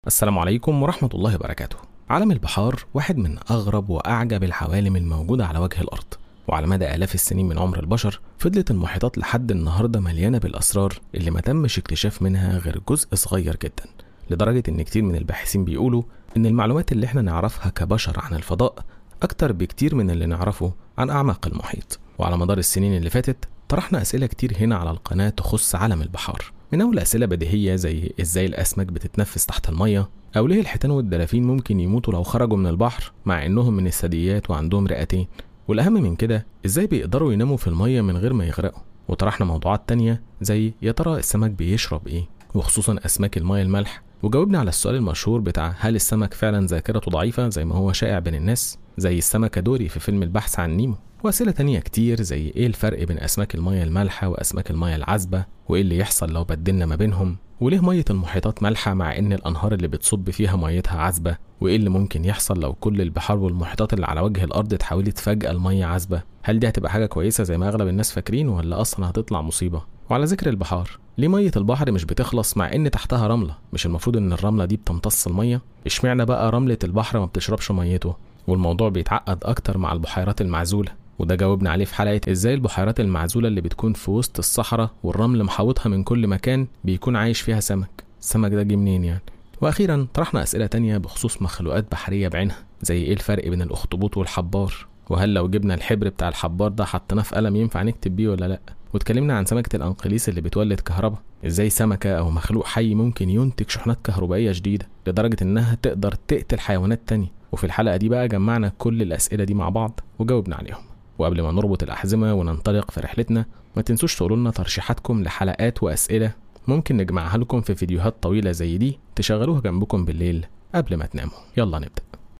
السلام عليكم ورحمة الله وبركاته. عالم البحار واحد من أغرب وأعجب العوالم الموجودة على وجه الأرض، وعلى مدى آلاف السنين من عمر البشر فضلت المحيطات لحد النهاردة مليانة بالأسرار اللي ما تمش اكتشاف منها غير جزء صغير جدا، لدرجة إن كتير من الباحثين بيقولوا إن المعلومات اللي إحنا نعرفها كبشر عن الفضاء أكتر بكتير من اللي نعرفه عن أعماق المحيط، وعلى مدار السنين اللي فاتت طرحنا أسئلة كتير هنا على القناة تخص عالم البحار من أول أسئلة بديهية زي إزاي الأسماك بتتنفس تحت المية أو ليه الحيتان والدلافين ممكن يموتوا لو خرجوا من البحر مع إنهم من الثدييات وعندهم رئتين والأهم من كده إزاي بيقدروا يناموا في المية من غير ما يغرقوا وطرحنا موضوعات تانية زي يا ترى السمك بيشرب إيه وخصوصا أسماك المية الملح وجاوبنا على السؤال المشهور بتاع هل السمك فعلا ذاكرته ضعيفة زي ما هو شائع بين الناس زي السمكة دوري في فيلم البحث عن نيمو وأسئلة تانية كتير زي إيه الفرق بين أسماك المية المالحة وأسماك المية العذبة وإيه اللي يحصل لو بدلنا ما بينهم وليه مية المحيطات مالحة مع إن الأنهار اللي بتصب فيها ميتها عذبة وإيه اللي ممكن يحصل لو كل البحار والمحيطات اللي على وجه الأرض اتحولت فجأة المية عذبة هل دي هتبقى حاجة كويسة زي ما أغلب الناس فاكرين ولا أصلا هتطلع مصيبة وعلى ذكر البحار ليه مية البحر مش بتخلص مع إن تحتها رملة مش المفروض إن الرملة دي بتمتص المية اشمعنى بقى رملة البحر ما بتشربش ميته والموضوع بيتعقد أكتر مع البحيرات المعزولة وده جاوبنا عليه في حلقة ازاي البحيرات المعزولة اللي بتكون في وسط الصحراء والرمل محاوطها من كل مكان بيكون عايش فيها سمك السمك ده جه منين يعني واخيرا طرحنا اسئلة تانية بخصوص مخلوقات بحرية بعينها زي ايه الفرق بين الاخطبوط والحبار وهل لو جبنا الحبر بتاع الحبار ده حطيناه في قلم ينفع نكتب بيه ولا لا واتكلمنا عن سمكة الأنقليس اللي بتولد كهرباء ازاي سمكة أو مخلوق حي ممكن ينتج شحنات كهربائية شديدة لدرجة إنها تقدر تقتل حيوانات تانية وفي الحلقة دي بقى جمعنا كل الأسئلة دي مع بعض وجاوبنا عليهم وقبل ما نربط الأحزمة وننطلق في رحلتنا ما تنسوش تقولوا لنا ترشيحاتكم لحلقات وأسئلة ممكن نجمعها لكم في فيديوهات طويلة زي دي تشغلوها جنبكم بالليل قبل ما تناموا يلا نبدأ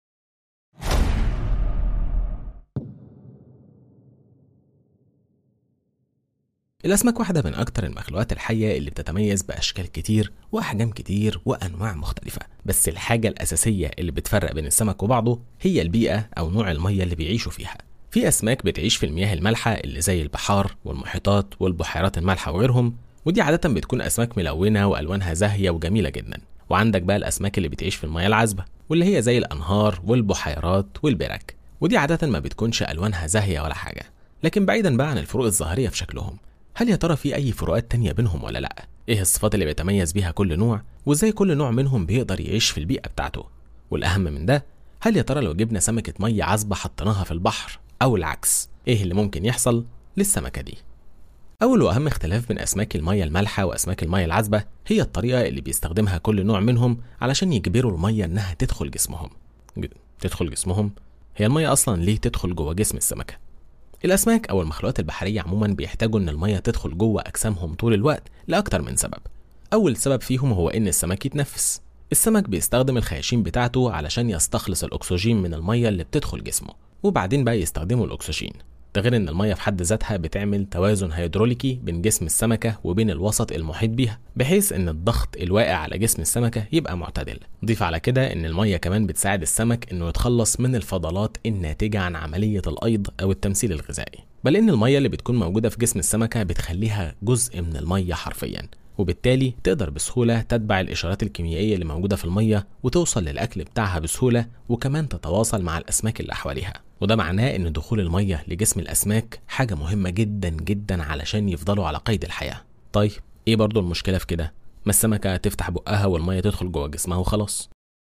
الأسماك واحدة من أكتر المخلوقات الحية اللي بتتميز بأشكال كتير وأحجام كتير وأنواع مختلفة بس الحاجة الأساسية اللي بتفرق بين السمك وبعضه هي البيئة أو نوع المية اللي بيعيشوا فيها في أسماك بتعيش في المياه المالحة اللي زي البحار والمحيطات والبحيرات المالحة وغيرهم ودي عادة بتكون أسماك ملونة وألوانها زاهية وجميلة جدا وعندك بقى الأسماك اللي بتعيش في المياه العذبة واللي هي زي الأنهار والبحيرات والبرك ودي عادة ما بتكونش ألوانها زاهية ولا حاجة لكن بعيدا بقى عن الفروق الظاهرية في شكلهم هل يا ترى في أي فروقات تانية بينهم ولا لأ؟ إيه الصفات اللي بيتميز بيها كل نوع؟ وإزاي كل نوع منهم بيقدر يعيش في البيئة بتاعته؟ والأهم من ده هل يا ترى لو جبنا سمكة مية عذبة حطيناها في البحر أو العكس إيه اللي ممكن يحصل للسمكة دي؟ أول وأهم اختلاف بين أسماك المية المالحة وأسماك المية العذبة هي الطريقة اللي بيستخدمها كل نوع منهم علشان يجبروا المية إنها تدخل جسمهم. ج- تدخل جسمهم؟ هي المية أصلا ليه تدخل جوه جسم السمكة؟ الأسماك أو المخلوقات البحرية عموما بيحتاجوا إن المية تدخل جوه أجسامهم طول الوقت لأكتر من سبب. أول سبب فيهم هو إن السمك يتنفس. السمك بيستخدم الخياشيم بتاعته علشان يستخلص الأكسجين من المية اللي بتدخل جسمه وبعدين بقى يستخدموا الأكسجين ده غير ان الميه في حد ذاتها بتعمل توازن هيدروليكي بين جسم السمكه وبين الوسط المحيط بيها بحيث ان الضغط الواقع على جسم السمكه يبقى معتدل ضيف على كده ان الميه كمان بتساعد السمك انه يتخلص من الفضلات الناتجه عن عمليه الايض او التمثيل الغذائي بل ان الميه اللي بتكون موجوده في جسم السمكه بتخليها جزء من الميه حرفيا وبالتالي تقدر بسهولة تتبع الإشارات الكيميائية اللي موجودة في المية وتوصل للأكل بتاعها بسهولة وكمان تتواصل مع الأسماك اللي حواليها وده معناه إن دخول المية لجسم الأسماك حاجة مهمة جدا جدا علشان يفضلوا على قيد الحياة طيب إيه برضو المشكلة في كده؟ ما السمكة تفتح بقها والمية تدخل جوه جسمها وخلاص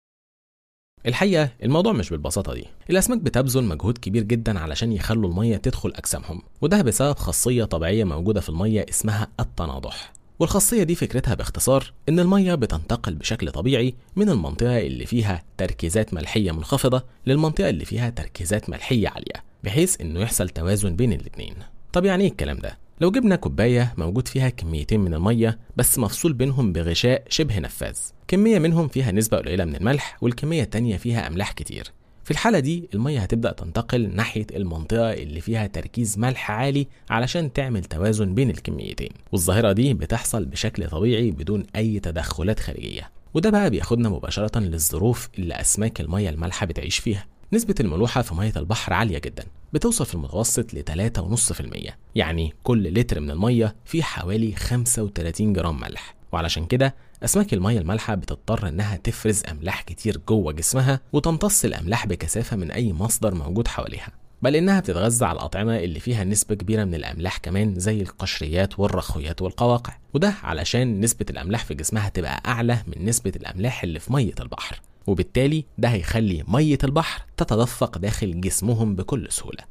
الحقيقة الموضوع مش بالبساطة دي الأسماك بتبذل مجهود كبير جدا علشان يخلوا المية تدخل أجسامهم وده بسبب خاصية طبيعية موجودة في المية اسمها التناضح والخاصية دي فكرتها باختصار إن المية بتنتقل بشكل طبيعي من المنطقة اللي فيها تركيزات ملحية منخفضة للمنطقة اللي فيها تركيزات ملحية عالية بحيث إنه يحصل توازن بين الاتنين طب يعني إيه الكلام ده؟ لو جبنا كوباية موجود فيها كميتين من المية بس مفصول بينهم بغشاء شبه نفاذ كمية منهم فيها نسبة قليلة من الملح والكمية التانية فيها أملاح كتير في الحالة دي المية هتبدأ تنتقل ناحية المنطقة اللي فيها تركيز ملح عالي علشان تعمل توازن بين الكميتين والظاهرة دي بتحصل بشكل طبيعي بدون أي تدخلات خارجية وده بقى بياخدنا مباشرة للظروف اللي أسماك المية المالحة بتعيش فيها نسبة الملوحة في مية البحر عالية جدا بتوصل في المتوسط ل 3.5% يعني كل لتر من المية فيه حوالي 35 جرام ملح وعلشان كده أسماك المية المالحة بتضطر إنها تفرز أملاح كتير جوه جسمها وتمتص الأملاح بكثافة من أي مصدر موجود حواليها بل إنها بتتغذى على الأطعمة اللي فيها نسبة كبيرة من الأملاح كمان زي القشريات والرخويات والقواقع وده علشان نسبة الأملاح في جسمها تبقى أعلى من نسبة الأملاح اللي في مية البحر وبالتالي ده هيخلي مية البحر تتدفق داخل جسمهم بكل سهولة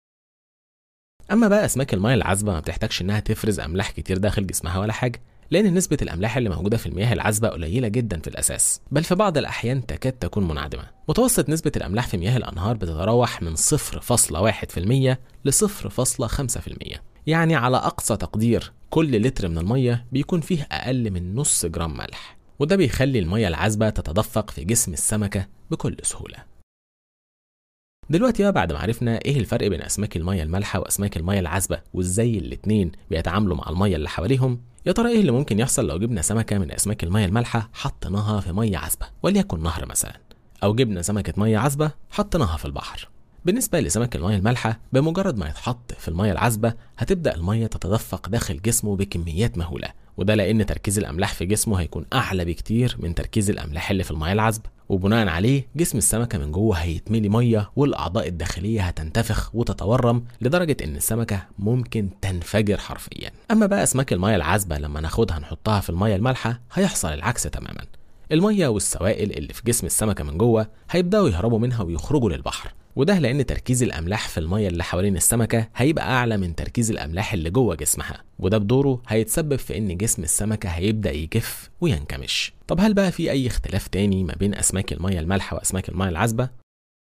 أما بقى أسماك المياه العذبة ما بتحتاجش إنها تفرز أملاح كتير داخل جسمها ولا حاجة لأن نسبة الأملاح اللي موجودة في المياه العذبة قليلة جدا في الأساس بل في بعض الأحيان تكاد تكون منعدمة متوسط نسبة الأملاح في مياه الأنهار بتتراوح من 0.1% ل 0.5% يعني على أقصى تقدير كل لتر من المية بيكون فيه أقل من نص جرام ملح وده بيخلي المية العذبة تتدفق في جسم السمكة بكل سهولة دلوقتي بقى بعد ما عرفنا ايه الفرق بين اسماك المية المالحة واسماك المية العذبة وازاي الاتنين بيتعاملوا مع المية اللي حواليهم يا ترى ايه اللي ممكن يحصل لو جبنا سمكة من اسماك المية المالحة حطيناها في مية عذبة وليكن نهر مثلا او جبنا سمكة مية عذبة حطيناها في البحر بالنسبة لسمك المية المالحة بمجرد ما يتحط في المية العذبة هتبدأ المية تتدفق داخل جسمه بكميات مهولة وده لأن تركيز الأملاح في جسمه هيكون أعلى بكتير من تركيز الأملاح اللي في المية العذبة وبناء عليه جسم السمكة من جوه هيتملي مية والأعضاء الداخلية هتنتفخ وتتورم لدرجة إن السمكة ممكن تنفجر حرفيا أما بقى أسماك المية العذبة لما ناخدها نحطها في المية المالحة هيحصل العكس تماما المية والسوائل اللي في جسم السمكة من جوه هيبدأوا يهربوا منها ويخرجوا للبحر وده لأن تركيز الأملاح في المية اللي حوالين السمكة هيبقى أعلى من تركيز الأملاح اللي جوه جسمها وده بدوره هيتسبب في إن جسم السمكة هيبدأ يجف وينكمش طب هل بقى في أي اختلاف تاني ما بين أسماك المية المالحة وأسماك المية العذبة؟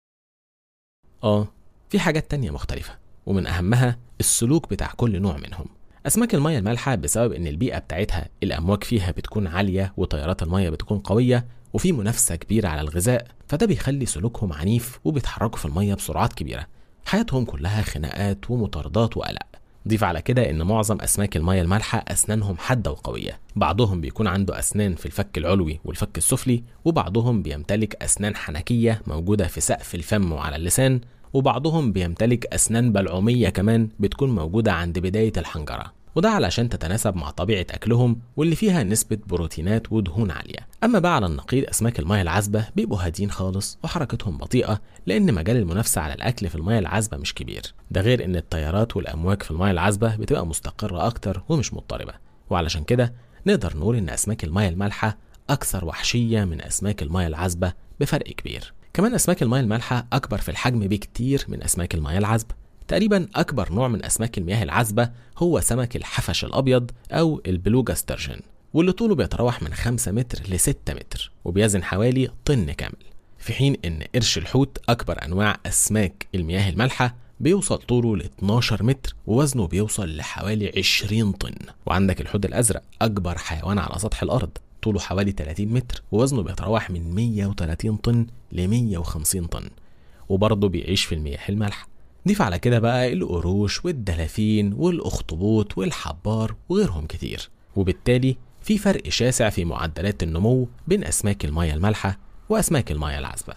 آه في حاجات تانية مختلفة ومن أهمها السلوك بتاع كل نوع منهم أسماك المية المالحة بسبب إن البيئة بتاعتها الأمواج فيها بتكون عالية وتيارات المية بتكون قوية وفي منافسة كبيرة على الغذاء فده بيخلي سلوكهم عنيف وبيتحركوا في المية بسرعات كبيرة حياتهم كلها خناقات ومطاردات وقلق ضيف على كده ان معظم اسماك المياه المالحه اسنانهم حاده وقويه بعضهم بيكون عنده اسنان في الفك العلوي والفك السفلي وبعضهم بيمتلك اسنان حنكيه موجوده في سقف الفم وعلى اللسان وبعضهم بيمتلك اسنان بلعوميه كمان بتكون موجوده عند بدايه الحنجره وده علشان تتناسب مع طبيعة أكلهم واللي فيها نسبة بروتينات ودهون عالية أما بقى على النقيض أسماك المياه العذبة بيبقوا هادين خالص وحركتهم بطيئة لأن مجال المنافسة على الأكل في المياه العذبة مش كبير ده غير إن التيارات والأمواج في المياه العذبة بتبقى مستقرة أكتر ومش مضطربة وعلشان كده نقدر نقول إن أسماك المياه المالحة أكثر وحشية من أسماك المياه العذبة بفرق كبير كمان أسماك المياه المالحة أكبر في الحجم بكتير من أسماك المياه العذبة تقريبا أكبر نوع من أسماك المياه العذبة هو سمك الحفش الأبيض أو البلوجا سترجن واللي طوله بيتراوح من 5 متر ل 6 متر وبيزن حوالي طن كامل في حين إن قرش الحوت أكبر أنواع أسماك المياه المالحة بيوصل طوله ل 12 متر ووزنه بيوصل لحوالي 20 طن وعندك الحوت الأزرق أكبر حيوان على سطح الأرض طوله حوالي 30 متر ووزنه بيتراوح من 130 طن ل 150 طن وبرضه بيعيش في المياه المالحة ضيف على كده بقى القروش والدلافين والأخطبوط والحبار وغيرهم كتير وبالتالي في فرق شاسع في معدلات النمو بين أسماك المياه المالحة وأسماك المياه العذبة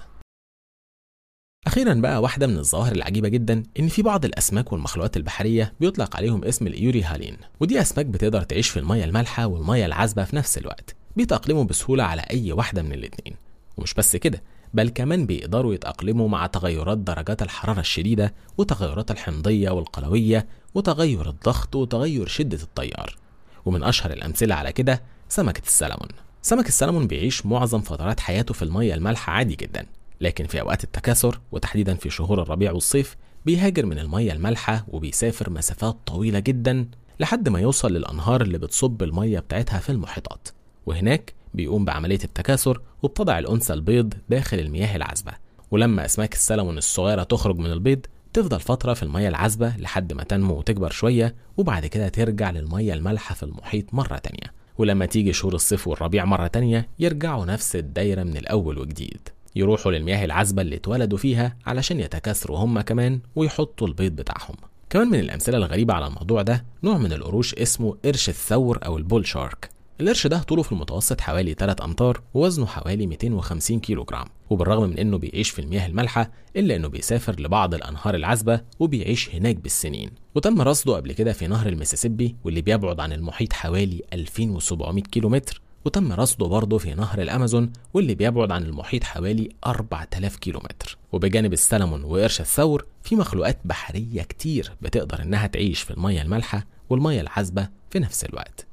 أخيرا بقى واحدة من الظواهر العجيبة جدا إن في بعض الأسماك والمخلوقات البحرية بيطلق عليهم اسم الإيوري هالين ودي أسماك بتقدر تعيش في المياه المالحة والمياه العذبة في نفس الوقت بيتأقلموا بسهولة على أي واحدة من الاتنين ومش بس كده بل كمان بيقدروا يتأقلموا مع تغيرات درجات الحرارة الشديدة وتغيرات الحمضية والقلوية وتغير الضغط وتغير شدة التيار ومن أشهر الأمثلة على كده سمكة السلمون سمك السلمون بيعيش معظم فترات حياته في المية المالحة عادي جدا لكن في أوقات التكاثر وتحديدا في شهور الربيع والصيف بيهاجر من المية المالحة وبيسافر مسافات طويلة جدا لحد ما يوصل للأنهار اللي بتصب المية بتاعتها في المحيطات وهناك بيقوم بعملية التكاثر وبتضع الأنثى البيض داخل المياه العذبة ولما أسماك السلمون الصغيرة تخرج من البيض تفضل فترة في المياه العذبة لحد ما تنمو وتكبر شوية وبعد كده ترجع للمياه المالحة في المحيط مرة تانية ولما تيجي شهور الصيف والربيع مرة تانية يرجعوا نفس الدايرة من الأول وجديد يروحوا للمياه العذبة اللي اتولدوا فيها علشان يتكاثروا هم كمان ويحطوا البيض بتاعهم كمان من الأمثلة الغريبة على الموضوع ده نوع من القروش اسمه قرش الثور أو البول شارك القرش ده طوله في المتوسط حوالي 3 أمتار ووزنه حوالي 250 كيلو جرام وبالرغم من إنه بيعيش في المياه المالحة إلا إنه بيسافر لبعض الأنهار العذبة وبيعيش هناك بالسنين وتم رصده قبل كده في نهر المسيسيبي واللي بيبعد عن المحيط حوالي 2700 كيلو متر وتم رصده برضه في نهر الأمازون واللي بيبعد عن المحيط حوالي 4000 كيلو متر وبجانب السلمون وقرش الثور في مخلوقات بحرية كتير بتقدر إنها تعيش في المياه المالحة والمياه العذبة في نفس الوقت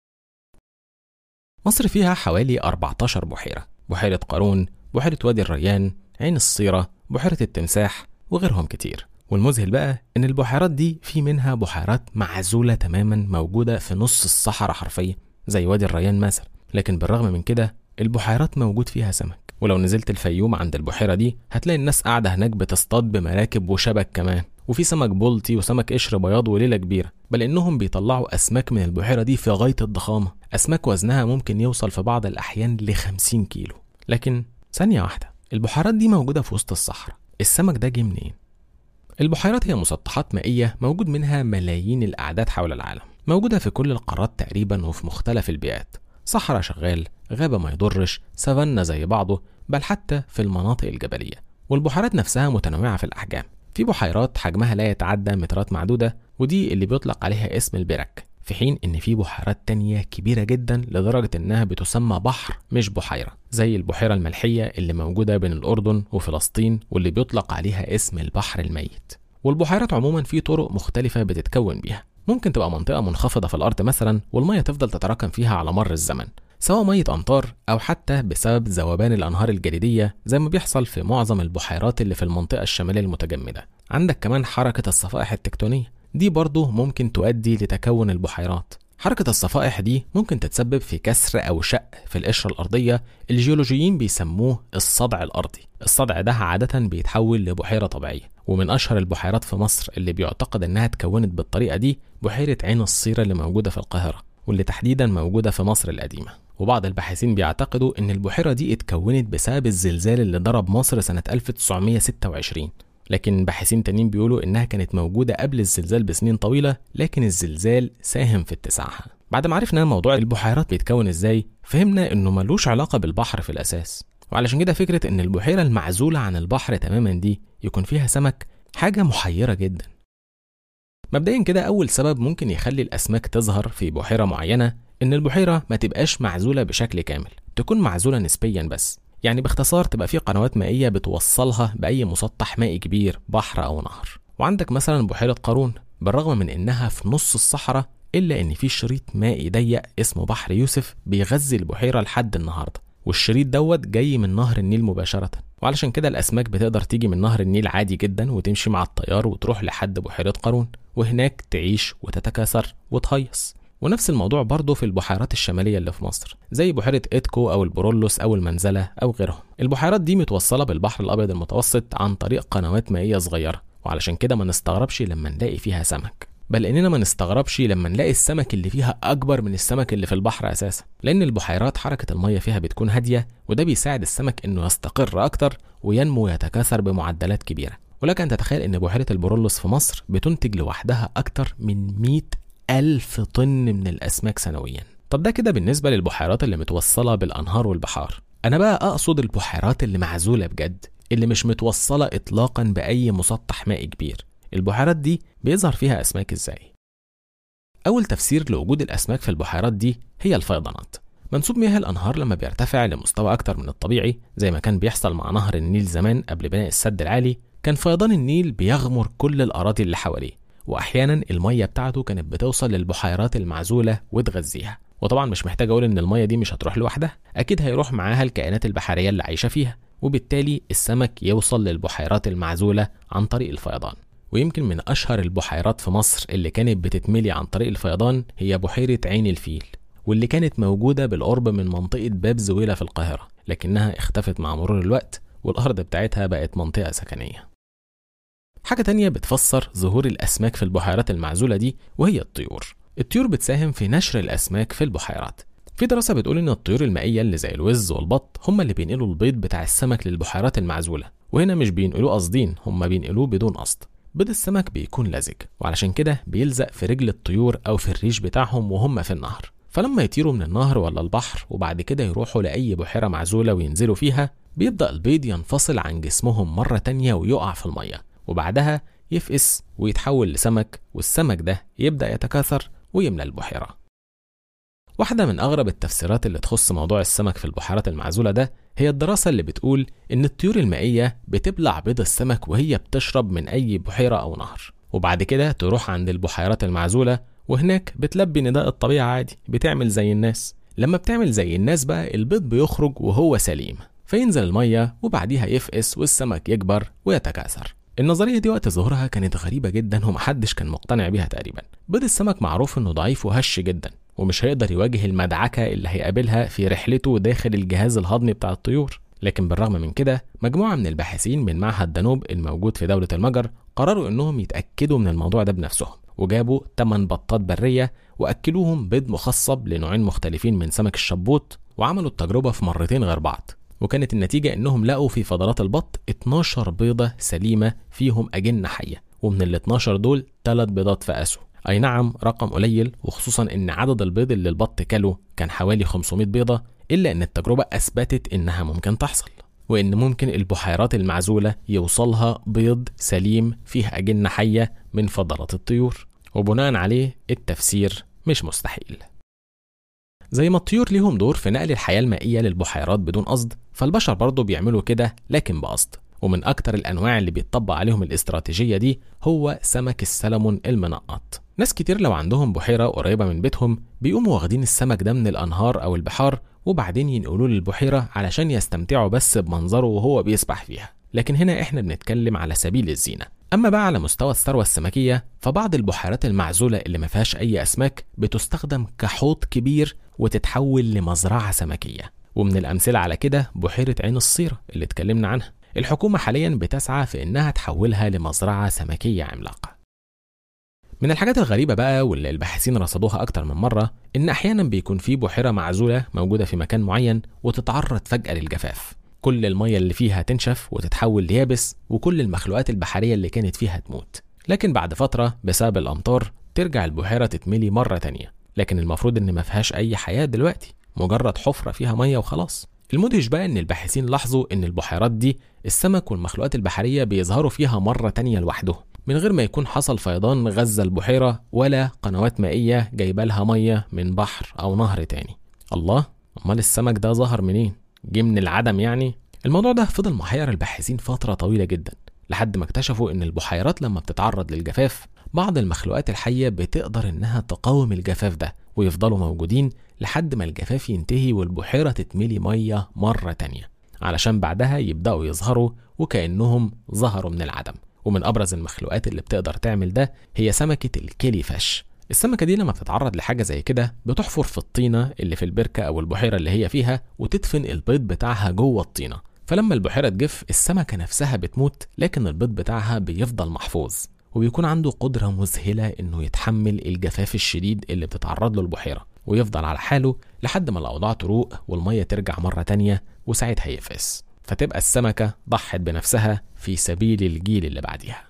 مصر فيها حوالي 14 بحيرة بحيرة قارون بحيرة وادي الريان عين الصيرة بحيرة التمساح وغيرهم كتير والمذهل بقى إن البحيرات دي في منها بحيرات معزولة تماما موجودة في نص الصحراء حرفيا زي وادي الريان مثلا لكن بالرغم من كده البحيرات موجود فيها سمك ولو نزلت الفيوم عند البحيرة دي هتلاقي الناس قاعدة هناك بتصطاد بمراكب وشبك كمان وفي سمك بولتي وسمك قشر بياض وليلة كبيرة بل إنهم بيطلعوا أسماك من البحيرة دي في غاية الضخامة أسماك وزنها ممكن يوصل في بعض الأحيان ل 50 كيلو لكن ثانية واحدة البحيرات دي موجودة في وسط الصحراء السمك ده جه منين؟ البحيرات هي مسطحات مائية موجود منها ملايين الأعداد حول العالم موجودة في كل القارات تقريبا وفي مختلف البيئات صحراء شغال غابة ما يضرش سافانا زي بعضه بل حتى في المناطق الجبلية والبحيرات نفسها متنوعة في الأحجام في بحيرات حجمها لا يتعدى مترات معدودة ودي اللي بيطلق عليها اسم البرك في حين ان في بحيرات تانية كبيرة جدا لدرجة انها بتسمى بحر مش بحيرة زي البحيرة الملحية اللي موجودة بين الأردن وفلسطين واللي بيطلق عليها اسم البحر الميت والبحيرات عموما في طرق مختلفة بتتكون بيها ممكن تبقى منطقة منخفضة في الأرض مثلا والمية تفضل تتراكم فيها على مر الزمن سواء مية أمطار أو حتى بسبب ذوبان الأنهار الجليدية زي ما بيحصل في معظم البحيرات اللي في المنطقة الشمالية المتجمدة عندك كمان حركة الصفائح التكتونية دي برضه ممكن تؤدي لتكون البحيرات حركة الصفائح دي ممكن تتسبب في كسر أو شق في القشرة الأرضية الجيولوجيين بيسموه الصدع الأرضي الصدع ده عادة بيتحول لبحيرة طبيعية ومن أشهر البحيرات في مصر اللي بيعتقد إنها اتكونت بالطريقة دي بحيرة عين الصيرة اللي موجودة في القاهرة واللي تحديدا موجودة في مصر القديمة وبعض الباحثين بيعتقدوا إن البحيرة دي اتكونت بسبب الزلزال اللي ضرب مصر سنة 1926 لكن باحثين تانيين بيقولوا إنها كانت موجودة قبل الزلزال بسنين طويلة لكن الزلزال ساهم في اتساعها بعد ما عرفنا موضوع البحيرات بيتكون ازاي فهمنا انه ملوش علاقة بالبحر في الاساس وعلشان كده فكرة ان البحيرة المعزولة عن البحر تماما دي يكون فيها سمك حاجة محيرة جدا مبدئيا كده اول سبب ممكن يخلي الاسماك تظهر في بحيرة معينة ان البحيرة ما تبقاش معزولة بشكل كامل تكون معزولة نسبيا بس يعني باختصار تبقى في قنوات مائية بتوصلها بأي مسطح مائي كبير بحر أو نهر وعندك مثلا بحيرة قارون بالرغم من إنها في نص الصحراء إلا إن في شريط مائي ضيق اسمه بحر يوسف بيغذي البحيرة لحد النهاردة والشريط دوت جاي من نهر النيل مباشرة وعلشان كده الأسماك بتقدر تيجي من نهر النيل عادي جدا وتمشي مع التيار وتروح لحد بحيرة قارون وهناك تعيش وتتكاثر وتهيص ونفس الموضوع برضه في البحيرات الشمالية اللي في مصر زي بحيرة إتكو أو البرولوس أو المنزلة أو غيرهم البحيرات دي متوصلة بالبحر الأبيض المتوسط عن طريق قنوات مائية صغيرة وعلشان كده ما نستغربش لما نلاقي فيها سمك بل اننا ما نستغربش لما نلاقي السمك اللي فيها اكبر من السمك اللي في البحر اساسا لان البحيرات حركه الميه فيها بتكون هاديه وده بيساعد السمك انه يستقر اكتر وينمو ويتكاثر بمعدلات كبيره ولك ان تتخيل ان بحيره البرولوس في مصر بتنتج لوحدها اكتر من 100 ألف طن من الأسماك سنويا طب ده كده بالنسبة للبحيرات اللي متوصلة بالأنهار والبحار أنا بقى أقصد البحيرات اللي معزولة بجد اللي مش متوصلة إطلاقا بأي مسطح مائي كبير البحيرات دي بيظهر فيها أسماك إزاي؟ أول تفسير لوجود الأسماك في البحيرات دي هي الفيضانات منسوب مياه الأنهار لما بيرتفع لمستوى أكتر من الطبيعي زي ما كان بيحصل مع نهر النيل زمان قبل بناء السد العالي كان فيضان النيل بيغمر كل الأراضي اللي حواليه وأحيانا المية بتاعته كانت بتوصل للبحيرات المعزولة وتغذيها وطبعا مش محتاج أقول إن المية دي مش هتروح لوحدها أكيد هيروح معاها الكائنات البحرية اللي عايشة فيها وبالتالي السمك يوصل للبحيرات المعزولة عن طريق الفيضان ويمكن من أشهر البحيرات في مصر اللي كانت بتتملي عن طريق الفيضان هي بحيرة عين الفيل واللي كانت موجودة بالقرب من منطقة باب زويلة في القاهرة لكنها اختفت مع مرور الوقت والأرض بتاعتها بقت منطقة سكنية حاجة تانية بتفسر ظهور الأسماك في البحيرات المعزولة دي وهي الطيور الطيور بتساهم في نشر الأسماك في البحيرات في دراسة بتقول إن الطيور المائية اللي زي الوز والبط هم اللي بينقلوا البيض بتاع السمك للبحيرات المعزولة وهنا مش بينقلوه قاصدين هم بينقلوه بدون قصد بيض السمك بيكون لزج وعلشان كده بيلزق في رجل الطيور أو في الريش بتاعهم وهم في النهر فلما يطيروا من النهر ولا البحر وبعد كده يروحوا لأي بحيرة معزولة وينزلوا فيها بيبدأ البيض ينفصل عن جسمهم مرة تانية ويقع في المية وبعدها يفقس ويتحول لسمك والسمك ده يبدأ يتكاثر ويملى البحيرة واحدة من أغرب التفسيرات اللي تخص موضوع السمك في البحيرات المعزولة ده هي الدراسة اللي بتقول إن الطيور المائية بتبلع بيض السمك وهي بتشرب من أي بحيرة أو نهر وبعد كده تروح عند البحيرات المعزولة وهناك بتلبي نداء الطبيعة عادي بتعمل زي الناس لما بتعمل زي الناس بقى البيض بيخرج وهو سليم فينزل المية وبعديها يفقس والسمك يكبر ويتكاثر النظرية دي وقت ظهورها كانت غريبة جدا ومحدش كان مقتنع بيها تقريبا بيض السمك معروف انه ضعيف وهش جدا ومش هيقدر يواجه المدعكة اللي هيقابلها في رحلته داخل الجهاز الهضمي بتاع الطيور لكن بالرغم من كده مجموعة من الباحثين من معهد دانوب الموجود في دولة المجر قرروا انهم يتأكدوا من الموضوع ده بنفسهم وجابوا 8 بطات برية وأكلوهم بيض مخصب لنوعين مختلفين من سمك الشبوط وعملوا التجربة في مرتين غير بعض وكانت النتيجة إنهم لقوا في فضلات البط 12 بيضة سليمة فيهم أجنة حية ومن ال 12 دول 3 بيضات فقسوا أي نعم رقم قليل وخصوصا إن عدد البيض اللي البط كله كان حوالي 500 بيضة إلا إن التجربة أثبتت إنها ممكن تحصل وإن ممكن البحيرات المعزولة يوصلها بيض سليم فيه أجنة حية من فضلات الطيور وبناء عليه التفسير مش مستحيل زي ما الطيور ليهم دور في نقل الحياة المائية للبحيرات بدون قصد فالبشر برضه بيعملوا كده لكن بقصد ومن أكتر الأنواع اللي بيتطبق عليهم الاستراتيجية دي هو سمك السلمون المنقط ناس كتير لو عندهم بحيرة قريبة من بيتهم بيقوموا واخدين السمك ده من الأنهار أو البحار وبعدين ينقلوه للبحيرة علشان يستمتعوا بس بمنظره وهو بيسبح فيها لكن هنا احنا بنتكلم على سبيل الزينة أما بقى على مستوى الثروة السمكية فبعض البحيرات المعزولة اللي ما فيهاش أي أسماك بتستخدم كحوض كبير وتتحول لمزرعة سمكية ومن الأمثلة على كده بحيرة عين الصيرة اللي اتكلمنا عنها الحكومة حاليا بتسعى في إنها تحولها لمزرعة سمكية عملاقة من الحاجات الغريبة بقى واللي الباحثين رصدوها أكتر من مرة إن أحيانا بيكون في بحيرة معزولة موجودة في مكان معين وتتعرض فجأة للجفاف كل المية اللي فيها تنشف وتتحول ليابس وكل المخلوقات البحرية اللي كانت فيها تموت لكن بعد فترة بسبب الأمطار ترجع البحيرة تتملي مرة تانية لكن المفروض إن ما فيهاش أي حياة دلوقتي مجرد حفرة فيها مية وخلاص المدهش بقى إن الباحثين لاحظوا إن البحيرات دي السمك والمخلوقات البحرية بيظهروا فيها مرة تانية لوحدهم من غير ما يكون حصل فيضان غزة البحيرة ولا قنوات مائية جايبة لها مية من بحر أو نهر تاني الله أمال السمك ده ظهر منين؟ جه من العدم يعني؟ الموضوع ده فضل محير الباحثين فترة طويلة جدا لحد ما اكتشفوا إن البحيرات لما بتتعرض للجفاف بعض المخلوقات الحية بتقدر إنها تقاوم الجفاف ده ويفضلوا موجودين لحد ما الجفاف ينتهي والبحيرة تتملي مية مرة تانية علشان بعدها يبدأوا يظهروا وكأنهم ظهروا من العدم ومن أبرز المخلوقات اللي بتقدر تعمل ده هي سمكة الكيلي فاش السمكة دي لما بتتعرض لحاجة زي كده بتحفر في الطينة اللي في البركة أو البحيرة اللي هي فيها وتدفن البيض بتاعها جوه الطينة فلما البحيرة تجف السمكة نفسها بتموت لكن البيض بتاعها بيفضل محفوظ وبيكون عنده قدرة مذهلة إنه يتحمل الجفاف الشديد اللي بتتعرض له البحيرة ويفضل على حاله لحد ما الأوضاع تروق والمية ترجع مرة تانية وساعتها يفقس فتبقى السمكة ضحت بنفسها في سبيل الجيل اللي بعديها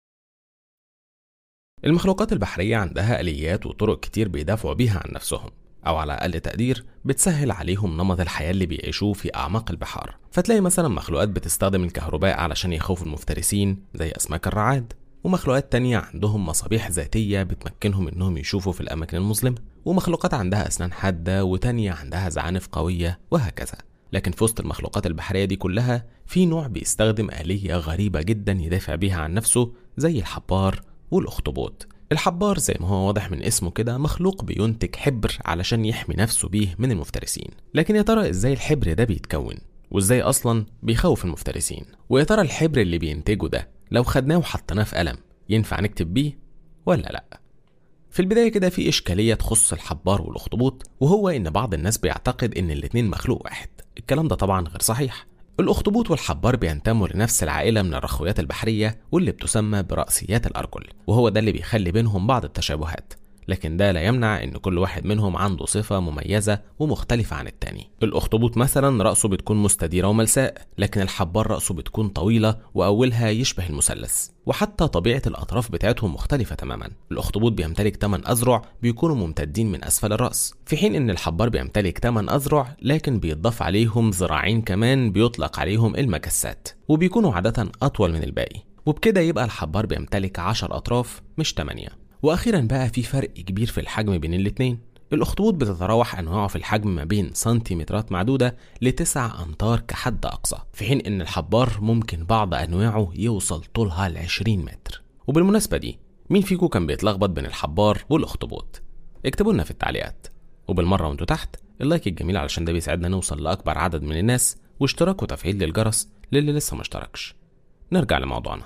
المخلوقات البحرية عندها آليات وطرق كتير بيدافعوا بيها عن نفسهم أو على أقل تقدير بتسهل عليهم نمط الحياة اللي بيعيشوه في أعماق البحار فتلاقي مثلا مخلوقات بتستخدم الكهرباء علشان يخوفوا المفترسين زي أسماك الرعاد ومخلوقات تانية عندهم مصابيح ذاتية بتمكنهم إنهم يشوفوا في الأماكن المظلمة ومخلوقات عندها أسنان حادة وتانية عندها زعانف قوية وهكذا لكن في وسط المخلوقات البحرية دي كلها في نوع بيستخدم آلية غريبة جدا يدافع بيها عن نفسه زي الحبار والأخطبوط الحبار زي ما هو واضح من اسمه كده مخلوق بينتج حبر علشان يحمي نفسه بيه من المفترسين لكن يا ترى ازاي الحبر ده بيتكون وازاي اصلا بيخوف المفترسين ويا ترى الحبر اللي بينتجه ده لو خدناه وحطيناه في قلم ينفع نكتب بيه ولا لا في البداية كده في إشكالية تخص الحبار والأخطبوط وهو إن بعض الناس بيعتقد إن الاتنين مخلوق واحد الكلام ده طبعا غير صحيح الأخطبوط والحبار بينتموا لنفس العائلة من الرخويات البحرية واللي بتسمى برأسيات الأرجل وهو ده اللي بيخلي بينهم بعض التشابهات لكن ده لا يمنع ان كل واحد منهم عنده صفة مميزة ومختلفة عن التاني الاخطبوط مثلا رأسه بتكون مستديرة وملساء لكن الحبار رأسه بتكون طويلة واولها يشبه المثلث وحتى طبيعة الأطراف بتاعتهم مختلفة تماما الأخطبوط بيمتلك 8 أذرع بيكونوا ممتدين من أسفل الرأس في حين إن الحبار بيمتلك 8 أذرع لكن بيضاف عليهم ذراعين كمان بيطلق عليهم المكسات وبيكونوا عادة أطول من الباقي وبكده يبقى الحبار بيمتلك 10 أطراف مش 8 وأخيرا بقى في فرق كبير في الحجم بين الاتنين الأخطبوط بتتراوح أنواعه في الحجم ما بين سنتيمترات معدودة لتسع أمتار كحد أقصى في حين إن الحبار ممكن بعض أنواعه يوصل طولها ل 20 متر وبالمناسبة دي مين فيكم كان بيتلخبط بين الحبار والأخطبوط اكتبوا لنا في التعليقات وبالمرة وانتوا تحت اللايك الجميل علشان ده بيساعدنا نوصل لأكبر عدد من الناس واشتراك وتفعيل للجرس للي لسه ما اشتركش نرجع لموضوعنا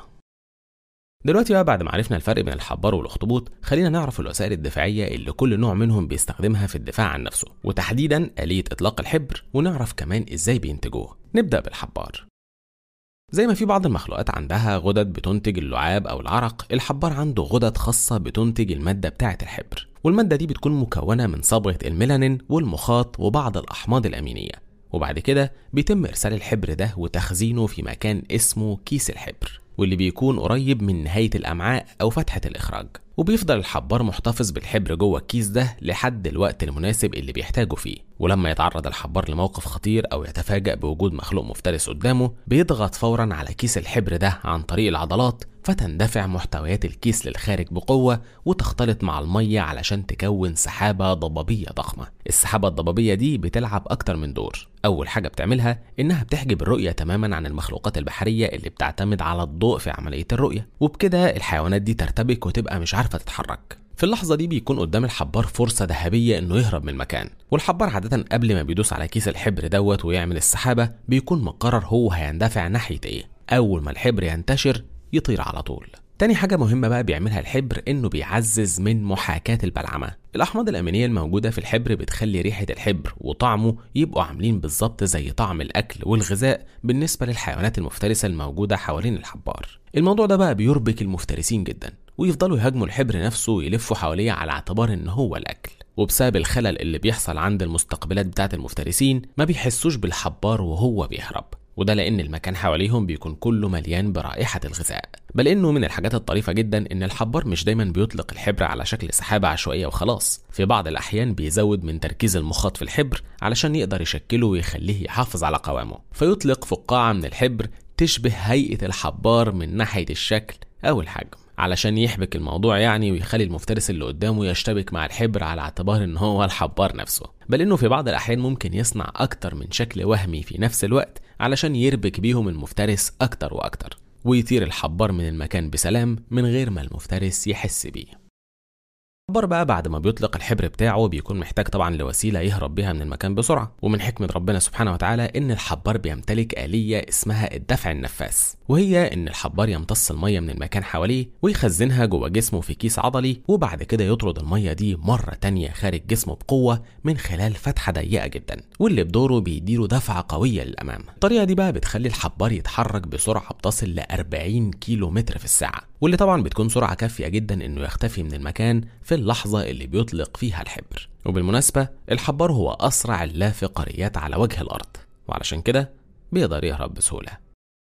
دلوقتي بقى بعد ما عرفنا الفرق بين الحبار والاخطبوط خلينا نعرف الوسائل الدفاعية اللي كل نوع منهم بيستخدمها في الدفاع عن نفسه وتحديدا آلية إطلاق الحبر ونعرف كمان إزاي بينتجوه نبدأ بالحبار زي ما في بعض المخلوقات عندها غدد بتنتج اللعاب أو العرق الحبار عنده غدد خاصة بتنتج المادة بتاعة الحبر والمادة دي بتكون مكونة من صبغة الميلانين والمخاط وبعض الأحماض الأمينية وبعد كده بيتم إرسال الحبر ده وتخزينه في مكان اسمه كيس الحبر واللي بيكون قريب من نهاية الأمعاء أو فتحة الإخراج وبيفضل الحبار محتفظ بالحبر جوه الكيس ده لحد الوقت المناسب اللي بيحتاجه فيه ولما يتعرض الحبار لموقف خطير أو يتفاجأ بوجود مخلوق مفترس قدامه بيضغط فورا على كيس الحبر ده عن طريق العضلات فتندفع محتويات الكيس للخارج بقوة وتختلط مع المية علشان تكون سحابة ضبابية ضخمة السحابة الضبابية دي بتلعب أكتر من دور أول حاجة بتعملها إنها بتحجب الرؤية تماما عن المخلوقات البحرية اللي بتعتمد على الضوء في عملية الرؤية وبكده الحيوانات دي ترتبك وتبقى مش عارفة تتحرك في اللحظة دي بيكون قدام الحبار فرصة ذهبية إنه يهرب من المكان، والحبار عادة قبل ما بيدوس على كيس الحبر دوت ويعمل السحابة بيكون مقرر هو هيندفع ناحية إيه، أول ما الحبر ينتشر يطير على طول. تاني حاجة مهمة بقى بيعملها الحبر إنه بيعزز من محاكاة البلعمة. الأحماض الأمينية الموجودة في الحبر بتخلي ريحة الحبر وطعمه يبقوا عاملين بالظبط زي طعم الأكل والغذاء بالنسبة للحيوانات المفترسة الموجودة حوالين الحبار. الموضوع ده بقى بيربك المفترسين جدا ويفضلوا يهاجموا الحبر نفسه ويلفوا حواليه على اعتبار ان هو الاكل وبسبب الخلل اللي بيحصل عند المستقبلات بتاعه المفترسين ما بيحسوش بالحبار وهو بيهرب وده لان المكان حواليهم بيكون كله مليان برائحه الغذاء بل انه من الحاجات الطريفه جدا ان الحبار مش دايما بيطلق الحبر على شكل سحابه عشوائيه وخلاص في بعض الاحيان بيزود من تركيز المخاط في الحبر علشان يقدر يشكله ويخليه يحافظ على قوامه فيطلق فقاعه من الحبر تشبه هيئه الحبار من ناحيه الشكل او الحجم علشان يحبك الموضوع يعني ويخلي المفترس اللي قدامه يشتبك مع الحبر على اعتبار ان هو الحبار نفسه بل انه في بعض الاحيان ممكن يصنع اكتر من شكل وهمي في نفس الوقت علشان يربك بيهم المفترس اكتر واكتر ويطير الحبار من المكان بسلام من غير ما المفترس يحس بيه الحبار بقى بعد ما بيطلق الحبر بتاعه بيكون محتاج طبعا لوسيله يهرب بيها من المكان بسرعه ومن حكمه ربنا سبحانه وتعالى ان الحبار بيمتلك اليه اسمها الدفع النفاس وهي ان الحبار يمتص الميه من المكان حواليه ويخزنها جوه جسمه في كيس عضلي وبعد كده يطرد الميه دي مره تانية خارج جسمه بقوه من خلال فتحه ضيقه جدا واللي بدوره بيديله دفعه قويه للامام الطريقه دي بقى بتخلي الحبار يتحرك بسرعه بتصل ل 40 كيلو متر في الساعه واللي طبعا بتكون سرعه كافيه جدا انه يختفي من المكان في اللحظة اللي بيطلق فيها الحبر وبالمناسبة الحبار هو أسرع اللافقريات على وجه الأرض وعلشان كده بيقدر يهرب بسهولة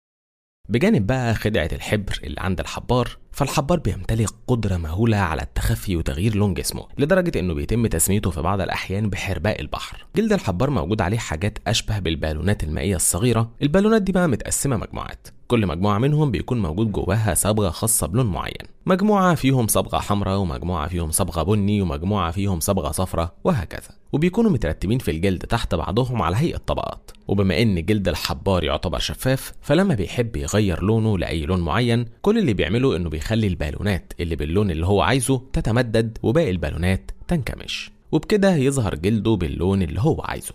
بجانب بقى خدعة الحبر اللي عند الحبار فالحبار بيمتلك قدرة مهولة على التخفي وتغيير لون جسمه لدرجة انه بيتم تسميته في بعض الاحيان بحرباء البحر جلد الحبار موجود عليه حاجات اشبه بالبالونات المائية الصغيرة البالونات دي بقى متقسمة مجموعات كل مجموعة منهم بيكون موجود جواها صبغة خاصة بلون معين مجموعة فيهم صبغة حمراء ومجموعة فيهم صبغة بني ومجموعة فيهم صبغة صفراء وهكذا وبيكونوا مترتبين في الجلد تحت بعضهم على هيئة طبقات وبما ان جلد الحبار يعتبر شفاف فلما بيحب يغير لونه لأي لون معين كل اللي بيعمله انه بيخلي البالونات اللي باللون اللي هو عايزه تتمدد وباقي البالونات تنكمش وبكده يظهر جلده باللون اللي هو عايزه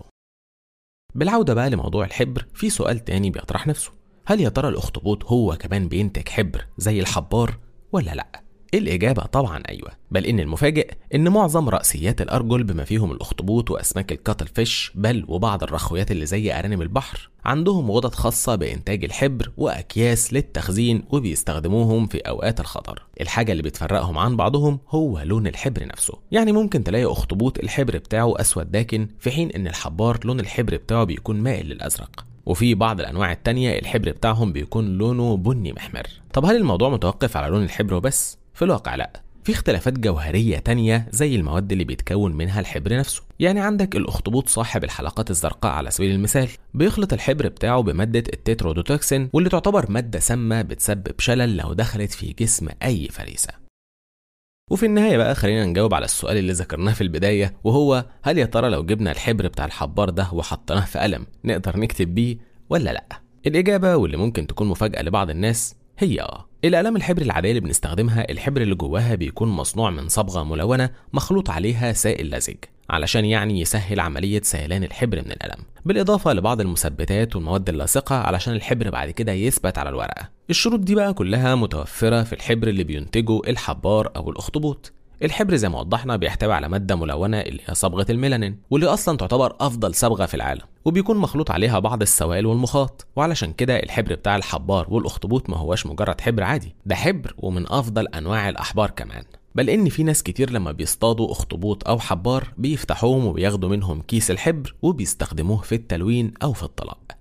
بالعودة بقى لموضوع الحبر في سؤال تاني بيطرح نفسه هل يا ترى الاخطبوط هو كمان بينتج حبر زي الحبار ولا لا الإجابة طبعا أيوة بل إن المفاجئ إن معظم رأسيات الأرجل بما فيهم الأخطبوط وأسماك الكاتل فيش بل وبعض الرخويات اللي زي أرانب البحر عندهم غدد خاصة بإنتاج الحبر وأكياس للتخزين وبيستخدموهم في أوقات الخطر الحاجة اللي بتفرقهم عن بعضهم هو لون الحبر نفسه يعني ممكن تلاقي أخطبوط الحبر بتاعه أسود داكن في حين إن الحبار لون الحبر بتاعه بيكون مائل للأزرق وفي بعض الأنواع التانية الحبر بتاعهم بيكون لونه بني محمر طب هل الموضوع متوقف على لون الحبر وبس؟ في الواقع لأ في اختلافات جوهرية تانية زي المواد اللي بيتكون منها الحبر نفسه يعني عندك الأخطبوط صاحب الحلقات الزرقاء على سبيل المثال بيخلط الحبر بتاعه بمادة التترودوتوكسين واللي تعتبر مادة سامة بتسبب شلل لو دخلت في جسم أي فريسة وفي النهاية بقى خلينا نجاوب على السؤال اللي ذكرناه في البداية وهو هل يا ترى لو جبنا الحبر بتاع الحبار ده وحطيناه في قلم نقدر نكتب بيه ولا لأ؟ الإجابة واللي ممكن تكون مفاجأة لبعض الناس هي اه الأقلام الحبر العادية اللي بنستخدمها الحبر اللي جواها بيكون مصنوع من صبغة ملونة مخلوط عليها سائل لزج علشان يعني يسهل عملية سيلان الحبر من القلم بالإضافة لبعض المثبتات والمواد اللاصقة علشان الحبر بعد كده يثبت على الورقة الشروط دي بقى كلها متوفرة في الحبر اللي بينتجه الحبار أو الأخطبوط الحبر زي ما وضحنا بيحتوي على مادة ملونة اللي هي صبغة الميلانين واللي أصلا تعتبر أفضل صبغة في العالم وبيكون مخلوط عليها بعض السوائل والمخاط وعلشان كده الحبر بتاع الحبار والأخطبوط ما هواش مجرد حبر عادي ده حبر ومن أفضل أنواع الأحبار كمان بل إن في ناس كتير لما بيصطادوا أخطبوط أو حبار بيفتحوهم وبياخدوا منهم كيس الحبر وبيستخدموه في التلوين أو في الطلاق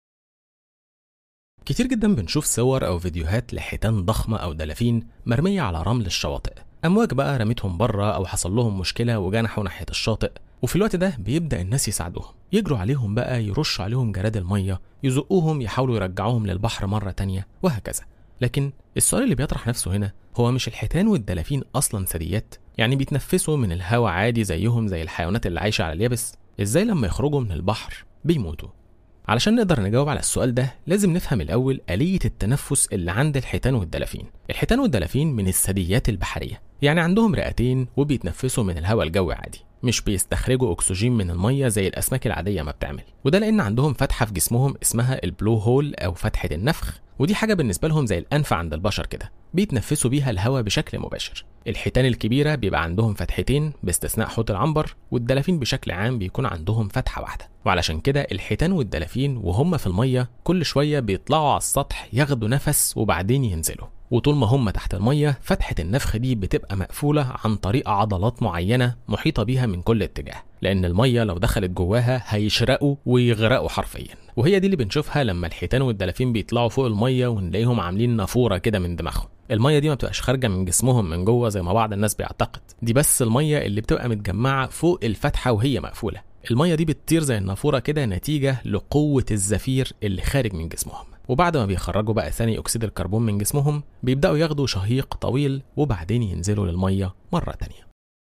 كتير جدا بنشوف صور أو فيديوهات لحيتان ضخمة أو دلافين مرمية على رمل الشواطئ أمواج بقى رمتهم بره أو حصل لهم مشكلة وجنحوا ناحية الشاطئ وفي الوقت ده بيبدأ الناس يساعدوهم يجروا عليهم بقى يرشوا عليهم جراد المية يزقوهم يحاولوا يرجعوهم للبحر مرة تانية وهكذا لكن السؤال اللي بيطرح نفسه هنا هو مش الحيتان والدلافين أصلا ثدييات يعني بيتنفسوا من الهواء عادي زيهم زي الحيوانات اللي عايشة على اليابس ازاي لما يخرجوا من البحر بيموتوا علشان نقدر نجاوب على السؤال ده لازم نفهم الأول آلية التنفس اللي عند الحيتان والدلافين الحيتان والدلافين من الثدييات البحرية يعني عندهم رئتين وبيتنفسوا من الهواء الجوي عادي مش بيستخرجوا أكسجين من المية زي الأسماك العادية ما بتعمل وده لأن عندهم فتحة في جسمهم اسمها البلو هول أو فتحة النفخ ودي حاجة بالنسبة لهم زي الأنف عند البشر كده بيتنفسوا بيها الهواء بشكل مباشر الحيتان الكبيرة بيبقى عندهم فتحتين باستثناء حوت العنبر والدلافين بشكل عام بيكون عندهم فتحة واحدة وعلشان كده الحيتان والدلافين وهم في المية كل شوية بيطلعوا على السطح ياخدوا نفس وبعدين ينزلوا وطول ما هم تحت المية فتحة النفخ دي بتبقى مقفولة عن طريق عضلات معينة محيطة بيها من كل اتجاه لأن المية لو دخلت جواها هيشرقوا ويغرقوا حرفيا وهي دي اللي بنشوفها لما الحيتان والدلافين بيطلعوا فوق المية ونلاقيهم عاملين نافورة كده من دماغهم المية دي ما بتبقاش خارجة من جسمهم من جوه زي ما بعض الناس بيعتقد دي بس المية اللي بتبقى متجمعة فوق الفتحة وهي مقفولة المية دي بتطير زي النافورة كده نتيجة لقوة الزفير اللي خارج من جسمهم وبعد ما بيخرجوا بقى ثاني أكسيد الكربون من جسمهم بيبدأوا ياخدوا شهيق طويل وبعدين ينزلوا للمية مرة تانية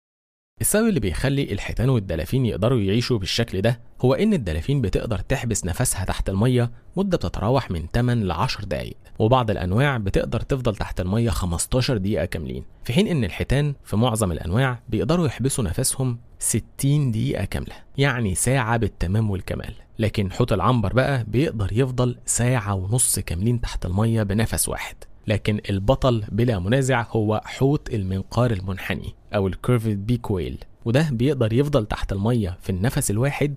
السبب اللي بيخلي الحيتان والدلافين يقدروا يعيشوا بالشكل ده هو إن الدلافين بتقدر تحبس نفسها تحت المية مدة بتتراوح من 8 ل 10 دقايق وبعض الأنواع بتقدر تفضل تحت المية 15 دقيقة كاملين في حين إن الحيتان في معظم الأنواع بيقدروا يحبسوا نفسهم 60 دقيقة كاملة يعني ساعة بالتمام والكمال لكن حوت العنبر بقى بيقدر يفضل ساعة ونص كاملين تحت المية بنفس واحد لكن البطل بلا منازع هو حوت المنقار المنحني أو الكيرفد بيك ويل وده بيقدر يفضل تحت المية في النفس الواحد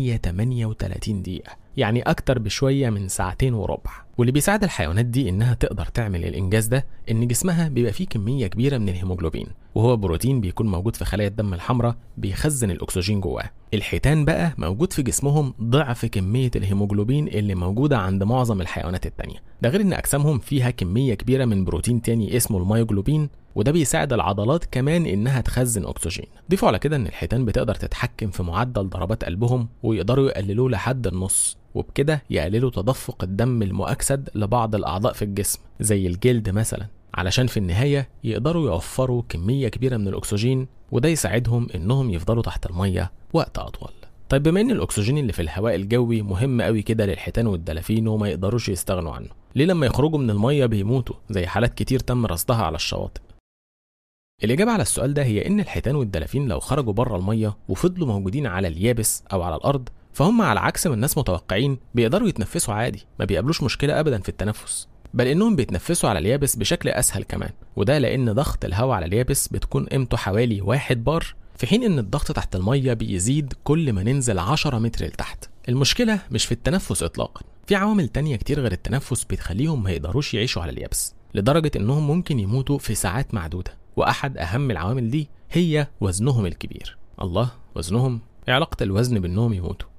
138 دقيقة يعني أكتر بشوية من ساعتين وربع واللي بيساعد الحيوانات دي إنها تقدر تعمل الإنجاز ده إن جسمها بيبقى فيه كمية كبيرة من الهيموجلوبين وهو بروتين بيكون موجود في خلايا الدم الحمراء بيخزن الأكسجين جواه الحيتان بقى موجود في جسمهم ضعف كمية الهيموجلوبين اللي موجودة عند معظم الحيوانات التانية ده غير إن أجسامهم فيها كمية كبيرة من بروتين تاني اسمه المايوجلوبين وده بيساعد العضلات كمان انها تخزن اكسجين ضيفوا على كده ان الحيتان بتقدر تتحكم في معدل ضربات قلبهم ويقدروا يقللوه لحد النص وبكده يقللوا تدفق الدم المؤكسد لبعض الاعضاء في الجسم زي الجلد مثلا علشان في النهاية يقدروا يوفروا كمية كبيرة من الأكسجين وده يساعدهم إنهم يفضلوا تحت المية وقت أطول طيب بما ان الاكسجين اللي في الهواء الجوي مهم قوي كده للحيتان والدلافين وما يقدروش يستغنوا عنه ليه لما يخرجوا من الميه بيموتوا زي حالات كتير تم رصدها على الشواطئ الإجابة على السؤال ده هي إن الحيتان والدلافين لو خرجوا بره المية وفضلوا موجودين على اليابس أو على الأرض فهم على عكس ما الناس متوقعين بيقدروا يتنفسوا عادي ما بيقابلوش مشكلة أبدا في التنفس بل انهم بيتنفسوا على اليابس بشكل اسهل كمان وده لان ضغط الهواء على اليابس بتكون قيمته حوالي واحد بار في حين ان الضغط تحت الميه بيزيد كل ما ننزل 10 متر لتحت المشكله مش في التنفس اطلاقا في عوامل تانية كتير غير التنفس بتخليهم ما يقدروش يعيشوا على اليابس لدرجه انهم ممكن يموتوا في ساعات معدوده واحد اهم العوامل دي هي وزنهم الكبير الله وزنهم ايه علاقه الوزن بانهم يموتوا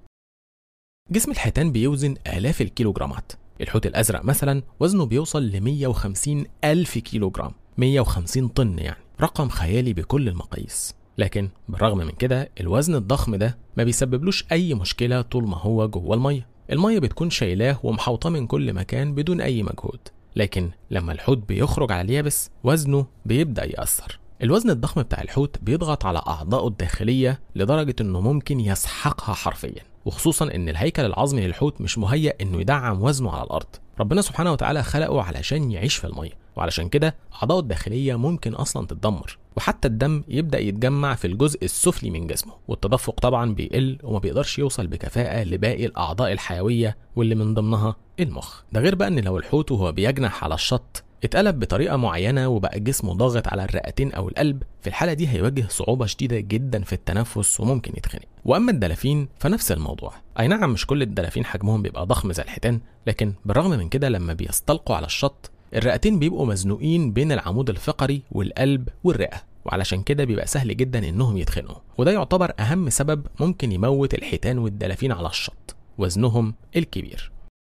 جسم الحيتان بيوزن آلاف الكيلوغرامات الحوت الأزرق مثلا وزنه بيوصل ل 150 ألف كيلوغرام 150 طن يعني رقم خيالي بكل المقاييس لكن بالرغم من كده الوزن الضخم ده ما بيسببلوش أي مشكلة طول ما هو جوه المية المية بتكون شايلاه ومحوطاه من كل مكان بدون أي مجهود لكن لما الحوت بيخرج على اليابس وزنه بيبدأ يأثر الوزن الضخم بتاع الحوت بيضغط على أعضائه الداخلية لدرجة إنه ممكن يسحقها حرفيا وخصوصا إن الهيكل العظمي للحوت مش مهيأ إنه يدعم وزنه على الأرض ربنا سبحانه وتعالى خلقه علشان يعيش في المية وعلشان كده أعضائه الداخلية ممكن أصلا تتدمر وحتى الدم يبدأ يتجمع في الجزء السفلي من جسمه والتدفق طبعا بيقل وما بيقدرش يوصل بكفاءة لباقي الأعضاء الحيوية واللي من ضمنها المخ ده غير بقى إن لو الحوت وهو بيجنح على الشط اتقلب بطريقة معينة وبقى جسمه ضاغط على الرئتين أو القلب في الحالة دي هيواجه صعوبة شديدة جدا في التنفس وممكن يتخنق وأما الدلافين فنفس الموضوع أي نعم مش كل الدلافين حجمهم بيبقى ضخم زي الحيتان لكن بالرغم من كده لما بيستلقوا على الشط الرئتين بيبقوا مزنوقين بين العمود الفقري والقلب والرئة وعلشان كده بيبقى سهل جدا انهم يتخنقوا وده يعتبر اهم سبب ممكن يموت الحيتان والدلافين على الشط وزنهم الكبير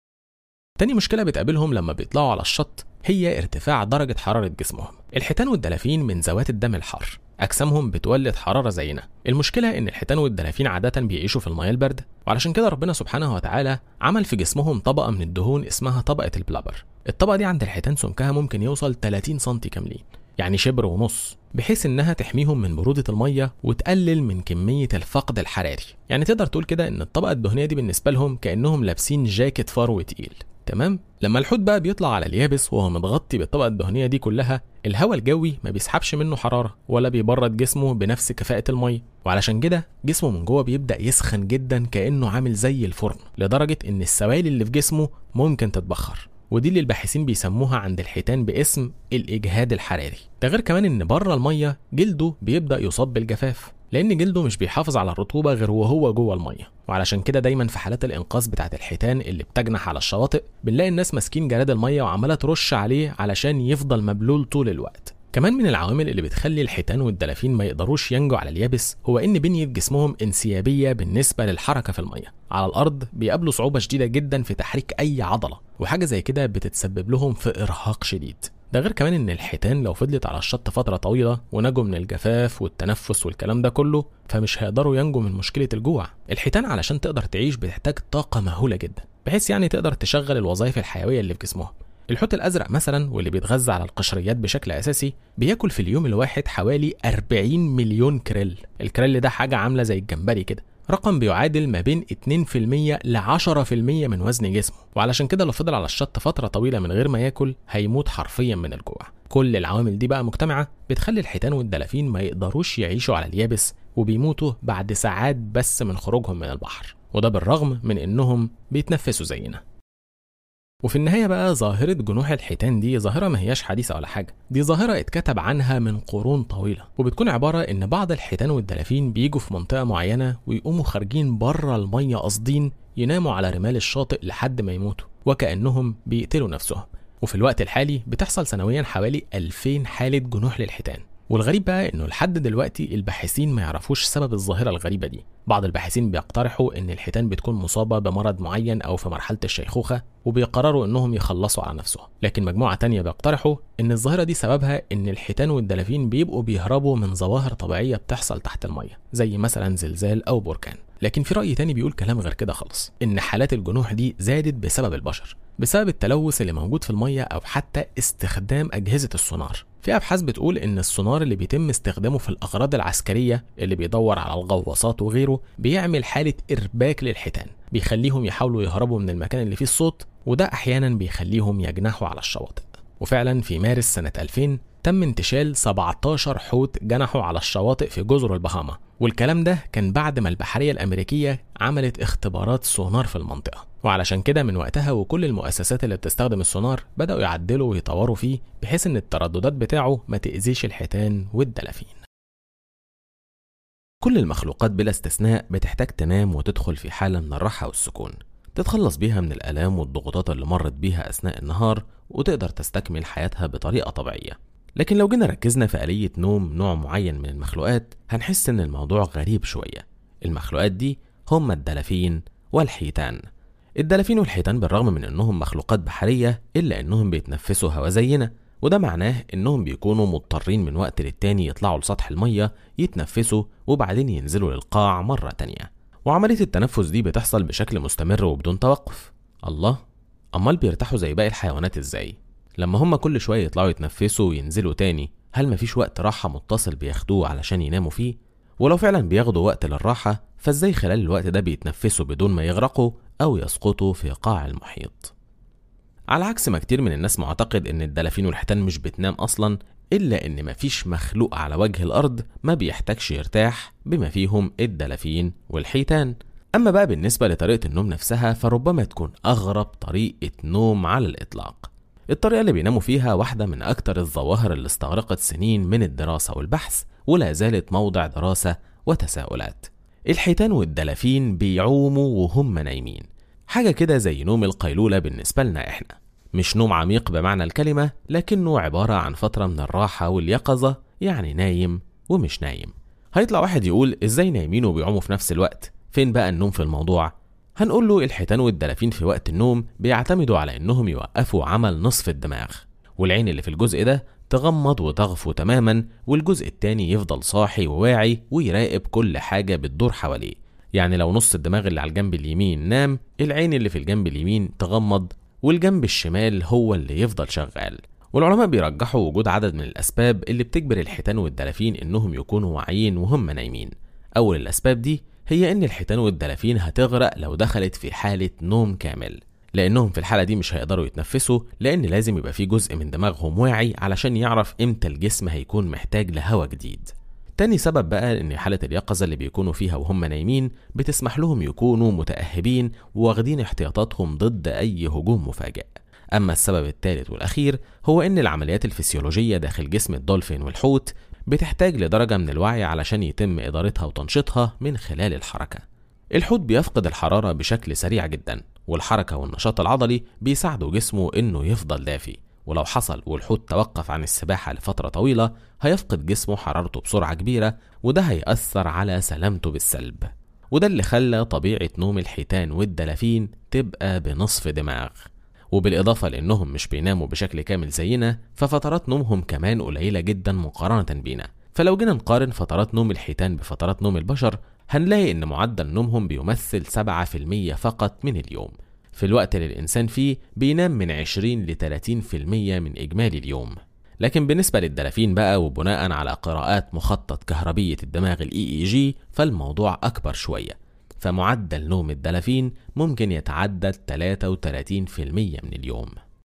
تاني مشكلة بتقابلهم لما بيطلعوا على الشط هي ارتفاع درجة حرارة جسمهم الحيتان والدلافين من ذوات الدم الحار أجسامهم بتولد حرارة زينا المشكلة إن الحيتان والدلافين عادة بيعيشوا في المياه الباردة وعلشان كده ربنا سبحانه وتعالى عمل في جسمهم طبقة من الدهون اسمها طبقة البلابر الطبقة دي عند الحيتان سمكها ممكن يوصل 30 سم كاملين يعني شبر ونص بحيث انها تحميهم من برودة المية وتقلل من كمية الفقد الحراري يعني تقدر تقول كده ان الطبقة الدهنية دي بالنسبة لهم كأنهم لابسين جاكيت فرو تقيل تمام لما الحوت بقى بيطلع على اليابس وهو متغطي بالطبقة الدهنية دي كلها الهواء الجوي ما بيسحبش منه حرارة ولا بيبرد جسمه بنفس كفاءة المية وعلشان كده جسمه من جوه بيبدأ يسخن جدا كأنه عامل زي الفرن لدرجة إن السوائل اللي في جسمه ممكن تتبخر ودي اللي الباحثين بيسموها عند الحيتان باسم الإجهاد الحراري ده غير كمان إن بره المية جلده بيبدأ يصاب بالجفاف لأن جلده مش بيحافظ على الرطوبة غير وهو جوه المية وعلشان كده دايما في حالات الإنقاذ بتاعت الحيتان اللي بتجنح على الشواطئ بنلاقي الناس ماسكين جراد المية وعمالة ترش عليه علشان يفضل مبلول طول الوقت كمان من العوامل اللي بتخلي الحيتان والدلافين ما يقدروش ينجوا على اليابس هو ان بنية جسمهم انسيابية بالنسبة للحركة في المية على الارض بيقابلوا صعوبة شديدة جدا في تحريك اي عضلة وحاجة زي كده بتتسبب لهم في ارهاق شديد ده غير كمان ان الحيتان لو فضلت على الشط فترة طويلة ونجوا من الجفاف والتنفس والكلام ده كله فمش هيقدروا ينجوا من مشكلة الجوع الحيتان علشان تقدر تعيش بتحتاج طاقة مهولة جدا بحيث يعني تقدر تشغل الوظائف الحيوية اللي في جسمهم الحوت الأزرق مثلا واللي بيتغذى على القشريات بشكل أساسي بياكل في اليوم الواحد حوالي 40 مليون كريل الكريل ده حاجة عاملة زي الجمبري كده رقم بيعادل ما بين 2% ل 10% من وزن جسمه وعلشان كده لو فضل على الشط فترة طويلة من غير ما ياكل هيموت حرفيا من الجوع كل العوامل دي بقى مجتمعة بتخلي الحيتان والدلافين ما يقدروش يعيشوا على اليابس وبيموتوا بعد ساعات بس من خروجهم من البحر وده بالرغم من انهم بيتنفسوا زينا وفي النهاية بقى ظاهرة جنوح الحيتان دي ظاهرة ما هياش حديثة ولا حاجة دي ظاهرة اتكتب عنها من قرون طويلة وبتكون عبارة ان بعض الحيتان والدلافين بيجوا في منطقة معينة ويقوموا خارجين بره المية قاصدين يناموا على رمال الشاطئ لحد ما يموتوا وكأنهم بيقتلوا نفسهم وفي الوقت الحالي بتحصل سنويا حوالي 2000 حالة جنوح للحيتان والغريب بقى انه لحد دلوقتي الباحثين ما يعرفوش سبب الظاهره الغريبه دي بعض الباحثين بيقترحوا ان الحيتان بتكون مصابه بمرض معين او في مرحله الشيخوخه وبيقرروا انهم يخلصوا على نفسهم لكن مجموعه تانية بيقترحوا ان الظاهره دي سببها ان الحيتان والدلافين بيبقوا بيهربوا من ظواهر طبيعيه بتحصل تحت الميه زي مثلا زلزال او بركان لكن في راي تاني بيقول كلام غير كده خالص ان حالات الجنوح دي زادت بسبب البشر بسبب التلوث اللي موجود في الميه او حتى استخدام اجهزه السونار في ابحاث بتقول ان السونار اللي بيتم استخدامه في الاغراض العسكريه اللي بيدور على الغواصات وغيره بيعمل حاله ارباك للحيتان بيخليهم يحاولوا يهربوا من المكان اللي فيه الصوت وده احيانا بيخليهم يجنحوا على الشواطئ وفعلا في مارس سنه 2000 تم انتشال 17 حوت جنحوا على الشواطئ في جزر البهاما والكلام ده كان بعد ما البحرية الأمريكية عملت اختبارات سونار في المنطقة وعلشان كده من وقتها وكل المؤسسات اللي بتستخدم السونار بدأوا يعدلوا ويطوروا فيه بحيث إن الترددات بتاعه ما تأذيش الحيتان والدلافين كل المخلوقات بلا استثناء بتحتاج تنام وتدخل في حالة من الراحة والسكون تتخلص بيها من الآلام والضغوطات اللي مرت بيها أثناء النهار وتقدر تستكمل حياتها بطريقة طبيعية لكن لو جينا ركزنا في آلية نوم نوع معين من المخلوقات هنحس إن الموضوع غريب شوية المخلوقات دي هم الدلافين والحيتان الدلافين والحيتان بالرغم من إنهم مخلوقات بحرية إلا إنهم بيتنفسوا هوا زينا وده معناه إنهم بيكونوا مضطرين من وقت للتاني يطلعوا لسطح المية يتنفسوا وبعدين ينزلوا للقاع مرة تانية وعملية التنفس دي بتحصل بشكل مستمر وبدون توقف الله أمال بيرتاحوا زي باقي الحيوانات إزاي؟ لما هما كل شوية يطلعوا يتنفسوا وينزلوا تاني هل مفيش وقت راحة متصل بياخدوه علشان يناموا فيه؟ ولو فعلا بياخدوا وقت للراحة فازاي خلال الوقت ده بيتنفسوا بدون ما يغرقوا أو يسقطوا في قاع المحيط؟ على عكس ما كتير من الناس معتقد إن الدلافين والحيتان مش بتنام أصلا إلا إن مفيش مخلوق على وجه الأرض ما بيحتاجش يرتاح بما فيهم الدلافين والحيتان أما بقى بالنسبة لطريقة النوم نفسها فربما تكون أغرب طريقة نوم على الإطلاق الطريقة اللي بيناموا فيها واحدة من أكتر الظواهر اللي استغرقت سنين من الدراسة والبحث ولا زالت موضع دراسة وتساؤلات الحيتان والدلافين بيعوموا وهم نايمين حاجة كده زي نوم القيلولة بالنسبة لنا إحنا مش نوم عميق بمعنى الكلمة لكنه عبارة عن فترة من الراحة واليقظة يعني نايم ومش نايم هيطلع واحد يقول ازاي نايمين وبيعوموا في نفس الوقت فين بقى النوم في الموضوع هنقول له الحيتان والدلافين في وقت النوم بيعتمدوا على انهم يوقفوا عمل نصف الدماغ والعين اللي في الجزء ده تغمض وتغفو تماما والجزء التاني يفضل صاحي وواعي ويراقب كل حاجة بتدور حواليه يعني لو نص الدماغ اللي على الجنب اليمين نام العين اللي في الجنب اليمين تغمض والجنب الشمال هو اللي يفضل شغال والعلماء بيرجحوا وجود عدد من الأسباب اللي بتجبر الحيتان والدلافين إنهم يكونوا واعيين وهم نايمين أول الأسباب دي هي إن الحيتان والدلافين هتغرق لو دخلت في حالة نوم كامل لأنهم في الحالة دي مش هيقدروا يتنفسوا لأن لازم يبقى في جزء من دماغهم واعي علشان يعرف إمتى الجسم هيكون محتاج لهواء جديد تاني سبب بقى ان حالة اليقظة اللي بيكونوا فيها وهم نايمين بتسمح لهم يكونوا متأهبين وواخدين احتياطاتهم ضد اي هجوم مفاجئ اما السبب الثالث والاخير هو ان العمليات الفسيولوجية داخل جسم الدولفين والحوت بتحتاج لدرجة من الوعي علشان يتم ادارتها وتنشيطها من خلال الحركة الحوت بيفقد الحرارة بشكل سريع جدا والحركة والنشاط العضلي بيساعدوا جسمه انه يفضل دافي ولو حصل والحوت توقف عن السباحة لفترة طويلة هيفقد جسمه حرارته بسرعة كبيرة وده هيأثر على سلامته بالسلب وده اللي خلى طبيعة نوم الحيتان والدلافين تبقى بنصف دماغ وبالإضافة لأنهم مش بيناموا بشكل كامل زينا ففترات نومهم كمان قليلة جدا مقارنة بينا فلو جينا نقارن فترات نوم الحيتان بفترات نوم البشر هنلاقي إن معدل نومهم بيمثل 7% فقط من اليوم في الوقت اللي الإنسان فيه بينام من 20 ل 30% من إجمالي اليوم لكن بالنسبة للدلافين بقى وبناء على قراءات مخطط كهربية الدماغ الاي اي جي فالموضوع أكبر شوية فمعدل نوم الدلافين ممكن يتعدى 33% من اليوم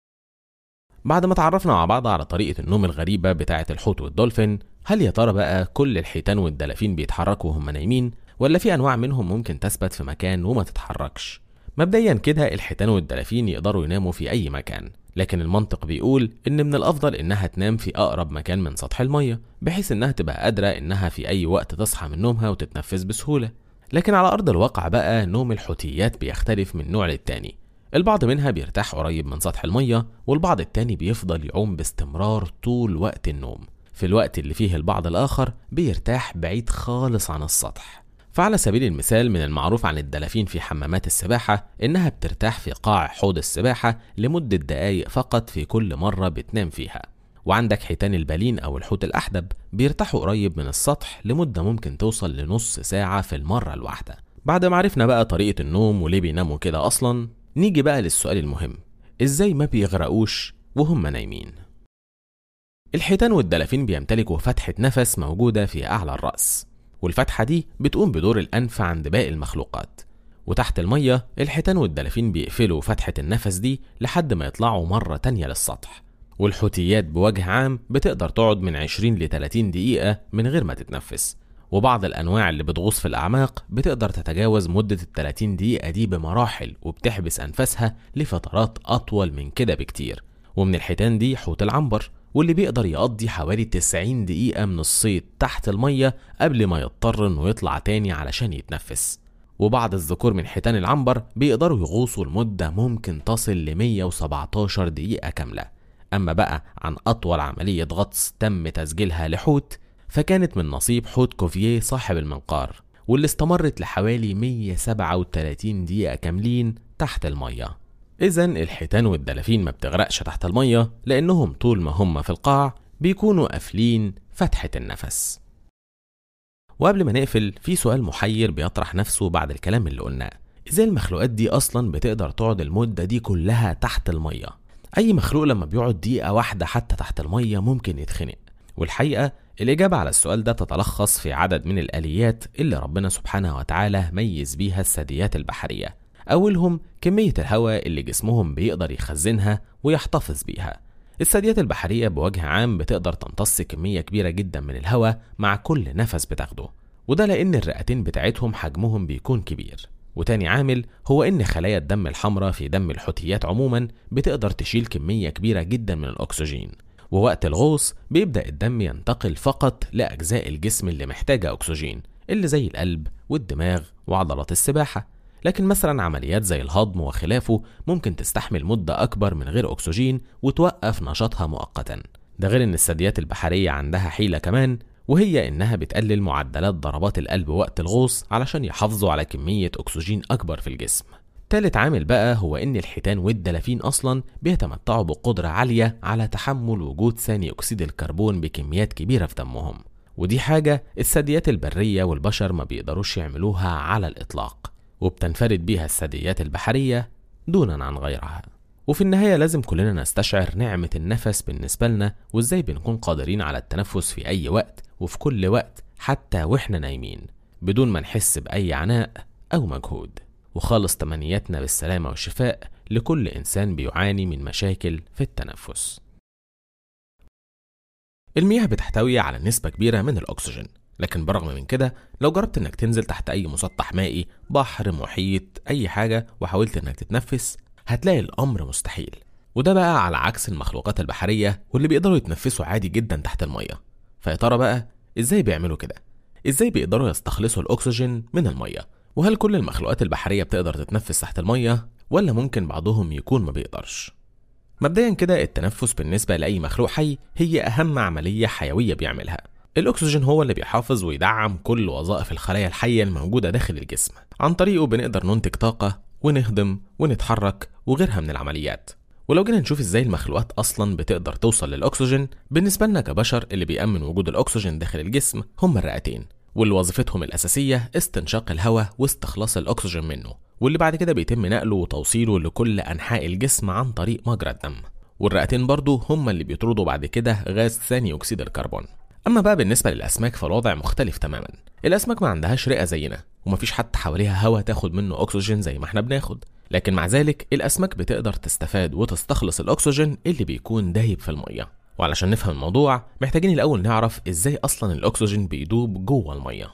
بعد ما تعرفنا مع بعض على طريقة النوم الغريبة بتاعة الحوت والدولفين هل يا ترى بقى كل الحيتان والدلافين بيتحركوا وهم نايمين ولا في أنواع منهم ممكن تثبت في مكان وما تتحركش مبدئيا كده الحيتان والدلافين يقدروا يناموا في أي مكان لكن المنطق بيقول إن من الأفضل إنها تنام في أقرب مكان من سطح المية بحيث إنها تبقى قادرة إنها في أي وقت تصحى من نومها وتتنفس بسهولة لكن على أرض الواقع بقى نوم الحوتيات بيختلف من نوع للتاني البعض منها بيرتاح قريب من سطح المية والبعض التاني بيفضل يعوم باستمرار طول وقت النوم في الوقت اللي فيه البعض الآخر بيرتاح بعيد خالص عن السطح فعلى سبيل المثال من المعروف عن الدلافين في حمامات السباحة إنها بترتاح في قاع حوض السباحة لمدة دقايق فقط في كل مرة بتنام فيها وعندك حيتان البالين أو الحوت الأحدب بيرتاحوا قريب من السطح لمدة ممكن توصل لنص ساعة في المرة الواحدة بعد ما عرفنا بقى طريقة النوم وليه بيناموا كده أصلا نيجي بقى للسؤال المهم إزاي ما بيغرقوش وهم نايمين الحيتان والدلافين بيمتلكوا فتحة نفس موجودة في أعلى الرأس والفتحة دي بتقوم بدور الأنف عند باقي المخلوقات وتحت المية الحيتان والدلافين بيقفلوا فتحة النفس دي لحد ما يطلعوا مرة تانية للسطح والحوتيات بوجه عام بتقدر تقعد من 20 ل 30 دقيقة من غير ما تتنفس وبعض الأنواع اللي بتغوص في الأعماق بتقدر تتجاوز مدة ال 30 دقيقة دي بمراحل وبتحبس أنفاسها لفترات أطول من كده بكتير ومن الحيتان دي حوت العنبر واللي بيقدر يقضي حوالي 90 دقيقة من الصيد تحت المية قبل ما يضطر انه يطلع تاني علشان يتنفس وبعض الذكور من حيتان العنبر بيقدروا يغوصوا لمدة ممكن تصل ل 117 دقيقة كاملة أما بقى عن أطول عملية غطس تم تسجيلها لحوت فكانت من نصيب حوت كوفيه صاحب المنقار واللي استمرت لحوالي 137 دقيقة كاملين تحت المية إذا الحيتان والدلافين ما بتغرقش تحت المية لأنهم طول ما هم في القاع بيكونوا قافلين فتحة النفس وقبل ما نقفل في سؤال محير بيطرح نفسه بعد الكلام اللي قلناه ازاي المخلوقات دي اصلا بتقدر تقعد المدة دي كلها تحت المية اي مخلوق لما بيقعد دقيقة واحدة حتى تحت المية ممكن يتخنق والحقيقة الإجابة على السؤال ده تتلخص في عدد من الآليات اللي ربنا سبحانه وتعالى ميز بيها الثدييات البحرية أولهم كمية الهواء اللي جسمهم بيقدر يخزنها ويحتفظ بيها الثدييات البحرية بوجه عام بتقدر تمتص كمية كبيرة جدا من الهواء مع كل نفس بتاخده وده لأن الرئتين بتاعتهم حجمهم بيكون كبير وتاني عامل هو إن خلايا الدم الحمراء في دم الحوتيات عموما بتقدر تشيل كمية كبيرة جدا من الأكسجين ووقت الغوص بيبدأ الدم ينتقل فقط لأجزاء الجسم اللي محتاجة أكسجين اللي زي القلب والدماغ وعضلات السباحة لكن مثلا عمليات زي الهضم وخلافه ممكن تستحمل مدة أكبر من غير أكسجين وتوقف نشاطها مؤقتا ده غير إن الثدييات البحرية عندها حيلة كمان وهي إنها بتقلل معدلات ضربات القلب وقت الغوص علشان يحافظوا على كمية أكسجين أكبر في الجسم تالت عامل بقى هو إن الحيتان والدلافين أصلا بيتمتعوا بقدرة عالية على تحمل وجود ثاني أكسيد الكربون بكميات كبيرة في دمهم ودي حاجة الثدييات البرية والبشر ما بيقدروش يعملوها على الإطلاق وبتنفرد بيها الثدييات البحرية دونا عن غيرها وفي النهاية لازم كلنا نستشعر نعمة النفس بالنسبة لنا وازاي بنكون قادرين على التنفس في أي وقت وفي كل وقت حتى واحنا نايمين بدون ما نحس بأي عناء أو مجهود وخالص تمنياتنا بالسلامة والشفاء لكل إنسان بيعاني من مشاكل في التنفس المياه بتحتوي على نسبة كبيرة من الأكسجين لكن برغم من كده لو جربت انك تنزل تحت اي مسطح مائي بحر محيط اي حاجة وحاولت انك تتنفس هتلاقي الامر مستحيل وده بقى على عكس المخلوقات البحرية واللي بيقدروا يتنفسوا عادي جدا تحت المية فيا ترى بقى ازاي بيعملوا كده ازاي بيقدروا يستخلصوا الاكسجين من المية وهل كل المخلوقات البحرية بتقدر تتنفس تحت المية ولا ممكن بعضهم يكون ما بيقدرش مبدئيا كده التنفس بالنسبة لأي مخلوق حي هي أهم عملية حيوية بيعملها الأكسجين هو اللي بيحافظ ويدعم كل وظائف الخلايا الحية الموجودة داخل الجسم عن طريقه بنقدر ننتج طاقة ونهضم ونتحرك وغيرها من العمليات ولو جينا نشوف ازاي المخلوقات اصلا بتقدر توصل للاكسجين بالنسبه لنا كبشر اللي بيامن وجود الاكسجين داخل الجسم هم الرئتين واللي وظيفتهم الاساسيه استنشاق الهواء واستخلاص الاكسجين منه واللي بعد كده بيتم نقله وتوصيله لكل انحاء الجسم عن طريق مجرى الدم والرئتين برضو هم اللي بيطردوا بعد كده غاز ثاني اكسيد الكربون اما بقى بالنسبه للاسماك فالوضع مختلف تماما الاسماك ما عندهاش رئه زينا ومفيش حتى حواليها هواء تاخد منه اكسجين زي ما احنا بناخد لكن مع ذلك الاسماك بتقدر تستفاد وتستخلص الاكسجين اللي بيكون دايب في الميه وعلشان نفهم الموضوع محتاجين الاول نعرف ازاي اصلا الاكسجين بيدوب جوه الميه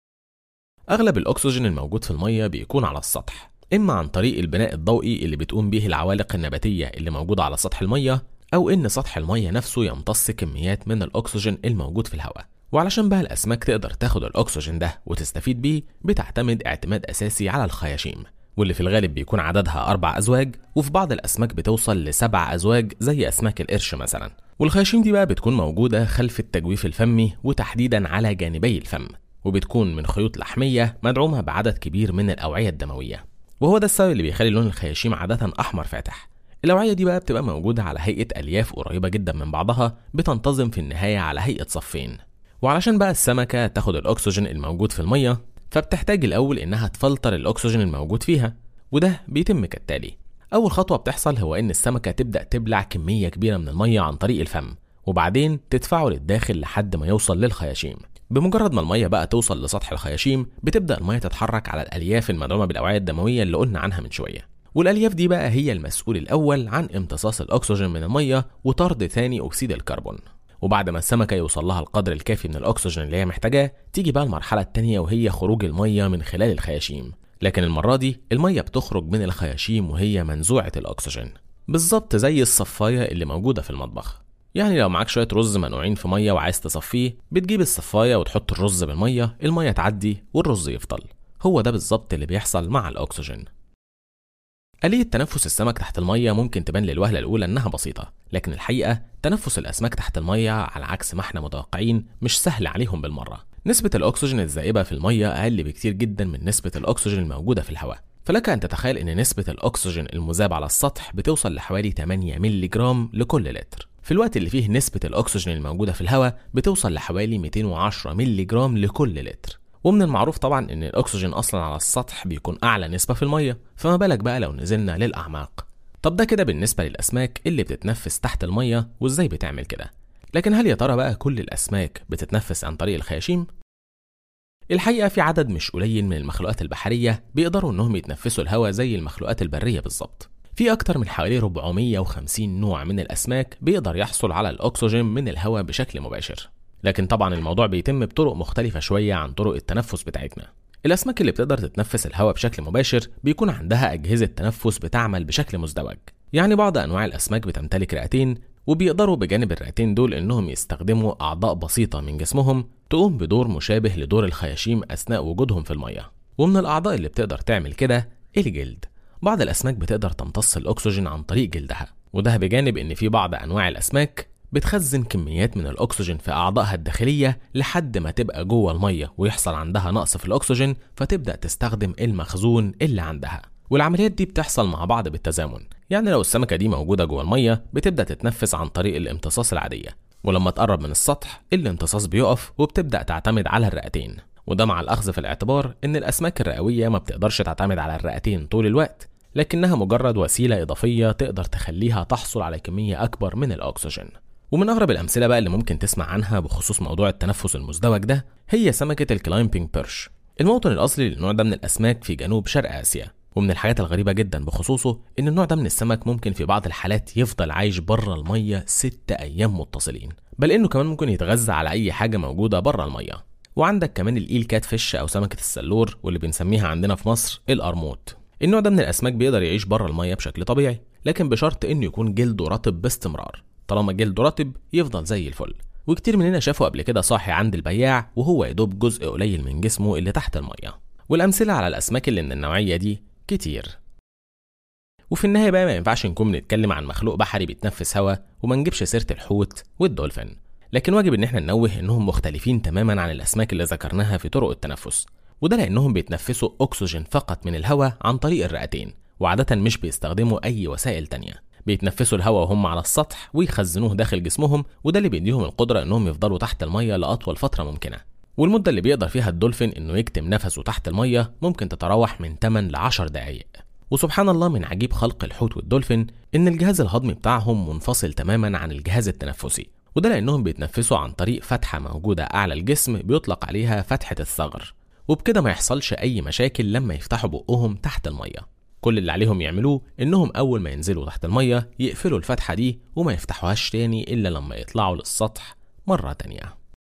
اغلب الاكسجين الموجود في الميه بيكون على السطح اما عن طريق البناء الضوئي اللي بتقوم به العوالق النباتيه اللي موجوده على سطح الميه او ان سطح الميه نفسه يمتص كميات من الاكسجين الموجود في الهواء وعلشان بقى الاسماك تقدر تاخد الاكسجين ده وتستفيد بيه بتعتمد اعتماد اساسي على الخياشيم واللي في الغالب بيكون عددها أربع أزواج وفي بعض الأسماك بتوصل لسبع أزواج زي أسماك القرش مثلا والخياشيم دي بقى بتكون موجودة خلف التجويف الفمي وتحديدا على جانبي الفم وبتكون من خيوط لحمية مدعومة بعدد كبير من الأوعية الدموية وهو ده السبب اللي بيخلي لون الخياشيم عادة أحمر فاتح الأوعية دي بقى بتبقى موجودة على هيئة ألياف قريبة جدا من بعضها بتنتظم في النهاية على هيئة صفين وعلشان بقى السمكة تاخد الأكسجين الموجود في المية فبتحتاج الأول إنها تفلتر الأكسجين الموجود فيها وده بيتم كالتالي أول خطوة بتحصل هو إن السمكة تبدأ تبلع كمية كبيرة من المية عن طريق الفم وبعدين تدفعه للداخل لحد ما يوصل للخياشيم بمجرد ما المية بقى توصل لسطح الخياشيم بتبدأ المية تتحرك على الألياف المدعومة بالأوعية الدموية اللي قلنا عنها من شوية والألياف دي بقى هي المسؤول الأول عن امتصاص الأكسجين من المية وطرد ثاني أكسيد الكربون وبعد ما السمكة يوصل لها القدر الكافي من الأكسجين اللي هي محتاجاه تيجي بقى المرحلة التانية وهي خروج المية من خلال الخياشيم لكن المرة دي المية بتخرج من الخياشيم وهي منزوعة الأكسجين بالظبط زي الصفاية اللي موجودة في المطبخ يعني لو معاك شوية رز منقوعين في مية وعايز تصفيه بتجيب الصفاية وتحط الرز بالمية المية تعدي والرز يفضل هو ده بالظبط اللي بيحصل مع الأكسجين آلية تنفس السمك تحت المية ممكن تبان للوهلة الأولى إنها بسيطة، لكن الحقيقة تنفس الأسماك تحت المية على عكس ما احنا متوقعين مش سهل عليهم بالمرة. نسبة الأكسجين الذائبة في المية أقل بكتير جدا من نسبة الأكسجين الموجودة في الهواء. فلك أن تتخيل أن نسبة الأكسجين المذاب على السطح بتوصل لحوالي 8 مللي جرام لكل لتر. في الوقت اللي فيه نسبة الأكسجين الموجودة في الهواء بتوصل لحوالي 210 مللي جرام لكل لتر. ومن المعروف طبعا ان الاكسجين اصلا على السطح بيكون اعلى نسبه في الميه فما بالك بقى لو نزلنا للاعماق طب ده كده بالنسبه للاسماك اللي بتتنفس تحت الميه وازاي بتعمل كده لكن هل يا ترى بقى كل الاسماك بتتنفس عن طريق الخياشيم الحقيقه في عدد مش قليل من المخلوقات البحريه بيقدروا انهم يتنفسوا الهواء زي المخلوقات البريه بالظبط في أكتر من حوالي 450 نوع من الأسماك بيقدر يحصل على الأكسجين من الهواء بشكل مباشر لكن طبعا الموضوع بيتم بطرق مختلفة شوية عن طرق التنفس بتاعتنا الأسماك اللي بتقدر تتنفس الهواء بشكل مباشر بيكون عندها أجهزة تنفس بتعمل بشكل مزدوج يعني بعض أنواع الأسماك بتمتلك رئتين وبيقدروا بجانب الرئتين دول إنهم يستخدموا أعضاء بسيطة من جسمهم تقوم بدور مشابه لدور الخياشيم أثناء وجودهم في المية ومن الأعضاء اللي بتقدر تعمل كده الجلد بعض الأسماك بتقدر تمتص الأكسجين عن طريق جلدها وده بجانب إن في بعض أنواع الأسماك بتخزن كميات من الأكسجين في أعضائها الداخلية لحد ما تبقى جوه المية ويحصل عندها نقص في الأكسجين فتبدأ تستخدم المخزون اللي عندها والعمليات دي بتحصل مع بعض بالتزامن يعني لو السمكة دي موجودة جوه المية بتبدأ تتنفس عن طريق الامتصاص العادية ولما تقرب من السطح الامتصاص بيقف وبتبدأ تعتمد على الرئتين وده مع الأخذ في الاعتبار إن الأسماك الرئوية ما بتقدرش تعتمد على الرئتين طول الوقت لكنها مجرد وسيلة إضافية تقدر تخليها تحصل على كمية أكبر من الأكسجين ومن أغرب الأمثلة بقى اللي ممكن تسمع عنها بخصوص موضوع التنفس المزدوج ده هي سمكة الكلايمبينج بيرش الموطن الأصلي للنوع ده من الأسماك في جنوب شرق آسيا ومن الحاجات الغريبة جدا بخصوصه إن النوع ده من السمك ممكن في بعض الحالات يفضل عايش بره المية ست أيام متصلين بل إنه كمان ممكن يتغذى على أي حاجة موجودة بره المية وعندك كمان الإيل كات فيش أو سمكة السلور واللي بنسميها عندنا في مصر القرموط النوع ده من الأسماك بيقدر يعيش بره المية بشكل طبيعي لكن بشرط إنه يكون جلده رطب باستمرار طالما جلده رطب يفضل زي الفل وكتير مننا شافوا قبل كده صاحي عند البياع وهو يدوب جزء قليل من جسمه اللي تحت المية والأمثلة على الأسماك اللي من النوعية دي كتير وفي النهاية بقى ما ينفعش نكون بنتكلم عن مخلوق بحري بيتنفس هوا وما نجيبش سيرة الحوت والدولفين لكن واجب ان احنا ننوه انهم مختلفين تماما عن الاسماك اللي ذكرناها في طرق التنفس وده لانهم بيتنفسوا اكسجين فقط من الهواء عن طريق الرئتين وعادة مش بيستخدموا اي وسائل تانية بيتنفسوا الهواء وهم على السطح ويخزنوه داخل جسمهم وده اللي بيديهم القدرة انهم يفضلوا تحت المية لأطول فترة ممكنة والمدة اللي بيقدر فيها الدولفين انه يكتم نفسه تحت المية ممكن تتراوح من 8 ل 10 دقايق وسبحان الله من عجيب خلق الحوت والدولفين ان الجهاز الهضمي بتاعهم منفصل تماما عن الجهاز التنفسي وده لانهم بيتنفسوا عن طريق فتحة موجودة اعلى الجسم بيطلق عليها فتحة الثغر وبكده ما يحصلش اي مشاكل لما يفتحوا بقهم تحت المية كل اللي عليهم يعملوه انهم اول ما ينزلوا تحت المية يقفلوا الفتحة دي وما يفتحوهاش تاني الا لما يطلعوا للسطح مرة تانية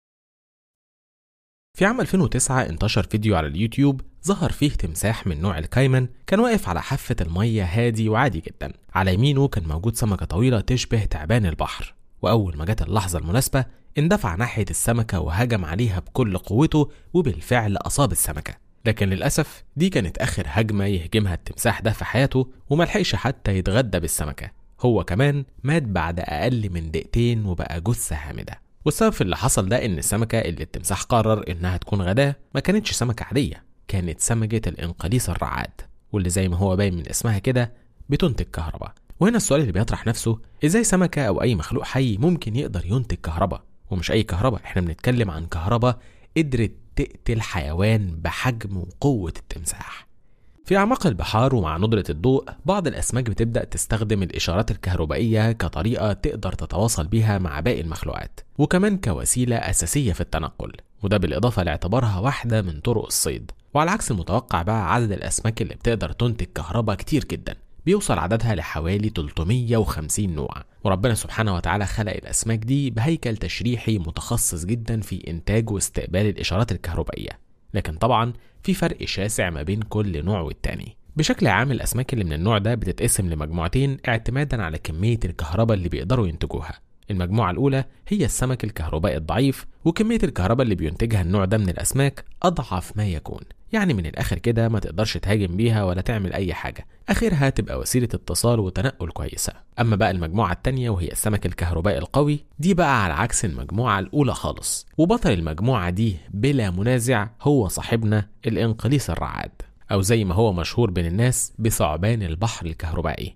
في عام 2009 انتشر فيديو على اليوتيوب ظهر فيه تمساح من نوع الكايمن كان واقف على حافة المية هادي وعادي جدا على يمينه كان موجود سمكة طويلة تشبه تعبان البحر وأول ما جت اللحظة المناسبة اندفع ناحية السمكة وهجم عليها بكل قوته وبالفعل أصاب السمكة لكن للأسف دي كانت آخر هجمة يهجمها التمساح ده في حياته وملحقش حتى يتغدى بالسمكة هو كمان مات بعد أقل من دقيقتين وبقى جثة هامدة والسبب في اللي حصل ده إن السمكة اللي التمساح قرر إنها تكون غداه ما كانتش سمكة عادية كانت سمكة الإنقليص الرعاد واللي زي ما هو باين من اسمها كده بتنتج كهرباء وهنا السؤال اللي بيطرح نفسه ازاي سمكة أو أي مخلوق حي ممكن يقدر ينتج كهرباء ومش أي كهرباء احنا بنتكلم عن كهرباء قدرت تقتل حيوان بحجم وقوة التمساح في أعماق البحار ومع ندرة الضوء بعض الأسماك بتبدأ تستخدم الإشارات الكهربائية كطريقة تقدر تتواصل بيها مع باقي المخلوقات وكمان كوسيلة أساسية في التنقل وده بالإضافة لاعتبارها واحدة من طرق الصيد وعلى عكس المتوقع بقى عدد الأسماك اللي بتقدر تنتج كهرباء كتير جدا بيوصل عددها لحوالي 350 نوع وربنا سبحانه وتعالى خلق الأسماك دي بهيكل تشريحي متخصص جدا في إنتاج واستقبال الإشارات الكهربائية لكن طبعا في فرق شاسع ما بين كل نوع والتاني بشكل عام الأسماك اللي من النوع ده بتتقسم لمجموعتين اعتمادا على كمية الكهرباء اللي بيقدروا ينتجوها المجموعة الأولى هي السمك الكهربائي الضعيف وكمية الكهرباء اللي بينتجها النوع ده من الأسماك أضعف ما يكون يعني من الآخر كده ما تقدرش تهاجم بيها ولا تعمل أي حاجة آخرها تبقى وسيلة اتصال وتنقل كويسة أما بقى المجموعة التانية وهي السمك الكهربائي القوي دي بقى على عكس المجموعة الأولى خالص وبطل المجموعة دي بلا منازع هو صاحبنا الإنقليس الرعاد أو زي ما هو مشهور بين الناس بثعبان البحر الكهربائي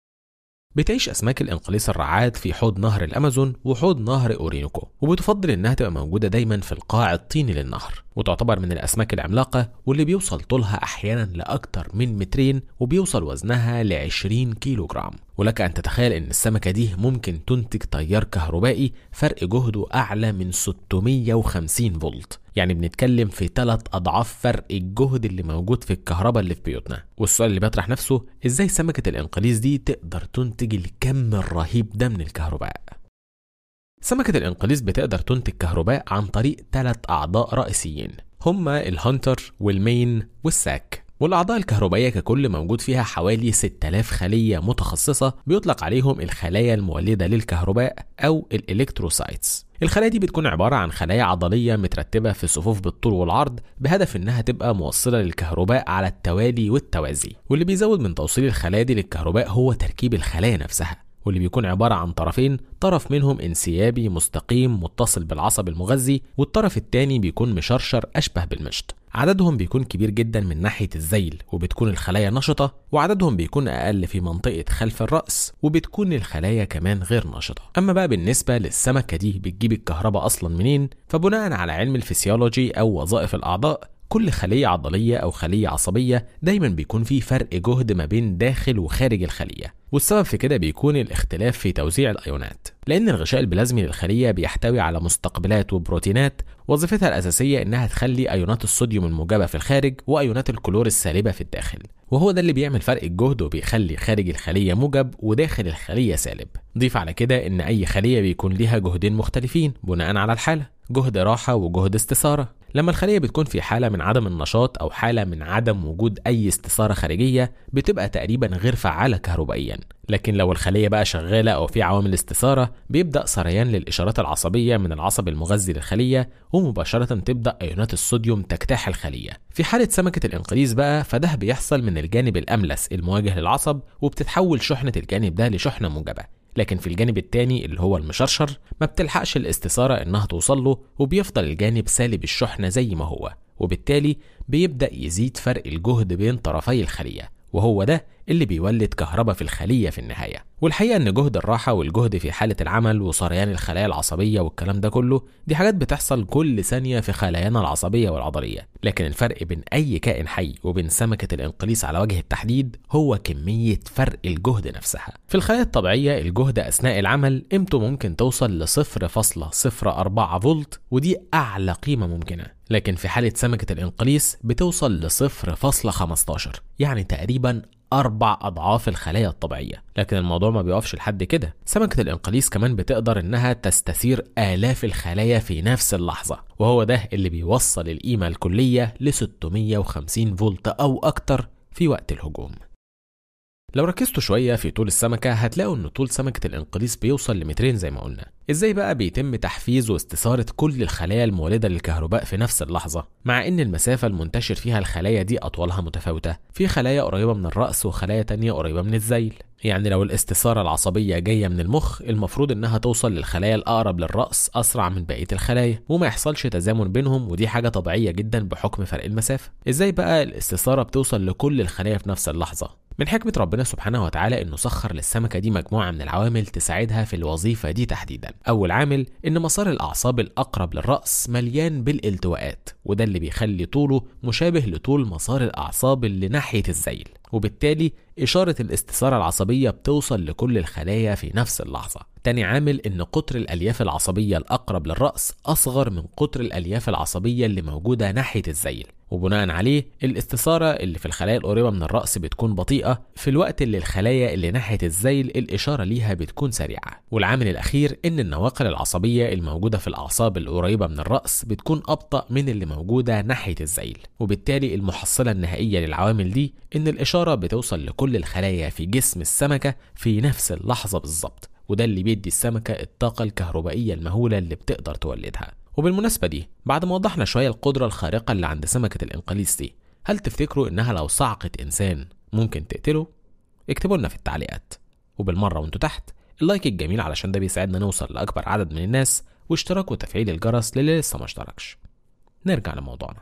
بتعيش أسماك الإنقليس الرعاد في حوض نهر الأمازون وحوض نهر أورينوكو وبتفضل إنها تبقى موجودة دايما في القاع الطيني للنهر وتعتبر من الأسماك العملاقة واللي بيوصل طولها أحيانا لأكتر من مترين وبيوصل وزنها ل 20 كيلو جرام ولك أن تتخيل إن السمكة دي ممكن تنتج تيار كهربائي فرق جهده أعلى من 650 فولت يعني بنتكلم في ثلاث أضعاف فرق الجهد اللي موجود في الكهرباء اللي في بيوتنا والسؤال اللي بيطرح نفسه إزاي سمكة الإنقليز دي تقدر تنتج الكم الرهيب ده من الكهرباء سمكة الإنقليز بتقدر تنتج كهرباء عن طريق ثلاث أعضاء رئيسيين هما الهانتر والمين والساك والأعضاء الكهربائية ككل موجود فيها حوالي 6000 خلية متخصصة بيطلق عليهم الخلايا المولدة للكهرباء أو الإلكتروسايتس الخلايا دي بتكون عبارة عن خلايا عضلية مترتبة في صفوف بالطول والعرض بهدف إنها تبقى موصلة للكهرباء على التوالي والتوازي واللي بيزود من توصيل الخلايا دي للكهرباء هو تركيب الخلايا نفسها واللي بيكون عبارة عن طرفين طرف منهم انسيابي مستقيم متصل بالعصب المغذي والطرف التاني بيكون مشرشر أشبه بالمشط عددهم بيكون كبير جدا من ناحية الزيل وبتكون الخلايا نشطة وعددهم بيكون أقل في منطقة خلف الرأس وبتكون الخلايا كمان غير نشطة أما بقى بالنسبة للسمكة دي بتجيب الكهرباء أصلا منين فبناء على علم الفسيولوجي أو وظائف الأعضاء كل خلية عضلية أو خلية عصبية دايما بيكون في فرق جهد ما بين داخل وخارج الخلية والسبب في كده بيكون الاختلاف في توزيع الأيونات لأن الغشاء البلازمي للخلية بيحتوي على مستقبلات وبروتينات وظيفتها الأساسية إنها تخلي أيونات الصوديوم الموجبة في الخارج وأيونات الكلور السالبة في الداخل وهو ده اللي بيعمل فرق الجهد وبيخلي خارج الخلية موجب وداخل الخلية سالب ضيف على كده إن أي خلية بيكون ليها جهدين مختلفين بناء على الحالة جهد راحة وجهد استثارة لما الخلية بتكون في حالة من عدم النشاط أو حالة من عدم وجود أي استثارة خارجية بتبقى تقريبا غير فعالة كهربائيا لكن لو الخلية بقى شغالة أو في عوامل استثارة بيبدأ سريان للإشارات العصبية من العصب المغذي للخلية ومباشرة تبدأ أيونات الصوديوم تجتاح الخلية في حالة سمكة الإنقليز بقى فده بيحصل من الجانب الأملس المواجه للعصب وبتتحول شحنة الجانب ده لشحنة موجبة لكن في الجانب التاني اللي هو المشرشر ما بتلحقش الاستثارة انها توصل له وبيفضل الجانب سالب الشحنة زي ما هو وبالتالي بيبدأ يزيد فرق الجهد بين طرفي الخلية وهو ده اللي بيولد كهرباء في الخلية في النهاية والحقيقة إن جهد الراحة والجهد في حالة العمل وسريان الخلايا العصبية والكلام ده كله دي حاجات بتحصل كل ثانية في خلايانا العصبية والعضلية لكن الفرق بين أي كائن حي وبين سمكة الانقليس على وجه التحديد هو كمية فرق الجهد نفسها في الخلايا الطبيعية الجهد أثناء العمل قيمته ممكن توصل ل 0.04 فولت ودي أعلى قيمة ممكنة لكن في حالة سمكة الانقليس بتوصل ل 0.15 يعني تقريبا أربع أضعاف الخلايا الطبيعية لكن الموضوع ما بيقفش لحد كده سمكة الإنقليس كمان بتقدر إنها تستثير آلاف الخلايا في نفس اللحظة وهو ده اللي بيوصل القيمة الكلية ل 650 فولت أو أكتر في وقت الهجوم لو ركزتوا شوية في طول السمكة هتلاقوا إن طول سمكة الإنقليس بيوصل لمترين زي ما قلنا إزاي بقى بيتم تحفيز واستثارة كل الخلايا المولدة للكهرباء في نفس اللحظة مع إن المسافة المنتشر فيها الخلايا دي أطولها متفاوتة في خلايا قريبة من الرأس وخلايا تانية قريبة من الذيل يعني لو الاستثارة العصبية جاية من المخ المفروض إنها توصل للخلايا الأقرب للرأس أسرع من بقية الخلايا وما يحصلش تزامن بينهم ودي حاجة طبيعية جدا بحكم فرق المسافة إزاي بقى الاستثارة بتوصل لكل الخلايا في نفس اللحظة من حكمة ربنا سبحانه وتعالى إنه سخر للسمكة دي مجموعة من العوامل تساعدها في الوظيفة دي تحديدا. أول عامل إن مسار الأعصاب الأقرب للرأس مليان بالالتواءات وده اللي بيخلي طوله مشابه لطول مسار الأعصاب اللي ناحية الذيل وبالتالي إشارة الاستثارة العصبية بتوصل لكل الخلايا في نفس اللحظة. تاني عامل إن قطر الألياف العصبية الأقرب للرأس أصغر من قطر الألياف العصبية اللي موجودة ناحية الذيل وبناء عليه الاستثارة اللي في الخلايا القريبة من الرأس بتكون بطيئة في الوقت اللي الخلايا اللي ناحية الذيل الإشارة ليها بتكون سريعة والعامل الأخير إن النواقل العصبية الموجودة في الأعصاب القريبة من الرأس بتكون أبطأ من اللي موجودة ناحية الذيل وبالتالي المحصلة النهائية للعوامل دي إن الإشارة بتوصل لكل الخلايا في جسم السمكة في نفس اللحظة بالظبط وده اللي بيدي السمكة الطاقة الكهربائية المهولة اللي بتقدر تولدها وبالمناسبة دي بعد ما وضحنا شوية القدرة الخارقة اللي عند سمكة الإنقليس دي هل تفتكروا إنها لو صعقت إنسان ممكن تقتله؟ اكتبوا لنا في التعليقات وبالمرة وانتوا تحت اللايك الجميل علشان ده بيساعدنا نوصل لأكبر عدد من الناس واشتراك وتفعيل الجرس للي لسه ما اشتركش نرجع لموضوعنا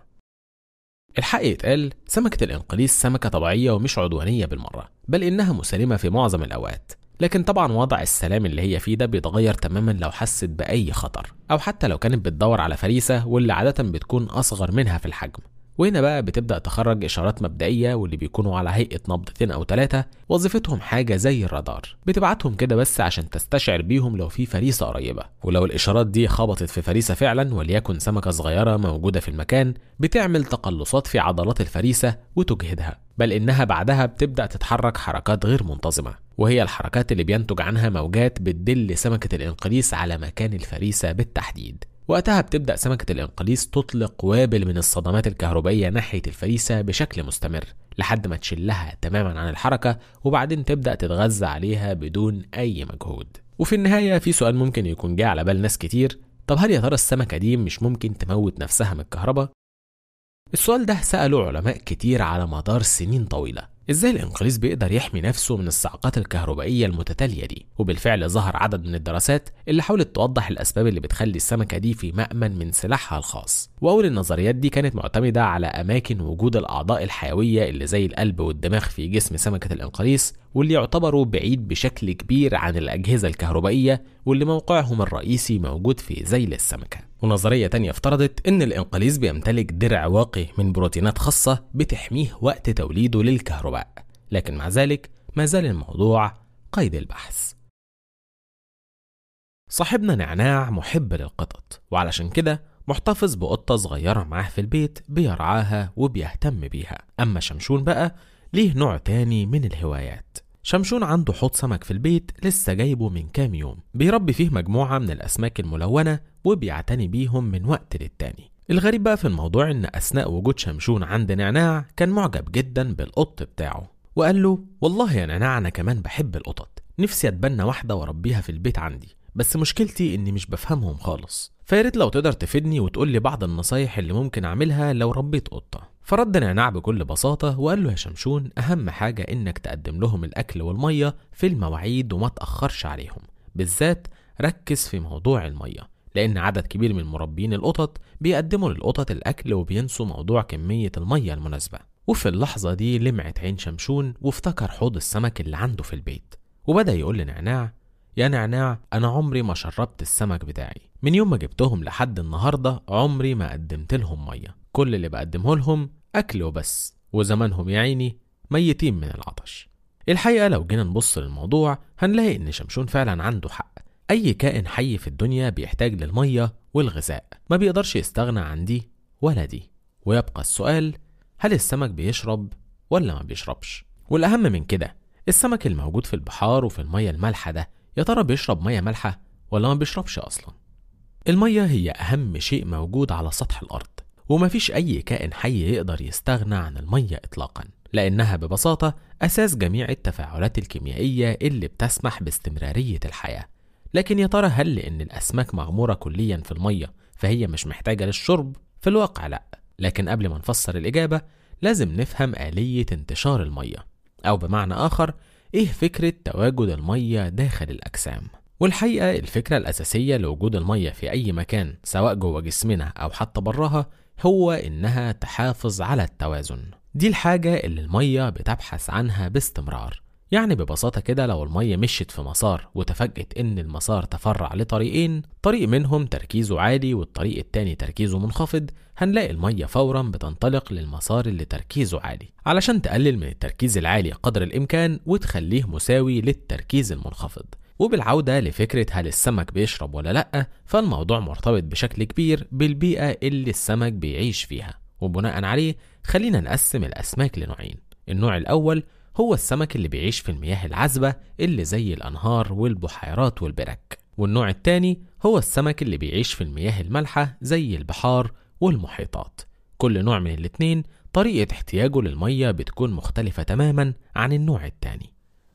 الحق يتقال سمكة الإنقليس سمكة طبيعية ومش عدوانية بالمرة بل إنها مسالمة في معظم الأوقات لكن طبعا وضع السلام اللي هي فيه ده بيتغير تماما لو حست بأي خطر أو حتى لو كانت بتدور على فريسة واللي عادة بتكون أصغر منها في الحجم وهنا بقى بتبدأ تخرج إشارات مبدئية واللي بيكونوا على هيئة نبضتين أو ثلاثة وظيفتهم حاجة زي الرادار بتبعتهم كده بس عشان تستشعر بيهم لو في فريسة قريبة ولو الإشارات دي خبطت في فريسة فعلا وليكن سمكة صغيرة موجودة في المكان بتعمل تقلصات في عضلات الفريسة وتجهدها بل إنها بعدها بتبدأ تتحرك حركات غير منتظمة وهي الحركات اللي بينتج عنها موجات بتدل سمكة الإنقليس على مكان الفريسة بالتحديد وقتها بتبدأ سمكة الإنقليس تطلق وابل من الصدمات الكهربائية ناحية الفريسة بشكل مستمر لحد ما تشلها تماما عن الحركة وبعدين تبدأ تتغذى عليها بدون أي مجهود وفي النهاية في سؤال ممكن يكون جه على بال ناس كتير طب هل يا ترى السمكة دي مش ممكن تموت نفسها من الكهرباء؟ السؤال ده سأله علماء كتير على مدار سنين طويلة ازاي الانقليز بيقدر يحمي نفسه من الصعقات الكهربائية المتتالية دي وبالفعل ظهر عدد من الدراسات اللي حاولت توضح الأسباب اللي بتخلي السمكة دي في مأمن من سلاحها الخاص وأول النظريات دي كانت معتمدة على أماكن وجود الأعضاء الحيوية اللي زي القلب والدماغ في جسم سمكة الإنقليس واللي يعتبروا بعيد بشكل كبير عن الأجهزة الكهربائية واللي موقعهم الرئيسي موجود في ذيل السمكة ونظرية تانية افترضت إن الإنقليز بيمتلك درع واقي من بروتينات خاصة بتحميه وقت توليده للكهرباء لكن مع ذلك ما زال الموضوع قيد البحث صاحبنا نعناع محب للقطط وعلشان كده محتفظ بقطة صغيرة معاه في البيت بيرعاها وبيهتم بيها أما شمشون بقى ليه نوع تاني من الهوايات شمشون عنده حوض سمك في البيت لسه جايبه من كام يوم بيربي فيه مجموعة من الأسماك الملونة وبيعتني بيهم من وقت للتاني الغريب بقى في الموضوع إن أثناء وجود شمشون عند نعناع كان معجب جدا بالقط بتاعه وقال له والله يا نعناع أنا كمان بحب القطط نفسي أتبنى واحدة وأربيها في البيت عندي بس مشكلتي إني مش بفهمهم خالص فياريت لو تقدر تفيدني وتقول لي بعض النصايح اللي ممكن أعملها لو ربيت قطة فرد نعناع بكل بساطة وقال له يا شمشون أهم حاجة إنك تقدم لهم الأكل والمية في المواعيد وما تأخرش عليهم بالذات ركز في موضوع المية لأن عدد كبير من مربين القطط بيقدموا للقطط الأكل وبينسوا موضوع كمية المية المناسبة وفي اللحظة دي لمعت عين شمشون وافتكر حوض السمك اللي عنده في البيت وبدأ يقول لنعناع يا نعناع أنا عمري ما شربت السمك بتاعي من يوم ما جبتهم لحد النهاردة عمري ما قدمت لهم مية كل اللي بقدمه لهم أكل وبس وزمانهم يا عيني ميتين من العطش الحقيقة لو جينا نبص للموضوع هنلاقي إن شمشون فعلا عنده حق أي كائن حي في الدنيا بيحتاج للمية والغذاء ما بيقدرش يستغنى عن دي ولا دي ويبقى السؤال هل السمك بيشرب ولا ما بيشربش والأهم من كده السمك الموجود في البحار وفي المية المالحة ده يا ترى بيشرب مية مالحة ولا ما بيشربش أصلا المية هي أهم شيء موجود على سطح الأرض ومفيش أي كائن حي يقدر يستغنى عن المية إطلاقا لأنها ببساطة أساس جميع التفاعلات الكيميائية اللي بتسمح باستمرارية الحياة لكن يا ترى هل لأن الأسماك مغمورة كليا في المية فهي مش محتاجة للشرب؟ في الواقع لأ لكن قبل ما نفسر الإجابة لازم نفهم آلية انتشار المية أو بمعنى آخر إيه فكرة تواجد المية داخل الأجسام والحقيقة الفكرة الأساسية لوجود المية في أي مكان سواء جوه جسمنا أو حتى براها هو إنها تحافظ على التوازن دي الحاجة اللي المية بتبحث عنها باستمرار يعني ببساطة كده لو المية مشيت في مسار وتفاجئت إن المسار تفرع لطريقين طريق منهم تركيزه عالي والطريق التاني تركيزه منخفض هنلاقي المية فورا بتنطلق للمسار اللي تركيزه عالي علشان تقلل من التركيز العالي قدر الإمكان وتخليه مساوي للتركيز المنخفض وبالعودة لفكرة هل السمك بيشرب ولا لأ فالموضوع مرتبط بشكل كبير بالبيئة اللي السمك بيعيش فيها وبناء عليه خلينا نقسم الأسماك لنوعين النوع الأول هو السمك اللي بيعيش في المياه العذبة اللي زي الأنهار والبحيرات والبرك والنوع التاني هو السمك اللي بيعيش في المياه المالحة زي البحار والمحيطات كل نوع من الاتنين طريقة احتياجه للمية بتكون مختلفة تماما عن النوع التاني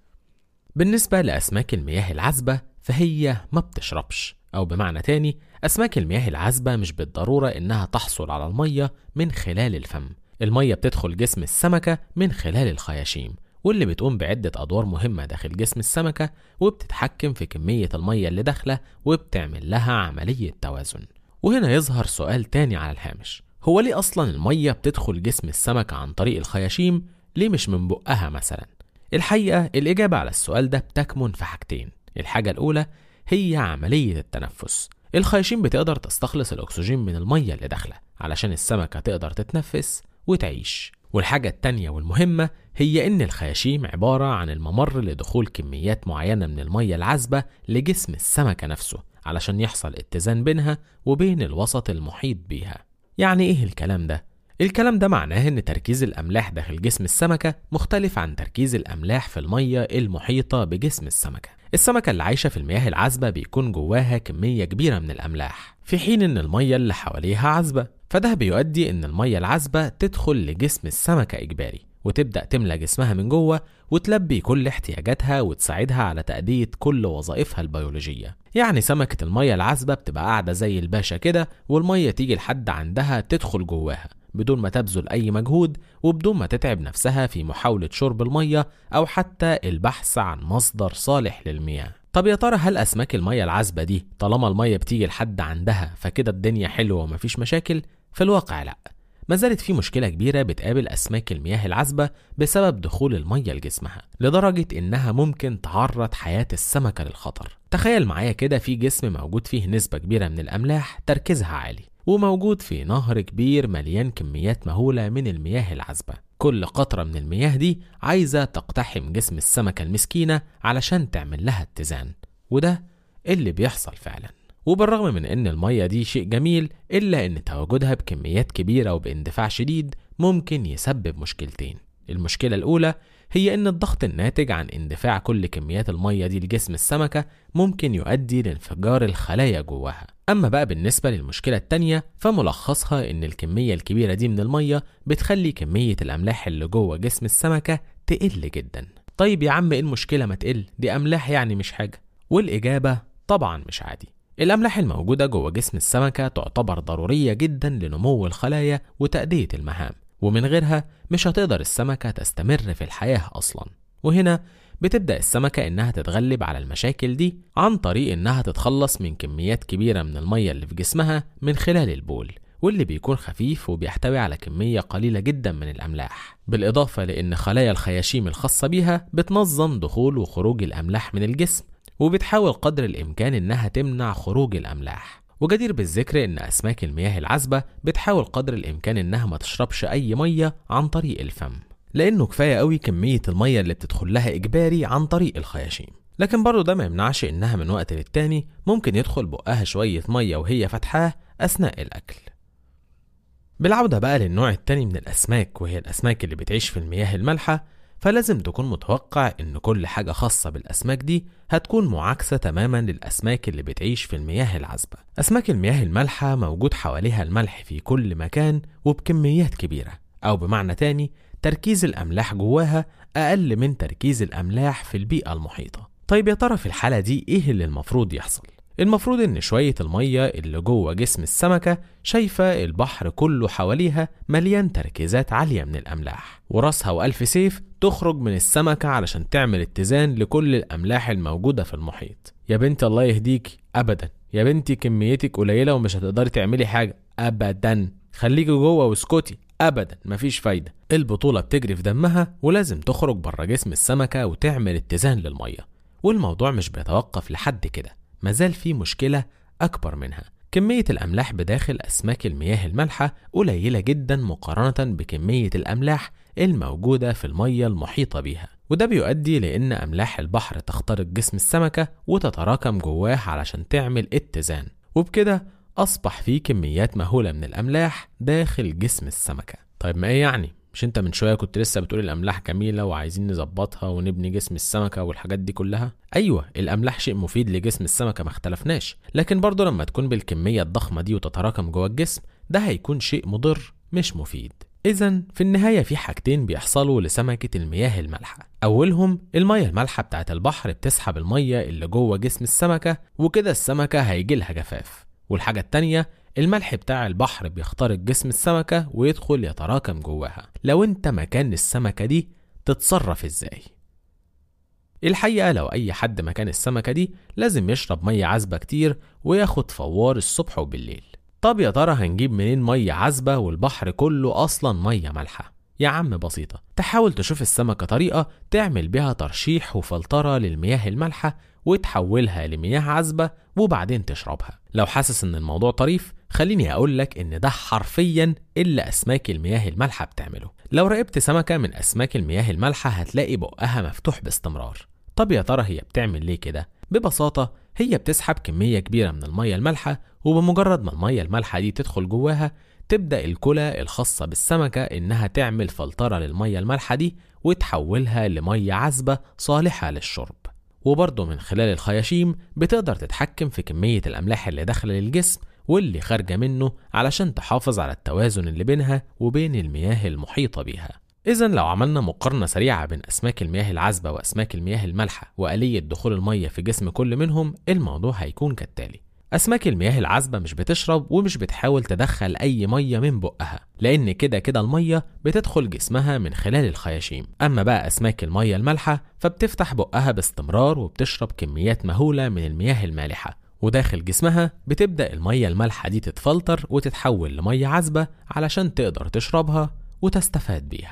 بالنسبة لأسماك المياه العذبة فهي ما بتشربش أو بمعنى تاني أسماك المياه العذبة مش بالضرورة إنها تحصل على المية من خلال الفم المية بتدخل جسم السمكة من خلال الخياشيم واللي بتقوم بعدة أدوار مهمة داخل جسم السمكة وبتتحكم في كمية المية اللي داخلة وبتعمل لها عملية توازن وهنا يظهر سؤال تاني على الهامش هو ليه أصلا المية بتدخل جسم السمكة عن طريق الخياشيم ليه مش من بقها مثلا الحقيقة الإجابة على السؤال ده بتكمن في حاجتين الحاجة الأولى هي عملية التنفس الخياشيم بتقدر تستخلص الأكسجين من المية اللي داخلة علشان السمكة تقدر تتنفس وتعيش والحاجة التانية والمهمة هي إن الخياشيم عبارة عن الممر لدخول كميات معينة من المية العذبة لجسم السمكة نفسه علشان يحصل اتزان بينها وبين الوسط المحيط بيها يعني إيه الكلام ده؟ الكلام ده معناه إن تركيز الأملاح داخل جسم السمكة مختلف عن تركيز الأملاح في المية المحيطة بجسم السمكة السمكة اللي عايشة في المياه العذبة بيكون جواها كمية كبيرة من الأملاح في حين إن المية اللي حواليها عذبة فده بيؤدي إن المية العذبة تدخل لجسم السمكة إجباري وتبدأ تملى جسمها من جوه وتلبي كل احتياجاتها وتساعدها على تأدية كل وظائفها البيولوجية يعني سمكة المية العذبة بتبقى قاعدة زي الباشا كده والمية تيجي لحد عندها تدخل جواها بدون ما تبذل أي مجهود وبدون ما تتعب نفسها في محاولة شرب المية أو حتى البحث عن مصدر صالح للمياه طب يا ترى هل أسماك المية العذبة دي طالما المية بتيجي لحد عندها فكده الدنيا حلوة ومفيش مشاكل؟ في الواقع لأ ما زالت في مشكلة كبيرة بتقابل أسماك المياه العذبة بسبب دخول المية لجسمها لدرجة إنها ممكن تعرض حياة السمكة للخطر تخيل معايا كده في جسم موجود فيه نسبة كبيرة من الأملاح تركيزها عالي وموجود في نهر كبير مليان كميات مهولة من المياه العذبة كل قطرة من المياه دي عايزة تقتحم جسم السمكة المسكينة علشان تعمل لها اتزان وده اللي بيحصل فعلا وبالرغم من ان المية دي شيء جميل الا ان تواجدها بكميات كبيرة وباندفاع شديد ممكن يسبب مشكلتين المشكلة الأولى هي إن الضغط الناتج عن اندفاع كل كميات المية دي لجسم السمكة ممكن يؤدي لانفجار الخلايا جواها أما بقى بالنسبة للمشكلة التانية فملخصها إن الكمية الكبيرة دي من المية بتخلي كمية الأملاح اللي جوه جسم السمكة تقل جدا طيب يا عم إيه المشكلة ما تقل دي أملاح يعني مش حاجة والإجابة طبعا مش عادي الأملاح الموجودة جوه جسم السمكة تعتبر ضرورية جدا لنمو الخلايا وتأدية المهام ومن غيرها مش هتقدر السمكة تستمر في الحياة أصلا وهنا بتبدأ السمكة إنها تتغلب على المشاكل دي عن طريق إنها تتخلص من كميات كبيرة من المية اللي في جسمها من خلال البول واللي بيكون خفيف وبيحتوي على كمية قليلة جدا من الأملاح بالإضافة لأن خلايا الخياشيم الخاصة بيها بتنظم دخول وخروج الأملاح من الجسم وبتحاول قدر الإمكان إنها تمنع خروج الأملاح وجدير بالذكر إن أسماك المياه العذبة بتحاول قدر الإمكان إنها ما تشربش أي مية عن طريق الفم لأنه كفاية قوي كمية المية اللي بتدخل لها إجباري عن طريق الخياشيم لكن برضه ده ما يمنعش إنها من وقت للتاني ممكن يدخل بقها شوية مية وهي فاتحاه أثناء الأكل بالعودة بقى للنوع التاني من الأسماك وهي الأسماك اللي بتعيش في المياه المالحة فلازم تكون متوقع إن كل حاجة خاصة بالأسماك دي هتكون معاكسة تماما للأسماك اللي بتعيش في المياه العذبة أسماك المياه المالحة موجود حواليها الملح في كل مكان وبكميات كبيرة أو بمعنى تاني تركيز الأملاح جواها أقل من تركيز الأملاح في البيئة المحيطة طيب يا ترى في الحالة دي إيه اللي المفروض يحصل؟ المفروض إن شوية المية اللي جوه جسم السمكة شايفة البحر كله حواليها مليان تركيزات عالية من الأملاح وراسها وألف سيف تخرج من السمكة علشان تعمل اتزان لكل الأملاح الموجودة في المحيط يا بنتي الله يهديك أبدا يا بنتي كميتك قليلة ومش هتقدري تعملي حاجة أبدا خليكي جوه واسكتي ابدا مفيش فايده البطوله بتجري في دمها ولازم تخرج بره جسم السمكه وتعمل اتزان للميه والموضوع مش بيتوقف لحد كده مازال في مشكله اكبر منها كمية الأملاح بداخل أسماك المياه المالحة قليلة جدا مقارنة بكمية الأملاح الموجودة في المية المحيطة بيها وده بيؤدي لأن أملاح البحر تخترق جسم السمكة وتتراكم جواه علشان تعمل اتزان وبكده أصبح فيه كميات مهولة من الأملاح داخل جسم السمكة طيب ما إيه يعني؟ مش انت من شويه كنت لسه بتقول الاملاح جميله وعايزين نظبطها ونبني جسم السمكه والحاجات دي كلها ايوه الاملاح شيء مفيد لجسم السمكه ما اختلفناش لكن برضه لما تكون بالكميه الضخمه دي وتتراكم جوه الجسم ده هيكون شيء مضر مش مفيد إذا في النهاية في حاجتين بيحصلوا لسمكة المياه المالحة أولهم المية المالحة بتاعت البحر بتسحب المية اللي جوه جسم السمكة وكده السمكة هيجيلها جفاف والحاجة التانية الملح بتاع البحر بيخترق جسم السمكة ويدخل يتراكم جواها لو انت مكان السمكة دي تتصرف ازاي الحقيقة لو أي حد مكان السمكة دي لازم يشرب مية عذبة كتير وياخد فوار الصبح وبالليل طب يا ترى هنجيب منين مية عذبة والبحر كله أصلا مية مالحة يا عم بسيطة تحاول تشوف السمكة طريقة تعمل بيها ترشيح وفلترة للمياه المالحة وتحولها لمياه عذبة وبعدين تشربها لو حاسس ان الموضوع طريف خليني اقول لك ان ده حرفيا اللي اسماك المياه المالحة بتعمله لو راقبت سمكة من اسماك المياه المالحة هتلاقي بقها مفتوح باستمرار طب يا ترى هي بتعمل ليه كده ببساطة هي بتسحب كمية كبيرة من المية المالحة وبمجرد ما المية المالحة دي تدخل جواها تبدأ الكلى الخاصة بالسمكة إنها تعمل فلترة للمية المالحة دي وتحولها لمية عذبة صالحة للشرب وبرضه من خلال الخياشيم بتقدر تتحكم في كمية الأملاح اللي داخلة للجسم واللي خارجة منه علشان تحافظ على التوازن اللي بينها وبين المياه المحيطة بيها إذا لو عملنا مقارنة سريعة بين أسماك المياه العذبة وأسماك المياه المالحة وآلية دخول المية في جسم كل منهم الموضوع هيكون كالتالي أسماك المياه العذبة مش بتشرب ومش بتحاول تدخل أي مية من بقها لأن كده كده المية بتدخل جسمها من خلال الخياشيم أما بقى أسماك المية المالحة فبتفتح بقها باستمرار وبتشرب كميات مهولة من المياه المالحة وداخل جسمها بتبدأ المية المالحة دي تتفلتر وتتحول لمية عذبة علشان تقدر تشربها وتستفاد بيها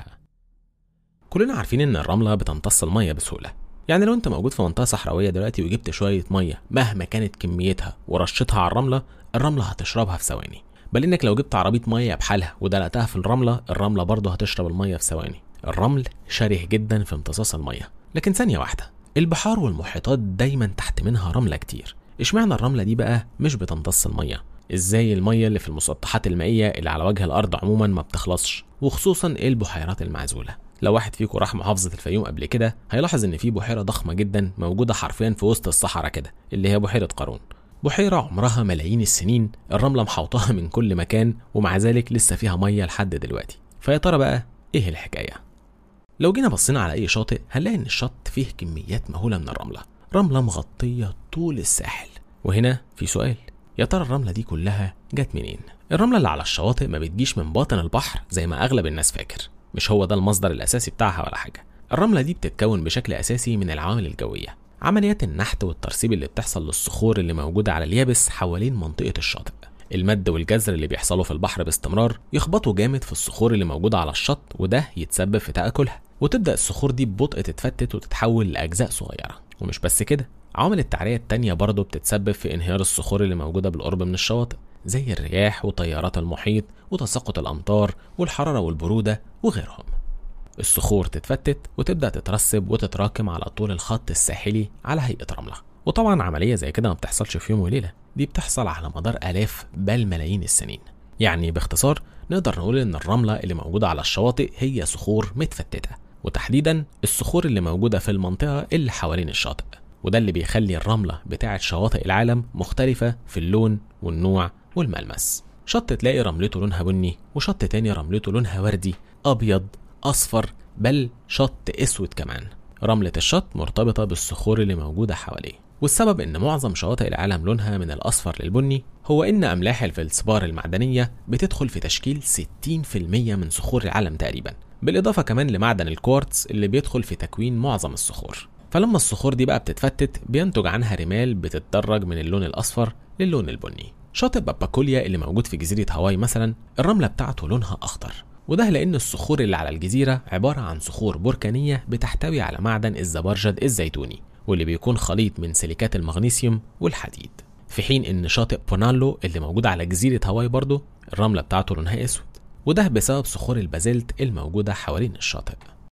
كلنا عارفين إن الرملة بتمتص المية بسهولة يعني لو انت موجود في منطقه صحراويه دلوقتي وجبت شويه ميه مهما كانت كميتها ورشيتها على الرمله الرمله هتشربها في ثواني بل انك لو جبت عربيه ميه بحالها ودلقتها في الرمله الرمله برضه هتشرب الميه في ثواني الرمل شره جدا في امتصاص الميه لكن ثانيه واحده البحار والمحيطات دايما تحت منها رمله كتير اشمعنى الرمله دي بقى مش بتمتص الميه ازاي الميه اللي في المسطحات المائيه اللي على وجه الارض عموما ما بتخلصش وخصوصا البحيرات المعزوله لو واحد فيكم راح محافظة الفيوم قبل كده هيلاحظ إن في بحيرة ضخمة جدا موجودة حرفيا في وسط الصحراء كده اللي هي بحيرة قارون. بحيرة عمرها ملايين السنين الرملة محوطاها من كل مكان ومع ذلك لسه فيها مية لحد دلوقتي. فيا ترى بقى إيه الحكاية؟ لو جينا بصينا على أي شاطئ هنلاقي إن الشط فيه كميات مهولة من الرملة. رملة مغطية طول الساحل. وهنا في سؤال يا ترى الرملة دي كلها جت منين؟ الرملة اللي على الشواطئ ما بتجيش من باطن البحر زي ما أغلب الناس فاكر. مش هو ده المصدر الأساسي بتاعها ولا حاجة الرملة دي بتتكون بشكل أساسي من العوامل الجوية عمليات النحت والترسيب اللي بتحصل للصخور اللي موجودة على اليابس حوالين منطقة الشاطئ المد والجزر اللي بيحصلوا في البحر باستمرار يخبطوا جامد في الصخور اللي موجودة على الشط وده يتسبب في تآكلها وتبدأ الصخور دي ببطء تتفتت وتتحول لأجزاء صغيرة ومش بس كده عوامل التعرية التانية برضه بتتسبب في انهيار الصخور اللي موجودة بالقرب من الشواطئ زي الرياح وتيارات المحيط وتساقط الأمطار والحرارة والبرودة وغيرهم الصخور تتفتت وتبدأ تترسب وتتراكم على طول الخط الساحلي على هيئة رملة وطبعا عملية زي كده ما بتحصلش في يوم وليلة دي بتحصل على مدار آلاف بل ملايين السنين يعني باختصار نقدر نقول إن الرملة اللي موجودة على الشواطئ هي صخور متفتتة وتحديدا الصخور اللي موجودة في المنطقة اللي حوالين الشاطئ وده اللي بيخلي الرملة بتاعة شواطئ العالم مختلفة في اللون والنوع والملمس شط تلاقي رملته لونها بني وشط تاني رملته لونها وردي أبيض أصفر بل شط أسود كمان رملة الشط مرتبطة بالصخور اللي موجودة حواليه والسبب ان معظم شواطئ العالم لونها من الاصفر للبني هو ان املاح الفلسبار المعدنيه بتدخل في تشكيل 60% من صخور العالم تقريبا بالاضافه كمان لمعدن الكوارتز اللي بيدخل في تكوين معظم الصخور فلما الصخور دي بقى بتتفتت بينتج عنها رمال بتتدرج من اللون الاصفر للون البني شاطئ باباكوليا اللي موجود في جزيرة هاواي مثلا الرملة بتاعته لونها أخضر وده لأن الصخور اللي على الجزيرة عبارة عن صخور بركانية بتحتوي على معدن الزبرجد الزيتوني واللي بيكون خليط من سيليكات المغنيسيوم والحديد في حين ان شاطئ بونالو اللي موجود على جزيرة هاواي برضه الرملة بتاعته لونها اسود وده بسبب صخور البازلت الموجودة حوالين الشاطئ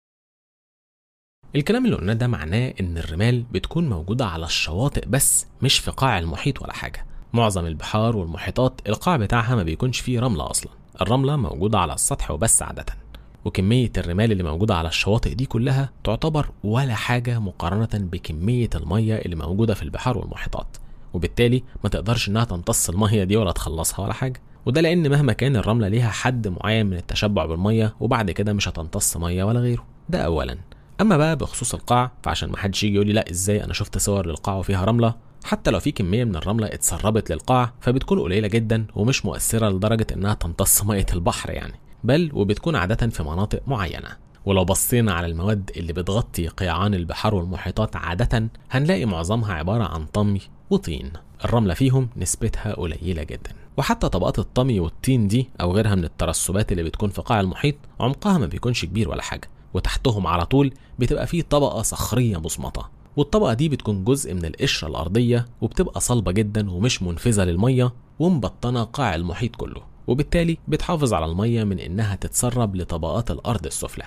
الكلام اللي قلناه ده معناه ان الرمال بتكون موجودة على الشواطئ بس مش في قاع المحيط ولا حاجة معظم البحار والمحيطات القاع بتاعها ما بيكونش فيه رملة أصلا الرملة موجودة على السطح وبس عادة وكمية الرمال اللي موجودة على الشواطئ دي كلها تعتبر ولا حاجة مقارنة بكمية المية اللي موجودة في البحار والمحيطات وبالتالي ما تقدرش انها تمتص المية دي ولا تخلصها ولا حاجة وده لان مهما كان الرملة ليها حد معين من التشبع بالمية وبعد كده مش هتمتص مية ولا غيره ده اولا اما بقى بخصوص القاع فعشان ما حدش يجي يقول لي لا ازاي انا شفت صور للقاع وفيها رمله حتى لو في كميه من الرمله اتسربت للقاع فبتكون قليله جدا ومش مؤثره لدرجه انها تمتص ميه البحر يعني بل وبتكون عاده في مناطق معينه ولو بصينا على المواد اللي بتغطي قيعان البحار والمحيطات عادة هنلاقي معظمها عبارة عن طمي وطين الرملة فيهم نسبتها قليلة جدا وحتى طبقات الطمي والطين دي أو غيرها من الترسبات اللي بتكون في قاع المحيط عمقها ما بيكونش كبير ولا حاجة وتحتهم على طول بتبقى فيه طبقة صخرية مصمطة والطبقة دي بتكون جزء من القشرة الأرضية وبتبقى صلبة جدا ومش منفذة للمية ومبطنة قاع المحيط كله وبالتالي بتحافظ على المية من إنها تتسرب لطبقات الأرض السفلى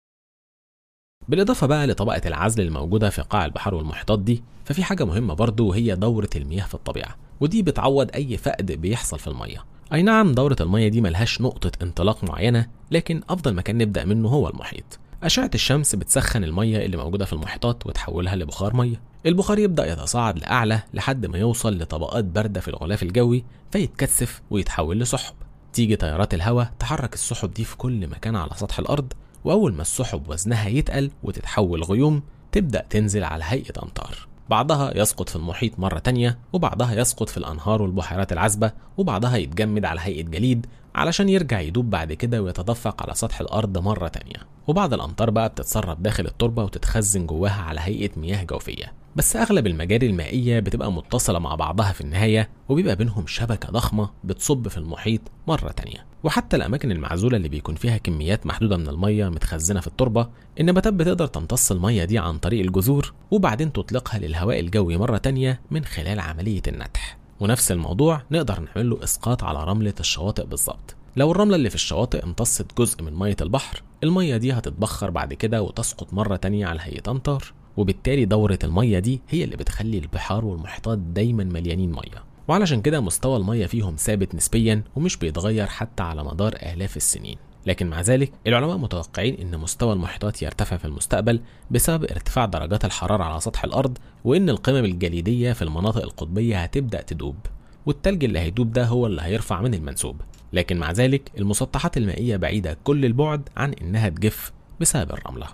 بالإضافة بقى لطبقة العزل الموجودة في قاع البحار والمحيطات دي ففي حاجة مهمة برضو وهي دورة المياه في الطبيعة ودي بتعوض أي فقد بيحصل في المية أي نعم دورة المية دي ملهاش نقطة انطلاق معينة لكن أفضل مكان نبدأ منه هو المحيط أشعة الشمس بتسخن المية اللي موجودة في المحيطات وتحولها لبخار مية البخار يبدأ يتصاعد لأعلى لحد ما يوصل لطبقات باردة في الغلاف الجوي فيتكثف ويتحول لسحب تيجي تيارات الهواء تحرك السحب دي في كل مكان على سطح الأرض وأول ما السحب وزنها يتقل وتتحول غيوم تبدأ تنزل على هيئة أمطار بعضها يسقط في المحيط مرة تانية وبعضها يسقط في الأنهار والبحيرات العذبة وبعضها يتجمد على هيئة جليد علشان يرجع يدوب بعد كده ويتدفق على سطح الأرض مرة تانية وبعض الأمطار بقى بتتسرب داخل التربة وتتخزن جواها على هيئة مياه جوفية بس أغلب المجاري المائية بتبقى متصلة مع بعضها في النهاية وبيبقى بينهم شبكة ضخمة بتصب في المحيط مرة تانية وحتى الأماكن المعزولة اللي بيكون فيها كميات محدودة من المية متخزنة في التربة النباتات بتقدر تمتص المية دي عن طريق الجذور وبعدين تطلقها للهواء الجوي مرة تانية من خلال عملية النتح ونفس الموضوع نقدر نعمل له إسقاط على رملة الشواطئ بالظبط لو الرملة اللي في الشواطئ امتصت جزء من مية البحر المية دي هتتبخر بعد كده وتسقط مرة تانية على هيئة أمطار وبالتالي دورة المية دي هي اللي بتخلي البحار والمحيطات دايما مليانين مية وعلشان كده مستوى المية فيهم ثابت نسبيا ومش بيتغير حتى على مدار آلاف السنين لكن مع ذلك العلماء متوقعين ان مستوى المحيطات يرتفع في المستقبل بسبب ارتفاع درجات الحرارة على سطح الأرض وان القمم الجليدية في المناطق القطبية هتبدأ تدوب والتلج اللي هيدوب ده هو اللي هيرفع من المنسوب لكن مع ذلك المسطحات المائية بعيدة كل البعد عن إنها تجف بسبب الرملة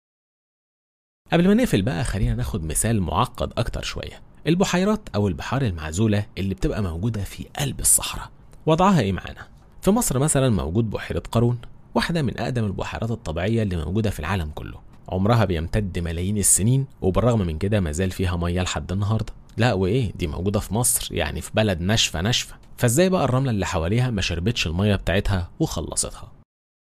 قبل ما نقفل بقى خلينا ناخد مثال معقد أكتر شوية البحيرات أو البحار المعزولة اللي بتبقى موجودة في قلب الصحراء وضعها إيه معانا؟ في مصر مثلا موجود بحيرة قارون واحدة من أقدم البحيرات الطبيعية اللي موجودة في العالم كله عمرها بيمتد ملايين السنين وبالرغم من كده مازال فيها مية لحد النهاردة لا وإيه دي موجودة في مصر يعني في بلد ناشفة ناشفة فازاي بقى الرملة اللي حواليها ما شربتش المية بتاعتها وخلصتها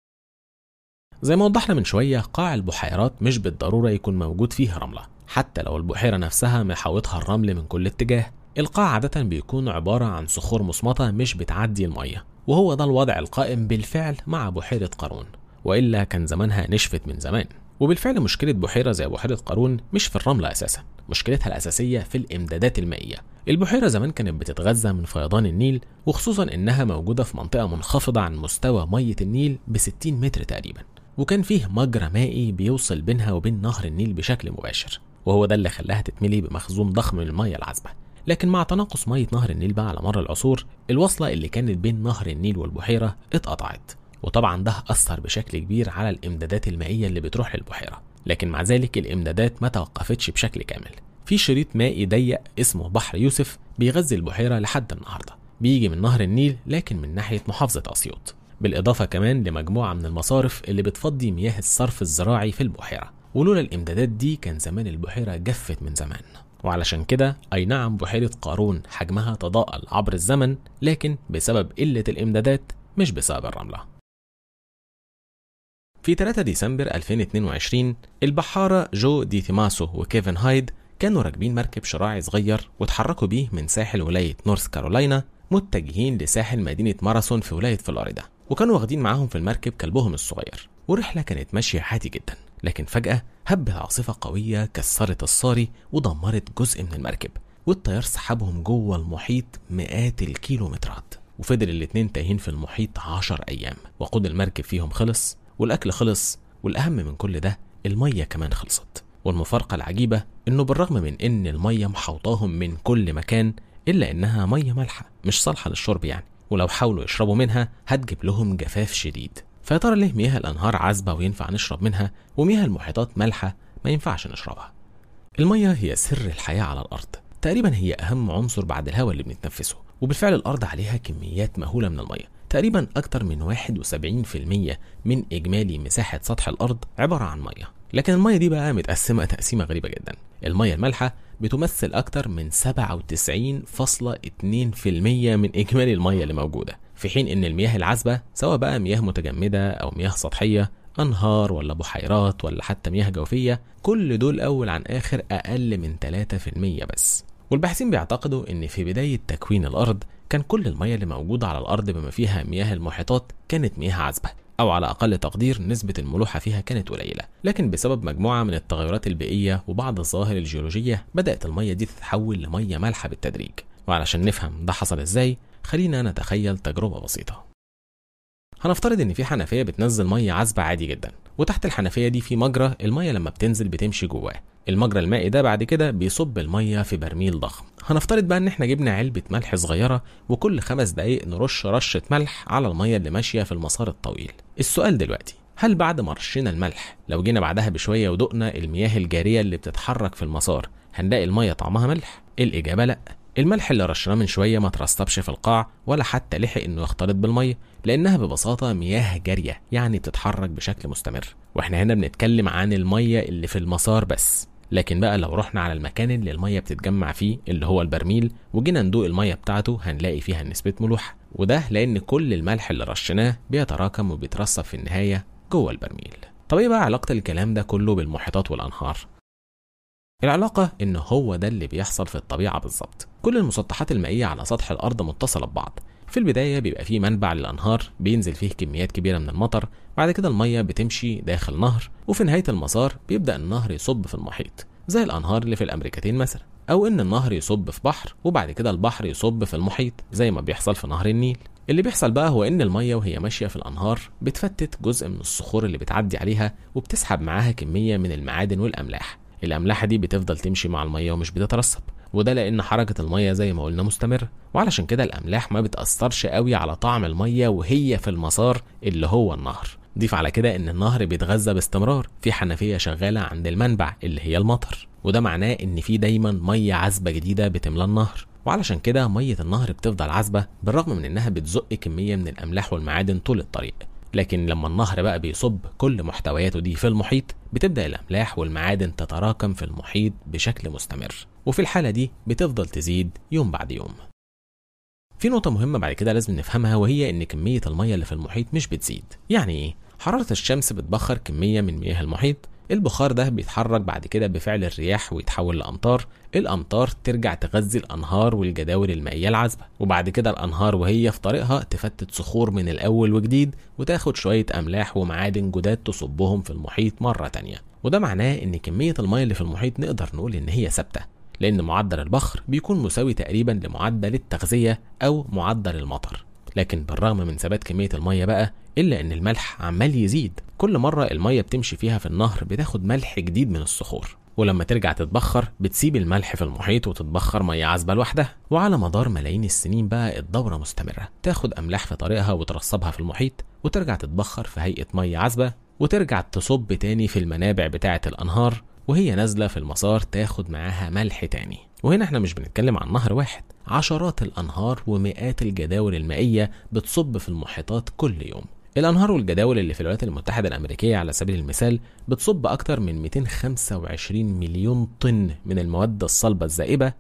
زي ما وضحنا من شوية قاع البحيرات مش بالضرورة يكون موجود فيه رملة حتى لو البحيرة نفسها محاوطها الرمل من كل اتجاه القاع عادة بيكون عبارة عن صخور مصمتة مش بتعدي المية وهو ده الوضع القائم بالفعل مع بحيرة قارون وإلا كان زمانها نشفت من زمان وبالفعل مشكلة بحيرة زي بحيرة قارون مش في الرملة أساسا مشكلتها الأساسية في الإمدادات المائية البحيرة زمان كانت بتتغذى من فيضان النيل وخصوصا إنها موجودة في منطقة منخفضة عن مستوى مية النيل ب 60 متر تقريبا وكان فيه مجرى مائي بيوصل بينها وبين نهر النيل بشكل مباشر وهو ده اللي خلاها تتملي بمخزون ضخم من المية العذبة لكن مع تناقص مية نهر النيل بقى على مر العصور الوصلة اللي كانت بين نهر النيل والبحيرة اتقطعت وطبعا ده أثر بشكل كبير على الإمدادات المائية اللي بتروح للبحيرة لكن مع ذلك الإمدادات ما توقفتش بشكل كامل في شريط مائي ضيق اسمه بحر يوسف بيغذي البحيرة لحد النهاردة بيجي من نهر النيل لكن من ناحية محافظة أسيوط بالإضافة كمان لمجموعة من المصارف اللي بتفضي مياه الصرف الزراعي في البحيرة ولولا الإمدادات دي كان زمان البحيرة جفت من زمان وعلشان كده أي نعم بحيرة قارون حجمها تضاءل عبر الزمن لكن بسبب قلة الإمدادات مش بسبب الرملة في 3 ديسمبر 2022 البحارة جو دي تيماسو وكيفن هايد كانوا راكبين مركب شراعي صغير واتحركوا بيه من ساحل ولاية نورث كارولاينا متجهين لساحل مدينة ماراثون في ولاية فلوريدا وكانوا واخدين معاهم في المركب كلبهم الصغير والرحلة كانت ماشية عادي جدا لكن فجأة هبت عاصفة قوية كسرت الصاري ودمرت جزء من المركب والتيار سحبهم جوه المحيط مئات الكيلومترات وفضل الاتنين تايهين في المحيط عشر أيام وقود المركب فيهم خلص والأكل خلص والأهم من كل ده المية كمان خلصت والمفارقة العجيبة إنه بالرغم من إن المية محوطاهم من كل مكان إلا إنها مية مالحة مش صالحة للشرب يعني ولو حاولوا يشربوا منها هتجيب لهم جفاف شديد فيا ترى ليه مياه الأنهار عذبة وينفع نشرب منها ومياه المحيطات مالحة ما ينفعش نشربها المية هي سر الحياة على الأرض تقريبا هي أهم عنصر بعد الهواء اللي بنتنفسه وبالفعل الأرض عليها كميات مهولة من المية تقريبا أكتر من 71% من إجمالي مساحة سطح الأرض عبارة عن مية لكن المية دي بقى متقسمة تقسيمة غريبة جدا المية المالحة بتمثل أكتر من 97.2% من إجمالي المية اللي موجودة في حين إن المياه العذبة سواء بقى مياه متجمدة أو مياه سطحية أنهار ولا بحيرات ولا حتى مياه جوفية كل دول أول عن آخر أقل من 3% بس والباحثين بيعتقدوا إن في بداية تكوين الأرض كان كل المياه اللي موجودة على الأرض بما فيها مياه المحيطات كانت مياه عذبة أو على أقل تقدير نسبة الملوحة فيها كانت قليلة لكن بسبب مجموعة من التغيرات البيئية وبعض الظواهر الجيولوجية بدأت المية دي تتحول لمية مالحة بالتدريج وعلشان نفهم ده حصل إزاي خلينا نتخيل تجربة بسيطة هنفترض ان في حنفيه بتنزل ميه عذبه عادي جدا وتحت الحنفيه دي في مجرى الميه لما بتنزل بتمشي جواه المجرى المائي ده بعد كده بيصب الميه في برميل ضخم هنفترض بقى ان احنا جبنا علبه ملح صغيره وكل خمس دقايق نرش رشه ملح على الميه اللي ماشيه في المسار الطويل السؤال دلوقتي هل بعد ما رشينا الملح لو جينا بعدها بشويه ودقنا المياه الجاريه اللي بتتحرك في المسار هنلاقي الميه طعمها ملح الاجابه لا الملح اللي رشناه من شويه ما ترسبش في القاع ولا حتى لحق انه يختلط بالميه لانها ببساطه مياه جاريه يعني بتتحرك بشكل مستمر واحنا هنا بنتكلم عن الميه اللي في المسار بس لكن بقى لو رحنا على المكان اللي الميه بتتجمع فيه اللي هو البرميل وجينا ندوق الميه بتاعته هنلاقي فيها نسبه ملوحه وده لان كل الملح اللي رشناه بيتراكم وبيترسب في النهايه جوه البرميل طب ايه بقى علاقه الكلام ده كله بالمحيطات والانهار العلاقة إن هو ده اللي بيحصل في الطبيعة بالظبط كل المسطحات المائية على سطح الأرض متصلة ببعض في البداية بيبقى فيه منبع للأنهار بينزل فيه كميات كبيرة من المطر بعد كده المية بتمشي داخل نهر وفي نهاية المسار بيبدأ النهر يصب في المحيط زي الأنهار اللي في الأمريكتين مثلا أو إن النهر يصب في بحر وبعد كده البحر يصب في المحيط زي ما بيحصل في نهر النيل اللي بيحصل بقى هو إن المية وهي ماشية في الأنهار بتفتت جزء من الصخور اللي بتعدي عليها وبتسحب معاها كمية من المعادن والأملاح الأملاح دي بتفضل تمشي مع المية ومش بتترسب وده لأن حركة المية زي ما قلنا مستمرة وعلشان كده الأملاح ما بتأثرش قوي على طعم المية وهي في المسار اللي هو النهر ضيف على كده ان النهر بيتغذى باستمرار في حنفيه شغاله عند المنبع اللي هي المطر وده معناه ان في دايما ميه عذبه جديده بتملى النهر وعلشان كده ميه النهر بتفضل عذبه بالرغم من انها بتزق كميه من الاملاح والمعادن طول الطريق لكن لما النهر بقى بيصب كل محتوياته دي في المحيط بتبدا الاملاح والمعادن تتراكم في المحيط بشكل مستمر وفي الحاله دي بتفضل تزيد يوم بعد يوم في نقطة مهمة بعد كده لازم نفهمها وهي إن كمية المية اللي في المحيط مش بتزيد، يعني إيه؟ حرارة الشمس بتبخر كمية من مياه المحيط، البخار ده بيتحرك بعد كده بفعل الرياح ويتحول لأمطار، الأمطار ترجع تغذي الأنهار والجداول المائية العذبة، وبعد كده الأنهار وهي في طريقها تفتت صخور من الأول وجديد وتاخد شوية أملاح ومعادن جداد تصبهم في المحيط مرة تانية، وده معناه إن كمية المية اللي في المحيط نقدر نقول إن هي ثابتة، لأن معدل البخر بيكون مساوي تقريبا لمعدل التغذية أو معدل المطر لكن بالرغم من ثبات كمية المية بقى إلا إن الملح عمال يزيد كل مرة المية بتمشي فيها في النهر بتاخد ملح جديد من الصخور ولما ترجع تتبخر بتسيب الملح في المحيط وتتبخر مية عذبة لوحدها وعلى مدار ملايين السنين بقى الدورة مستمرة تاخد أملاح في طريقها وترسبها في المحيط وترجع تتبخر في هيئة مية عذبة وترجع تصب تاني في المنابع بتاعة الأنهار وهي نازلة في المسار تاخد معاها ملح تاني وهنا احنا مش بنتكلم عن نهر واحد عشرات الأنهار ومئات الجداول المائية بتصب في المحيطات كل يوم الأنهار والجداول اللي في الولايات المتحدة الأمريكية على سبيل المثال بتصب أكتر من 225 مليون طن من المواد الصلبة الزائبة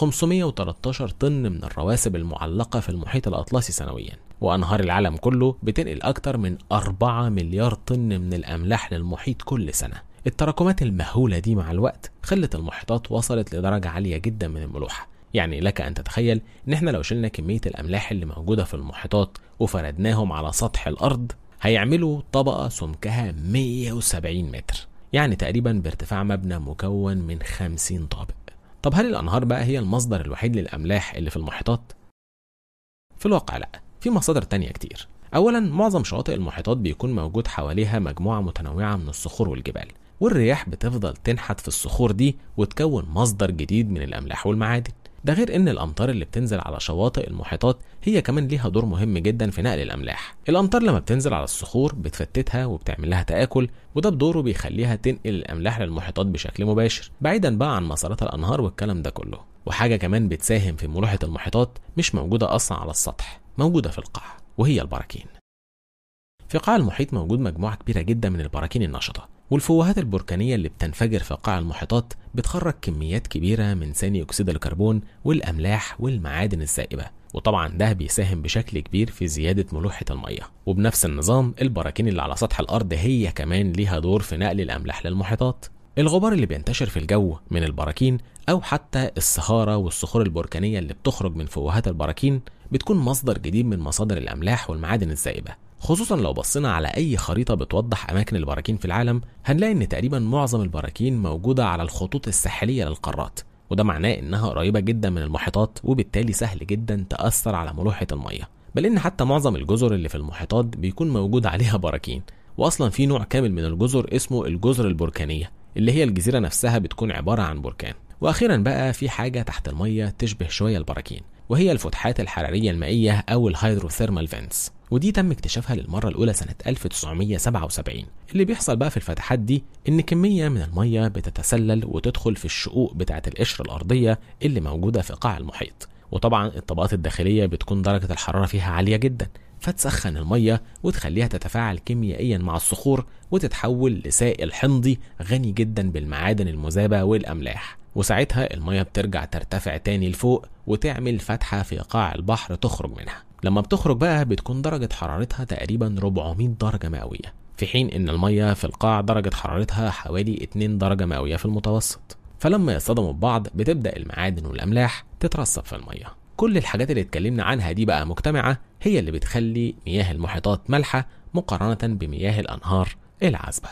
و513 طن من الرواسب المعلقة في المحيط الأطلسي سنويا وأنهار العالم كله بتنقل أكتر من 4 مليار طن من الأملاح للمحيط كل سنة التراكمات المهولة دي مع الوقت خلت المحيطات وصلت لدرجة عالية جدا من الملوحة يعني لك أن تتخيل إن إحنا لو شلنا كمية الأملاح اللي موجودة في المحيطات وفردناهم على سطح الأرض هيعملوا طبقة سمكها 170 متر يعني تقريبا بارتفاع مبنى مكون من 50 طابق طب هل الأنهار بقى هي المصدر الوحيد للأملاح اللي في المحيطات؟ في الواقع لأ في مصادر تانية كتير أولا معظم شواطئ المحيطات بيكون موجود حواليها مجموعة متنوعة من الصخور والجبال والرياح بتفضل تنحت في الصخور دي وتكون مصدر جديد من الأملاح والمعادن ده غير ان الامطار اللي بتنزل على شواطئ المحيطات هي كمان ليها دور مهم جدا في نقل الاملاح الامطار لما بتنزل على الصخور بتفتتها وبتعمل لها تاكل وده بدوره بيخليها تنقل الاملاح للمحيطات بشكل مباشر بعيدا بقى عن مسارات الانهار والكلام ده كله وحاجه كمان بتساهم في ملوحه المحيطات مش موجوده اصلا على السطح موجوده في القاع وهي البراكين في قاع المحيط موجود مجموعه كبيره جدا من البراكين النشطه والفوهات البركانية اللي بتنفجر في قاع المحيطات بتخرج كميات كبيرة من ثاني أكسيد الكربون والأملاح والمعادن الزائبة وطبعا ده بيساهم بشكل كبير في زيادة ملوحة المية وبنفس النظام البراكين اللي على سطح الأرض هي كمان ليها دور في نقل الأملاح للمحيطات الغبار اللي بينتشر في الجو من البراكين أو حتى الصخارة والصخور البركانية اللي بتخرج من فوهات البراكين بتكون مصدر جديد من مصادر الأملاح والمعادن الزائبة خصوصا لو بصينا على أي خريطة بتوضح أماكن البراكين في العالم هنلاقي إن تقريبا معظم البراكين موجودة على الخطوط الساحلية للقارات وده معناه إنها قريبة جدا من المحيطات وبالتالي سهل جدا تأثر على ملوحة المية بل إن حتى معظم الجزر اللي في المحيطات بيكون موجود عليها براكين وأصلا في نوع كامل من الجزر اسمه الجزر البركانية اللي هي الجزيرة نفسها بتكون عبارة عن بركان وأخيرا بقى في حاجة تحت المية تشبه شوية البراكين وهي الفتحات الحرارية المائية أو الهيدروثيرمال فينس ودي تم اكتشافها للمرة الأولى سنة 1977 اللي بيحصل بقى في الفتحات دي إن كمية من المية بتتسلل وتدخل في الشقوق بتاعة القشرة الأرضية اللي موجودة في قاع المحيط وطبعا الطبقات الداخلية بتكون درجة الحرارة فيها عالية جدا فتسخن المية وتخليها تتفاعل كيميائيا مع الصخور وتتحول لسائل حمضي غني جدا بالمعادن المذابة والأملاح وساعتها المية بترجع ترتفع تاني لفوق وتعمل فتحة في قاع البحر تخرج منها لما بتخرج بقى بتكون درجة حرارتها تقريبا 400 درجة مئوية في حين ان المية في القاع درجة حرارتها حوالي 2 درجة مئوية في المتوسط فلما يصطدموا ببعض بتبدأ المعادن والأملاح تترسب في المية كل الحاجات اللي اتكلمنا عنها دي بقى مجتمعة هي اللي بتخلي مياه المحيطات مالحة مقارنة بمياه الأنهار العذبة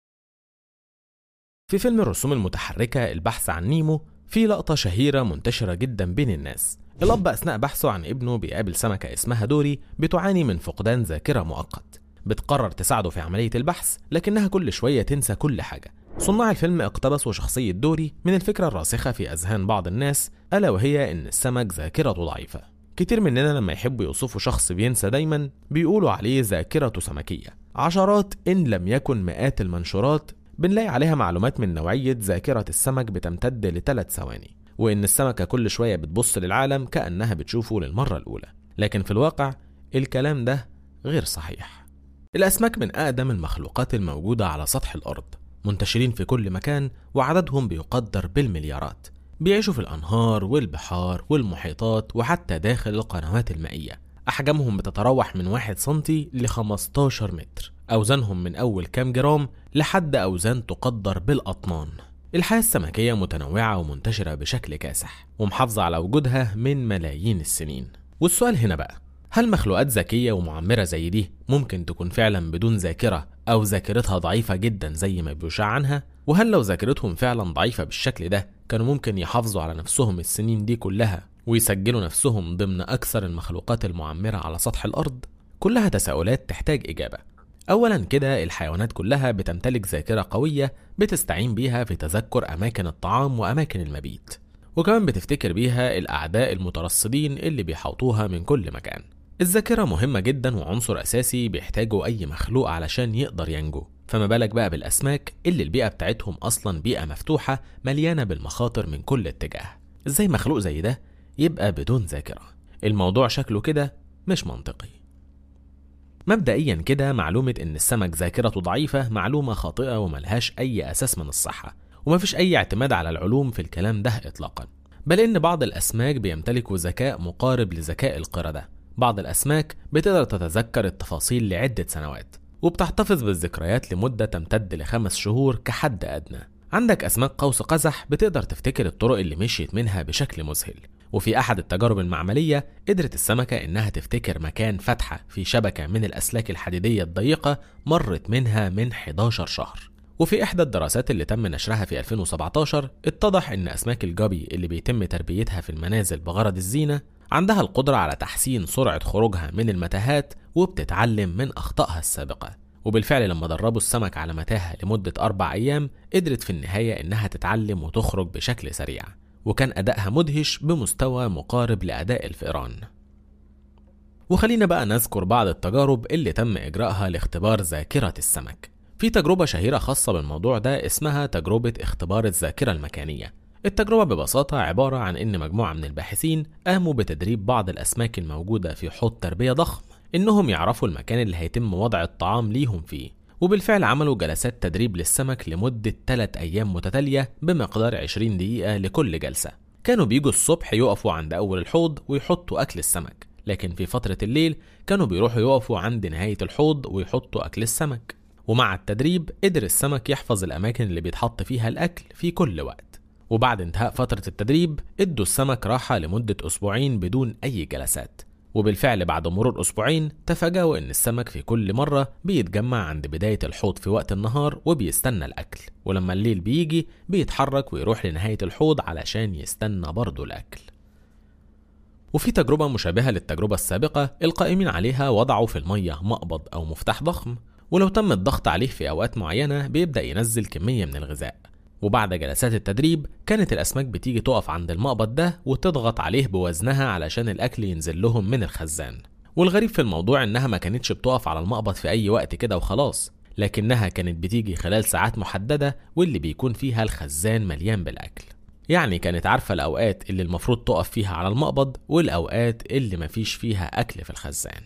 في فيلم الرسوم المتحركة البحث عن نيمو في لقطة شهيرة منتشرة جدا بين الناس الأب أثناء بحثه عن ابنه بيقابل سمكة اسمها دوري بتعاني من فقدان ذاكرة مؤقت بتقرر تساعده في عملية البحث لكنها كل شوية تنسى كل حاجة صناع الفيلم اقتبسوا شخصية دوري من الفكرة الراسخة في أذهان بعض الناس ألا وهي إن السمك ذاكرته ضعيفة كتير مننا لما يحبوا يوصفوا شخص بينسى دايما بيقولوا عليه ذاكرته سمكية عشرات إن لم يكن مئات المنشورات بنلاقي عليها معلومات من نوعية ذاكرة السمك بتمتد لثلاث ثواني وإن السمكة كل شوية بتبص للعالم كأنها بتشوفه للمرة الأولى لكن في الواقع الكلام ده غير صحيح الأسماك من أقدم المخلوقات الموجودة على سطح الأرض منتشرين في كل مكان وعددهم بيقدر بالمليارات بيعيشوا في الأنهار والبحار والمحيطات وحتى داخل القنوات المائية أحجامهم بتتراوح من 1 سنتي ل 15 متر أوزانهم من أول كام جرام لحد أوزان تقدر بالأطنان الحياة السمكية متنوعة ومنتشرة بشكل كاسح ومحافظة على وجودها من ملايين السنين والسؤال هنا بقى هل مخلوقات ذكية ومعمرة زي دي ممكن تكون فعلا بدون ذاكرة أو ذاكرتها ضعيفة جدا زي ما بيشاع عنها؟ وهل لو ذاكرتهم فعلا ضعيفة بالشكل ده كانوا ممكن يحافظوا على نفسهم السنين دي كلها ويسجلوا نفسهم ضمن أكثر المخلوقات المعمرة على سطح الأرض؟ كلها تساؤلات تحتاج إجابة أولا كده الحيوانات كلها بتمتلك ذاكرة قوية بتستعين بيها في تذكر أماكن الطعام وأماكن المبيت وكمان بتفتكر بيها الأعداء المترصدين اللي بيحوطوها من كل مكان الذاكرة مهمة جدا وعنصر أساسي بيحتاجه أي مخلوق علشان يقدر ينجو فما بالك بقى بالأسماك اللي البيئة بتاعتهم أصلا بيئة مفتوحة مليانة بالمخاطر من كل اتجاه إزاي مخلوق زي ده يبقى بدون ذاكرة الموضوع شكله كده مش منطقي مبدئيا كده معلومة إن السمك ذاكرته ضعيفة معلومة خاطئة وملهاش أي أساس من الصحة ومفيش أي اعتماد على العلوم في الكلام ده إطلاقا بل إن بعض الأسماك بيمتلكوا ذكاء مقارب لذكاء القردة بعض الأسماك بتقدر تتذكر التفاصيل لعدة سنوات وبتحتفظ بالذكريات لمدة تمتد لخمس شهور كحد أدنى عندك أسماك قوس قزح بتقدر تفتكر الطرق اللي مشيت منها بشكل مذهل وفي أحد التجارب المعملية قدرت السمكة إنها تفتكر مكان فتحة في شبكة من الأسلاك الحديدية الضيقة مرت منها من 11 شهر وفي إحدى الدراسات اللي تم نشرها في 2017 اتضح إن أسماك الجابي اللي بيتم تربيتها في المنازل بغرض الزينة عندها القدرة على تحسين سرعة خروجها من المتاهات وبتتعلم من أخطائها السابقة وبالفعل لما دربوا السمك على متاهة لمدة أربع أيام قدرت في النهاية إنها تتعلم وتخرج بشكل سريع وكان أدائها مدهش بمستوى مقارب لأداء الفئران وخلينا بقى نذكر بعض التجارب اللي تم إجراءها لاختبار ذاكرة السمك في تجربة شهيرة خاصة بالموضوع ده اسمها تجربة اختبار الذاكرة المكانية التجربة ببساطة عبارة عن إن مجموعة من الباحثين قاموا بتدريب بعض الأسماك الموجودة في حوض تربية ضخم إنهم يعرفوا المكان اللي هيتم وضع الطعام ليهم فيه وبالفعل عملوا جلسات تدريب للسمك لمدة 3 أيام متتالية بمقدار 20 دقيقة لكل جلسة كانوا بيجوا الصبح يقفوا عند أول الحوض ويحطوا أكل السمك لكن في فترة الليل كانوا بيروحوا يقفوا عند نهاية الحوض ويحطوا أكل السمك ومع التدريب قدر السمك يحفظ الأماكن اللي بيتحط فيها الأكل في كل وقت وبعد انتهاء فترة التدريب ادوا السمك راحة لمدة أسبوعين بدون أي جلسات وبالفعل بعد مرور أسبوعين تفاجأوا إن السمك في كل مرة بيتجمع عند بداية الحوض في وقت النهار وبيستنى الأكل ولما الليل بيجي بيتحرك ويروح لنهاية الحوض علشان يستنى برضه الأكل وفي تجربة مشابهة للتجربة السابقة القائمين عليها وضعوا في المية مقبض أو مفتاح ضخم ولو تم الضغط عليه في أوقات معينة بيبدأ ينزل كمية من الغذاء وبعد جلسات التدريب كانت الأسماك بتيجي تقف عند المقبض ده وتضغط عليه بوزنها علشان الأكل ينزل لهم من الخزان والغريب في الموضوع إنها ما كانتش بتقف على المقبض في أي وقت كده وخلاص لكنها كانت بتيجي خلال ساعات محددة واللي بيكون فيها الخزان مليان بالأكل يعني كانت عارفة الأوقات اللي المفروض تقف فيها على المقبض والأوقات اللي مفيش فيها أكل في الخزان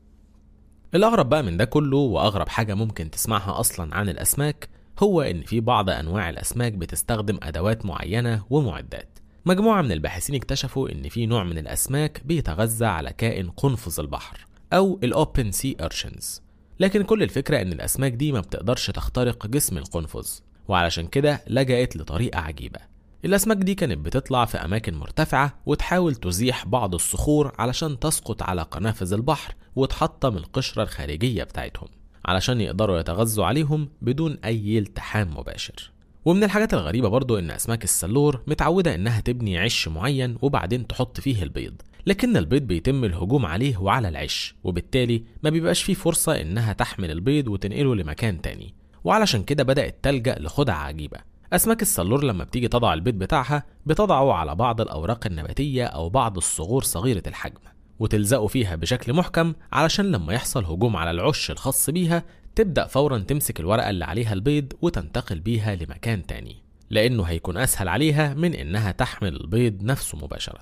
الأغرب بقى من ده كله وأغرب حاجة ممكن تسمعها أصلا عن الأسماك هو إن في بعض أنواع الأسماك بتستخدم أدوات معينة ومعدات مجموعة من الباحثين اكتشفوا إن في نوع من الأسماك بيتغذى على كائن قنفذ البحر أو الأوبن سي أرشنز لكن كل الفكرة إن الأسماك دي ما بتقدرش تخترق جسم القنفذ وعلشان كده لجأت لطريقة عجيبة الأسماك دي كانت بتطلع في أماكن مرتفعة وتحاول تزيح بعض الصخور علشان تسقط على قنافذ البحر وتحطم القشرة الخارجية بتاعتهم علشان يقدروا يتغذوا عليهم بدون أي التحام مباشر ومن الحاجات الغريبة برضو إن أسماك السلور متعودة إنها تبني عش معين وبعدين تحط فيه البيض لكن البيض بيتم الهجوم عليه وعلى العش وبالتالي ما بيبقاش فيه فرصة إنها تحمل البيض وتنقله لمكان تاني وعلشان كده بدأت تلجأ لخدعة عجيبة أسماك السلور لما بتيجي تضع البيض بتاعها بتضعه على بعض الأوراق النباتية أو بعض الصغور صغيرة الحجم وتلزقه فيها بشكل محكم علشان لما يحصل هجوم على العش الخاص بيها تبدأ فورا تمسك الورقة اللي عليها البيض وتنتقل بيها لمكان تاني لأنه هيكون أسهل عليها من إنها تحمل البيض نفسه مباشرة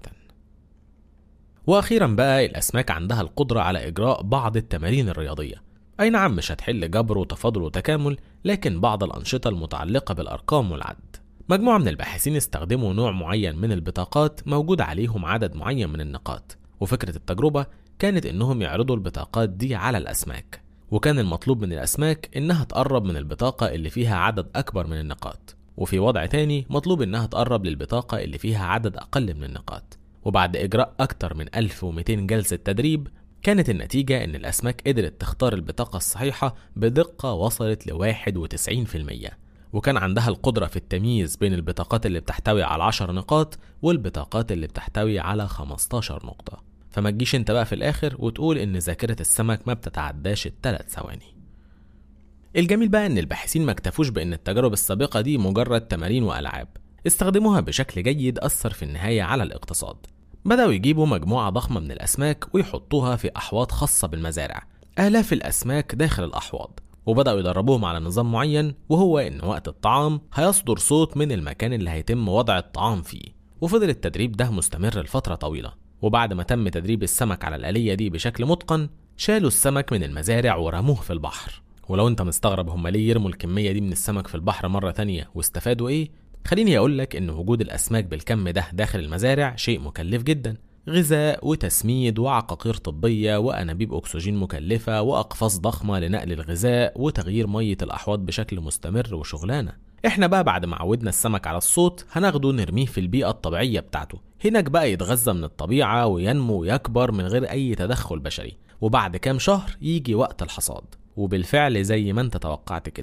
وأخيرا بقى الأسماك عندها القدرة على إجراء بعض التمارين الرياضية أي نعم مش هتحل جبر وتفاضل وتكامل لكن بعض الأنشطة المتعلقة بالأرقام والعد مجموعة من الباحثين استخدموا نوع معين من البطاقات موجود عليهم عدد معين من النقاط وفكرة التجربة كانت إنهم يعرضوا البطاقات دي على الأسماك وكان المطلوب من الأسماك إنها تقرب من البطاقة اللي فيها عدد أكبر من النقاط وفي وضع تاني مطلوب إنها تقرب للبطاقة اللي فيها عدد أقل من النقاط وبعد إجراء أكتر من 1200 جلسة تدريب كانت النتيجة إن الأسماك قدرت تختار البطاقة الصحيحة بدقة وصلت ل 91% وكان عندها القدرة في التمييز بين البطاقات اللي بتحتوي على 10 نقاط والبطاقات اللي بتحتوي على 15 نقطة فما تجيش انت بقى في الآخر وتقول إن ذاكرة السمك ما بتتعداش الثلاث ثواني الجميل بقى إن الباحثين ما اكتفوش بإن التجارب السابقة دي مجرد تمارين وألعاب استخدموها بشكل جيد أثر في النهاية على الاقتصاد بدأوا يجيبوا مجموعة ضخمة من الأسماك ويحطوها في أحواض خاصة بالمزارع آلاف الأسماك داخل الأحواض وبدأوا يدربوهم على نظام معين وهو إن وقت الطعام هيصدر صوت من المكان اللي هيتم وضع الطعام فيه وفضل التدريب ده مستمر لفترة طويلة وبعد ما تم تدريب السمك على الآلية دي بشكل متقن شالوا السمك من المزارع ورموه في البحر ولو انت مستغرب هما ليه يرموا الكمية دي من السمك في البحر مرة تانية واستفادوا ايه خليني اقول لك ان وجود الاسماك بالكم ده داخل المزارع شيء مكلف جدا غذاء وتسميد وعقاقير طبية وأنابيب أكسجين مكلفة وأقفاص ضخمة لنقل الغذاء وتغيير مية الأحواض بشكل مستمر وشغلانة احنا بقى بعد ما عودنا السمك على الصوت هناخده نرميه في البيئة الطبيعية بتاعته هناك بقى يتغذى من الطبيعة وينمو ويكبر من غير أي تدخل بشري وبعد كام شهر يجي وقت الحصاد وبالفعل زي ما انت توقعت كده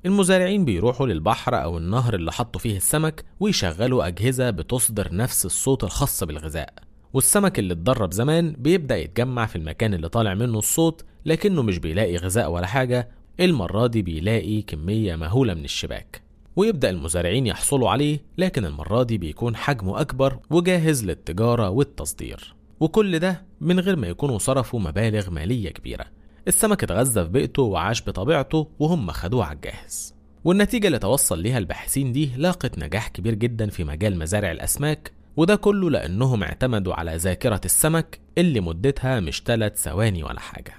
المزارعين بيروحوا للبحر أو النهر اللي حطوا فيه السمك ويشغلوا أجهزة بتصدر نفس الصوت الخاص بالغذاء والسمك اللي اتدرب زمان بيبدأ يتجمع في المكان اللي طالع منه الصوت لكنه مش بيلاقي غذاء ولا حاجة المرة دي بيلاقي كمية مهولة من الشباك ويبدأ المزارعين يحصلوا عليه لكن المرة دي بيكون حجمه أكبر وجاهز للتجارة والتصدير وكل ده من غير ما يكونوا صرفوا مبالغ مالية كبيرة السمك اتغذى في بيئته وعاش بطبيعته وهم خدوه على الجاهز والنتيجة اللي توصل ليها الباحثين دي لاقت نجاح كبير جدا في مجال مزارع الأسماك وده كله لأنهم اعتمدوا على ذاكرة السمك اللي مدتها مش 3 ثواني ولا حاجة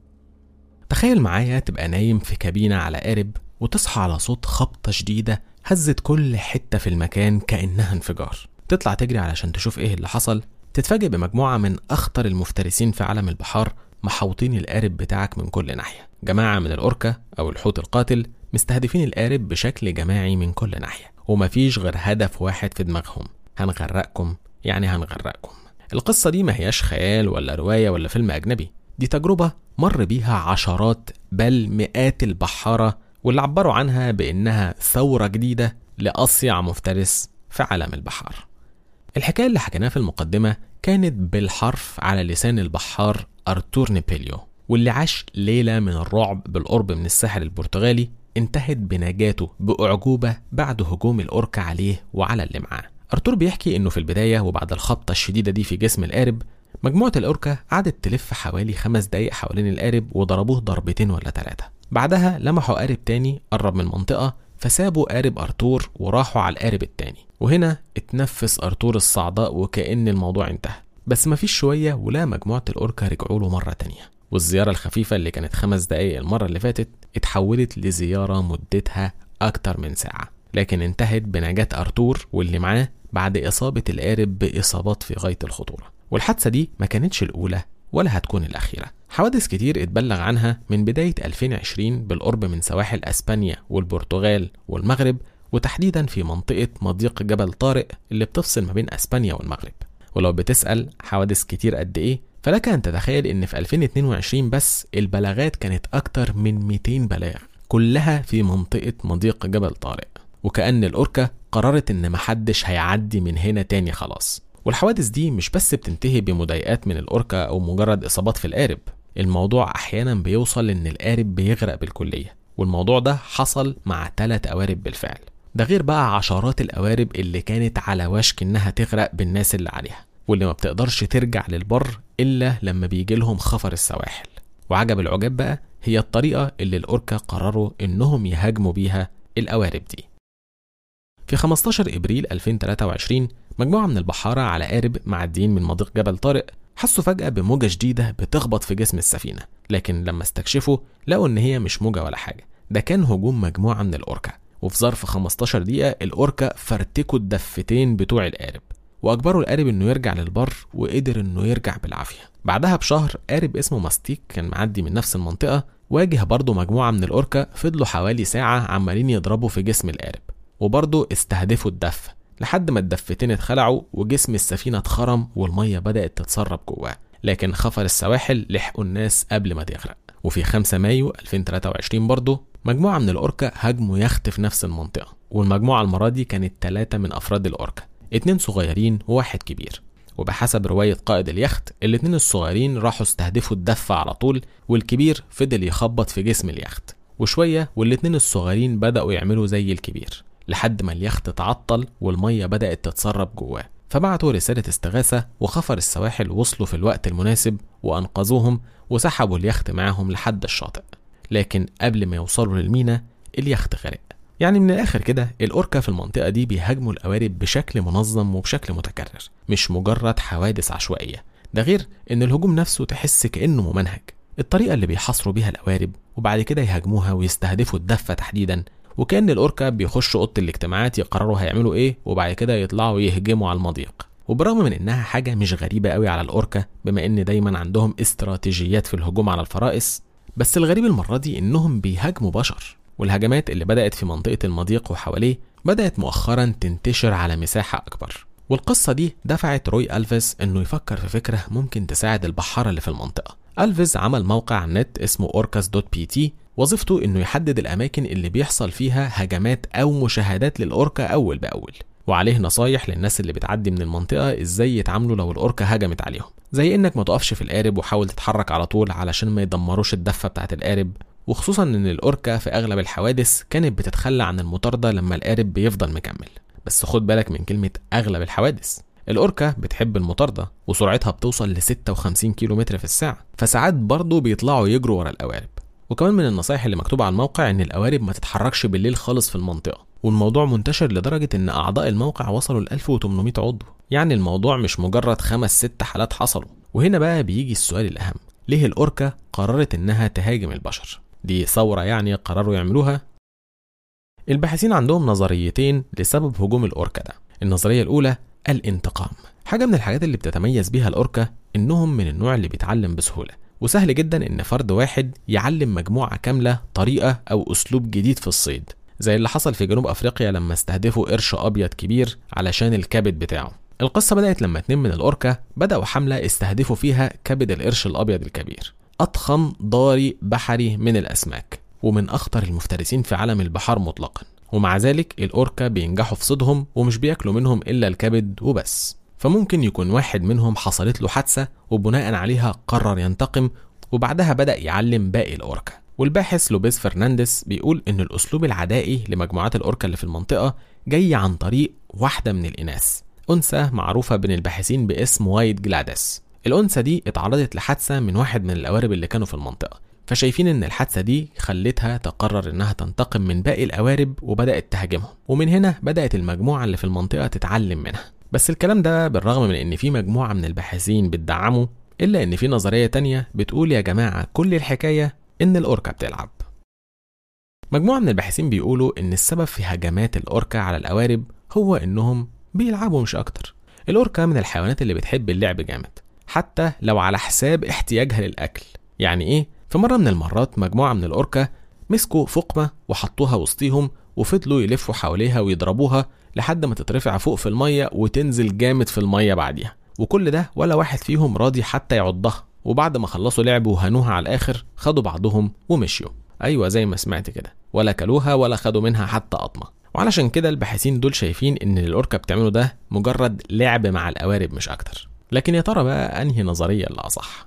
تخيل معايا تبقى نايم في كابينة على قارب وتصحى على صوت خبطة شديدة هزت كل حتة في المكان كأنها انفجار تطلع تجري علشان تشوف ايه اللي حصل تتفاجئ بمجموعة من أخطر المفترسين في عالم البحار محوطين القارب بتاعك من كل ناحية جماعة من الأوركا أو الحوت القاتل مستهدفين القارب بشكل جماعي من كل ناحية ومفيش غير هدف واحد في دماغهم هنغرقكم يعني هنغرقكم القصة دي ما هياش خيال ولا رواية ولا فيلم أجنبي دي تجربة مر بيها عشرات بل مئات البحارة واللي عبروا عنها بإنها ثورة جديدة لأصيع مفترس في عالم البحار الحكاية اللي حكيناها في المقدمة كانت بالحرف على لسان البحار أرتور نيبيليو واللي عاش ليلة من الرعب بالقرب من الساحل البرتغالي انتهت بنجاته بأعجوبة بعد هجوم الأوركا عليه وعلى اللي معاه أرتور بيحكي إنه في البداية وبعد الخبطة الشديدة دي في جسم القارب مجموعة الأوركا قعدت تلف حوالي خمس دقايق حوالين القارب وضربوه ضربتين ولا ثلاثة بعدها لمحوا قارب تاني قرب من المنطقة فسابوا قارب أرتور وراحوا على القارب التاني وهنا اتنفس أرتور الصعداء وكأن الموضوع انتهى بس مفيش شوية ولا مجموعة الأوركا رجعوا له مرة تانية والزيارة الخفيفة اللي كانت خمس دقايق المرة اللي فاتت اتحولت لزيارة مدتها أكتر من ساعة لكن انتهت بنجاة أرتور واللي معاه بعد إصابة القارب بإصابات في غاية الخطورة والحادثة دي ما كانتش الأولى ولا هتكون الأخيرة حوادث كتير اتبلغ عنها من بداية 2020 بالقرب من سواحل أسبانيا والبرتغال والمغرب وتحديدا في منطقة مضيق جبل طارق اللي بتفصل ما بين أسبانيا والمغرب ولو بتسأل حوادث كتير قد إيه فلك أن تتخيل إن في 2022 بس البلاغات كانت أكتر من 200 بلاغ كلها في منطقة مضيق جبل طارق وكأن الأوركا قررت إن محدش هيعدي من هنا تاني خلاص والحوادث دي مش بس بتنتهي بمضايقات من الأوركا أو مجرد إصابات في القارب الموضوع أحيانا بيوصل إن القارب بيغرق بالكلية والموضوع ده حصل مع ثلاث قوارب بالفعل ده غير بقى عشرات القوارب اللي كانت على وشك إنها تغرق بالناس اللي عليها واللي ما بتقدرش ترجع للبر إلا لما بيجي لهم خفر السواحل وعجب العجاب بقى هي الطريقة اللي الأوركا قرروا إنهم يهاجموا بيها القوارب دي في 15 إبريل 2023 مجموعة من البحارة على قارب معديين من مضيق جبل طارق حسوا فجأة بموجة جديدة بتخبط في جسم السفينة لكن لما استكشفوا لقوا إن هي مش موجة ولا حاجة ده كان هجوم مجموعة من الأوركا وفي ظرف 15 دقيقة الأوركا فرتكوا الدفتين بتوع القارب وأجبروا القارب إنه يرجع للبر وقدر إنه يرجع بالعافية بعدها بشهر قارب اسمه ماستيك كان معدي من نفس المنطقة واجه برضه مجموعة من الأوركا فضلوا حوالي ساعة عمالين يضربوا في جسم القارب وبرضه استهدفوا الدف لحد ما الدفتين اتخلعوا وجسم السفينة اتخرم والمية بدأت تتسرب جواه لكن خفر السواحل لحقوا الناس قبل ما تغرق وفي 5 مايو 2023 برضه مجموعة من الأوركا هاجموا يخت في نفس المنطقة والمجموعة المرة دي كانت ثلاثة من أفراد الأوركا اتنين صغيرين وواحد كبير وبحسب رواية قائد اليخت الاتنين الصغيرين راحوا استهدفوا الدفة على طول والكبير فضل يخبط في جسم اليخت وشوية والاتنين الصغيرين بدأوا يعملوا زي الكبير لحد ما اليخت تعطل والمية بدأت تتسرب جواه فبعتوا رسالة استغاثة وخفر السواحل وصلوا في الوقت المناسب وأنقذوهم وسحبوا اليخت معاهم لحد الشاطئ لكن قبل ما يوصلوا للمينا اليخت غرق يعني من الآخر كده الأوركا في المنطقة دي بيهاجموا القوارب بشكل منظم وبشكل متكرر مش مجرد حوادث عشوائية ده غير إن الهجوم نفسه تحس كأنه ممنهج الطريقة اللي بيحاصروا بيها القوارب وبعد كده يهاجموها ويستهدفوا الدفة تحديدا وكأن الأوركا بيخشوا أوضة الاجتماعات يقرروا هيعملوا إيه وبعد كده يطلعوا يهجموا على المضيق وبرغم من إنها حاجة مش غريبة قوي على الأوركا بما إن دايما عندهم استراتيجيات في الهجوم على الفرائس بس الغريب المرة دي إنهم بيهاجموا بشر والهجمات اللي بدأت في منطقة المضيق وحواليه بدأت مؤخرا تنتشر على مساحة أكبر والقصة دي دفعت روي ألفيس إنه يفكر في فكرة ممكن تساعد البحارة اللي في المنطقة ألفيس عمل موقع على النت اسمه أوركاس دوت بي تي وظيفته انه يحدد الاماكن اللي بيحصل فيها هجمات او مشاهدات للاوركا اول باول وعليه نصايح للناس اللي بتعدي من المنطقة ازاي يتعاملوا لو الأوركا هجمت عليهم زي انك ما تقفش في القارب وحاول تتحرك على طول علشان ما يدمروش الدفة بتاعت القارب وخصوصا ان الأوركا في أغلب الحوادث كانت بتتخلى عن المطاردة لما القارب بيفضل مكمل بس خد بالك من كلمة أغلب الحوادث الأوركا بتحب المطاردة وسرعتها بتوصل ل 56 كيلو متر في الساعة فساعات برضه بيطلعوا يجروا ورا القوارب وكمان من النصايح اللي مكتوبة على الموقع إن القوارب ما تتحركش بالليل خالص في المنطقة والموضوع منتشر لدرجة إن أعضاء الموقع وصلوا ل 1800 عضو يعني الموضوع مش مجرد خمس ست حالات حصلوا وهنا بقى بيجي السؤال الأهم ليه الأوركا قررت إنها تهاجم البشر دي ثورة يعني قرروا يعملوها الباحثين عندهم نظريتين لسبب هجوم الأوركا ده النظرية الأولى الانتقام حاجة من الحاجات اللي بتتميز بيها الأوركا إنهم من النوع اللي بيتعلم بسهولة وسهل جدا إن فرد واحد يعلم مجموعة كاملة طريقة أو أسلوب جديد في الصيد زي اللي حصل في جنوب أفريقيا لما استهدفوا قرش أبيض كبير علشان الكبد بتاعه القصة بدأت لما اتنين من الأوركا بدأوا حملة استهدفوا فيها كبد القرش الأبيض الكبير أضخم ضاري بحري من الأسماك ومن أخطر المفترسين في عالم البحار مطلقا ومع ذلك الأوركا بينجحوا في صيدهم ومش بياكلوا منهم إلا الكبد وبس فممكن يكون واحد منهم حصلت له حادثة وبناء عليها قرر ينتقم وبعدها بدأ يعلم باقي الأوركا والباحث لوبيز فرنانديز بيقول إن الأسلوب العدائي لمجموعات الأوركا اللي في المنطقة جاي عن طريق واحدة من الإناث أنثى معروفة بين الباحثين باسم وايت جلاديس الأنثى دي اتعرضت لحادثة من واحد من القوارب اللي كانوا في المنطقة فشايفين ان الحادثه دي خلتها تقرر انها تنتقم من باقي القوارب وبدات تهاجمهم ومن هنا بدات المجموعه اللي في المنطقه تتعلم منها بس الكلام ده بالرغم من ان في مجموعه من الباحثين بتدعمه الا ان في نظريه تانية بتقول يا جماعه كل الحكايه ان الاوركا بتلعب مجموعه من الباحثين بيقولوا ان السبب في هجمات الاوركا على القوارب هو انهم بيلعبوا مش اكتر الاوركا من الحيوانات اللي بتحب اللعب جامد حتى لو على حساب احتياجها للاكل يعني ايه في مرة من المرات مجموعة من الأوركا مسكوا فقمة وحطوها وسطيهم وفضلوا يلفوا حواليها ويضربوها لحد ما تترفع فوق في المية وتنزل جامد في المية بعديها وكل ده ولا واحد فيهم راضي حتى يعضها وبعد ما خلصوا لعب وهنوها على الآخر خدوا بعضهم ومشيوا أيوة زي ما سمعت كده ولا كلوها ولا خدوا منها حتى قطمة وعلشان كده الباحثين دول شايفين إن اللي الأوركا بتعمله ده مجرد لعب مع القوارب مش أكتر لكن يا ترى بقى أنهي نظرية اللي أصح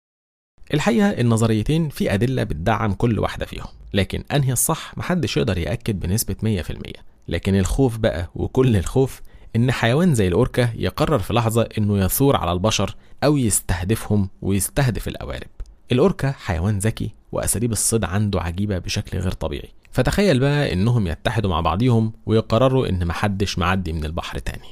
الحقيقة النظريتين في أدلة بتدعم كل واحدة فيهم لكن أنهي الصح محدش يقدر يأكد بنسبة 100% لكن الخوف بقى وكل الخوف إن حيوان زي الأوركا يقرر في لحظة إنه يثور على البشر أو يستهدفهم ويستهدف القوارب الأوركا حيوان ذكي وأساليب الصيد عنده عجيبة بشكل غير طبيعي فتخيل بقى إنهم يتحدوا مع بعضهم ويقرروا إن محدش معدي من البحر تاني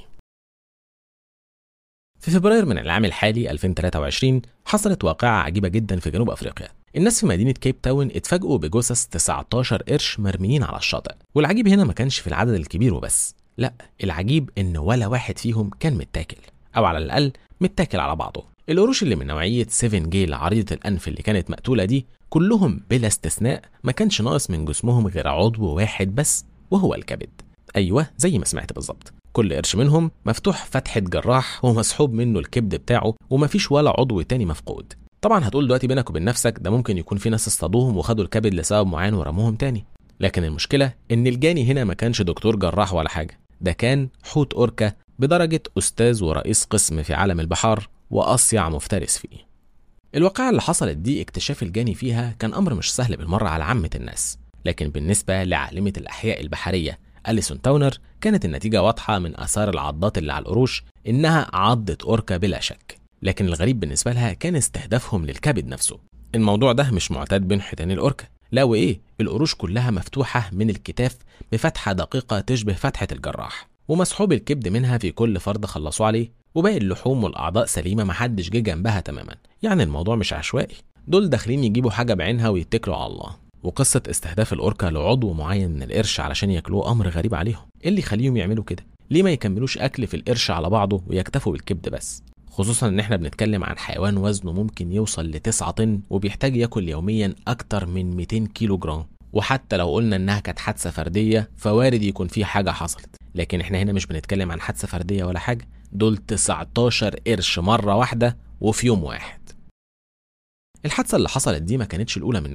في فبراير من العام الحالي 2023 حصلت واقعة عجيبة جدا في جنوب أفريقيا الناس في مدينة كيب تاون اتفاجئوا بجثث 19 قرش مرميين على الشاطئ والعجيب هنا ما كانش في العدد الكبير وبس لا العجيب ان ولا واحد فيهم كان متاكل او على الاقل متاكل على بعضه القروش اللي من نوعية 7 جيل عريضة الأنف اللي كانت مقتولة دي كلهم بلا استثناء ما كانش ناقص من جسمهم غير عضو واحد بس وهو الكبد أيوة زي ما سمعت بالظبط كل قرش منهم مفتوح فتحة جراح ومسحوب منه الكبد بتاعه ومفيش ولا عضو تاني مفقود طبعا هتقول دلوقتي بينك وبين نفسك ده ممكن يكون في ناس اصطادوهم وخدوا الكبد لسبب معين ورموهم تاني لكن المشكلة إن الجاني هنا ما كانش دكتور جراح ولا حاجة ده كان حوت أوركا بدرجة أستاذ ورئيس قسم في عالم البحار وأصيع مفترس فيه الواقعة اللي حصلت دي اكتشاف الجاني فيها كان أمر مش سهل بالمرة على عامة الناس لكن بالنسبة لعالمة الأحياء البحرية أليسون تاونر كانت النتيجة واضحة من آثار العضات اللي على القروش إنها عضت أوركا بلا شك لكن الغريب بالنسبة لها كان استهدافهم للكبد نفسه الموضوع ده مش معتاد بين حيتان الأوركا لا وإيه القروش كلها مفتوحة من الكتاف بفتحة دقيقة تشبه فتحة الجراح ومسحوب الكبد منها في كل فرد خلصوا عليه وباقي اللحوم والأعضاء سليمة محدش جه جنبها تماما يعني الموضوع مش عشوائي دول داخلين يجيبوا حاجة بعينها ويتكلوا على الله وقصة استهداف الأوركا لعضو معين من القرش علشان ياكلوه أمر غريب عليهم إيه اللي يخليهم يعملوا كده ليه ما يكملوش أكل في القرش على بعضه ويكتفوا بالكبد بس خصوصا ان احنا بنتكلم عن حيوان وزنه ممكن يوصل ل 9 طن وبيحتاج ياكل يوميا اكتر من 200 كيلو جرام وحتى لو قلنا انها كانت حادثه فرديه فوارد يكون في حاجه حصلت لكن احنا هنا مش بنتكلم عن حادثه فرديه ولا حاجه دول 19 قرش مره واحده وفي يوم واحد الحادثه اللي حصلت دي ما كانتش الاولى من نوعها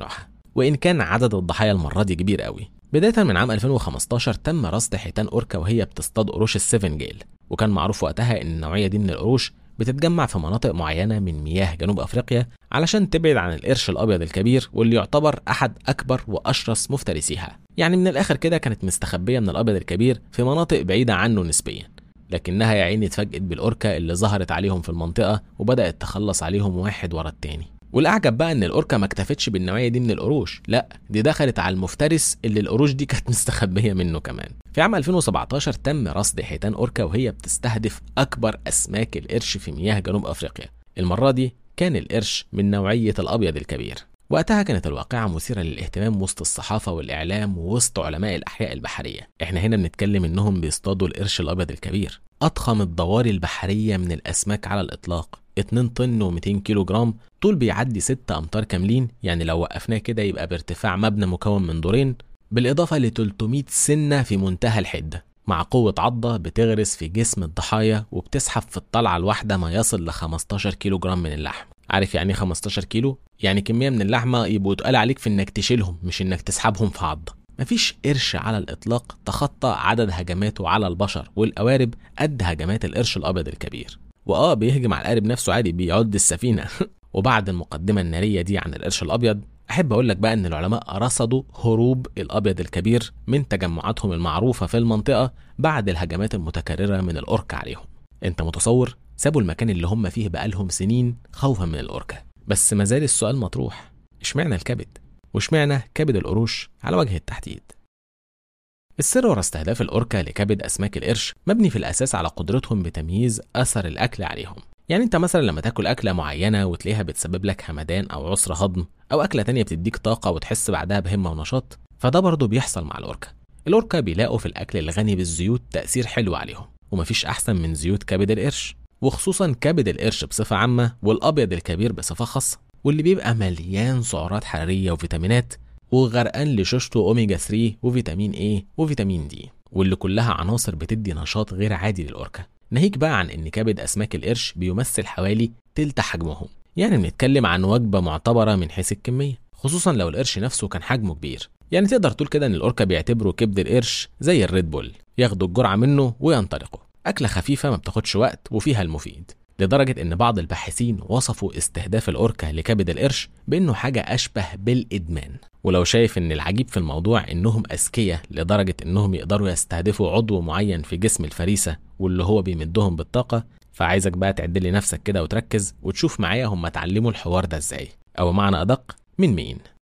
وإن كان عدد الضحايا المرة دي كبير قوي بداية من عام 2015 تم رصد حيتان أوركا وهي بتصطاد قروش السيفن جيل وكان معروف وقتها إن النوعية دي من القروش بتتجمع في مناطق معينة من مياه جنوب أفريقيا علشان تبعد عن القرش الأبيض الكبير واللي يعتبر أحد أكبر وأشرس مفترسيها يعني من الآخر كده كانت مستخبية من الأبيض الكبير في مناطق بعيدة عنه نسبيا لكنها يا عيني اتفاجئت بالأوركا اللي ظهرت عليهم في المنطقة وبدأت تخلص عليهم واحد ورا التاني والاعجب بقى ان الاوركا ما اكتفتش بالنوعيه دي من القروش لا دي دخلت على المفترس اللي القروش دي كانت مستخبيه منه كمان في عام 2017 تم رصد حيتان اوركا وهي بتستهدف اكبر اسماك القرش في مياه جنوب افريقيا المره دي كان القرش من نوعيه الابيض الكبير وقتها كانت الواقعة مثيرة للاهتمام وسط الصحافة والإعلام ووسط علماء الأحياء البحرية إحنا هنا بنتكلم إنهم بيصطادوا القرش الأبيض الكبير أضخم الضواري البحرية من الأسماك على الإطلاق 2 طن و200 كيلو جرام طول بيعدي 6 أمتار كاملين يعني لو وقفناه كده يبقى بارتفاع مبنى مكون من دورين بالإضافة ل 300 سنة في منتهى الحدة مع قوة عضة بتغرس في جسم الضحايا وبتسحب في الطلعة الواحدة ما يصل ل 15 كيلو جرام من اللحم عارف يعني ايه 15 كيلو؟ يعني كمية من اللحمة يبقوا تقال عليك في انك تشيلهم مش انك تسحبهم في عضة مفيش قرش على الإطلاق تخطى عدد هجماته على البشر والقوارب قد هجمات القرش الأبيض الكبير وآه بيهجم على القارب نفسه عادي بيعد السفينة وبعد المقدمة النارية دي عن القرش الأبيض أحب أقول لك بقى إن العلماء رصدوا هروب الأبيض الكبير من تجمعاتهم المعروفة في المنطقة بعد الهجمات المتكررة من الأوركا عليهم أنت متصور سابوا المكان اللي هم فيه بقالهم سنين خوفا من الأوركا بس مازال السؤال مطروح اشمعنى الكبد واشمعنى كبد القروش على وجه التحديد السر ورا استهداف الأوركا لكبد أسماك القرش مبني في الأساس على قدرتهم بتمييز أثر الأكل عليهم يعني انت مثلا لما تاكل أكلة معينة وتلاقيها بتسبب لك همدان أو عسر هضم أو أكلة تانية بتديك طاقة وتحس بعدها بهمة ونشاط فده برضه بيحصل مع الأوركا الأوركا بيلاقوا في الأكل الغني بالزيوت تأثير حلو عليهم ومفيش أحسن من زيوت كبد القرش وخصوصا كبد القرش بصفة عامة والأبيض الكبير بصفة خاصة واللي بيبقى مليان سعرات حرارية وفيتامينات وغرقان لشوشته أوميجا 3 وفيتامين A وفيتامين D واللي كلها عناصر بتدي نشاط غير عادي للأوركا ناهيك بقى عن إن كبد أسماك القرش بيمثل حوالي تلت حجمهم يعني بنتكلم عن وجبة معتبرة من حيث الكمية خصوصا لو القرش نفسه كان حجمه كبير يعني تقدر تقول كده إن الأوركا بيعتبروا كبد القرش زي الريد بول ياخدوا الجرعة منه وينطلقوا أكلة خفيفة ما بتاخدش وقت وفيها المفيد لدرجة إن بعض الباحثين وصفوا استهداف الأوركا لكبد القرش بإنه حاجة أشبه بالإدمان ولو شايف إن العجيب في الموضوع إنهم أذكياء لدرجة إنهم يقدروا يستهدفوا عضو معين في جسم الفريسة واللي هو بيمدهم بالطاقة فعايزك بقى تعدل لي نفسك كده وتركز وتشوف معايا هم اتعلموا الحوار ده إزاي أو معنى أدق من مين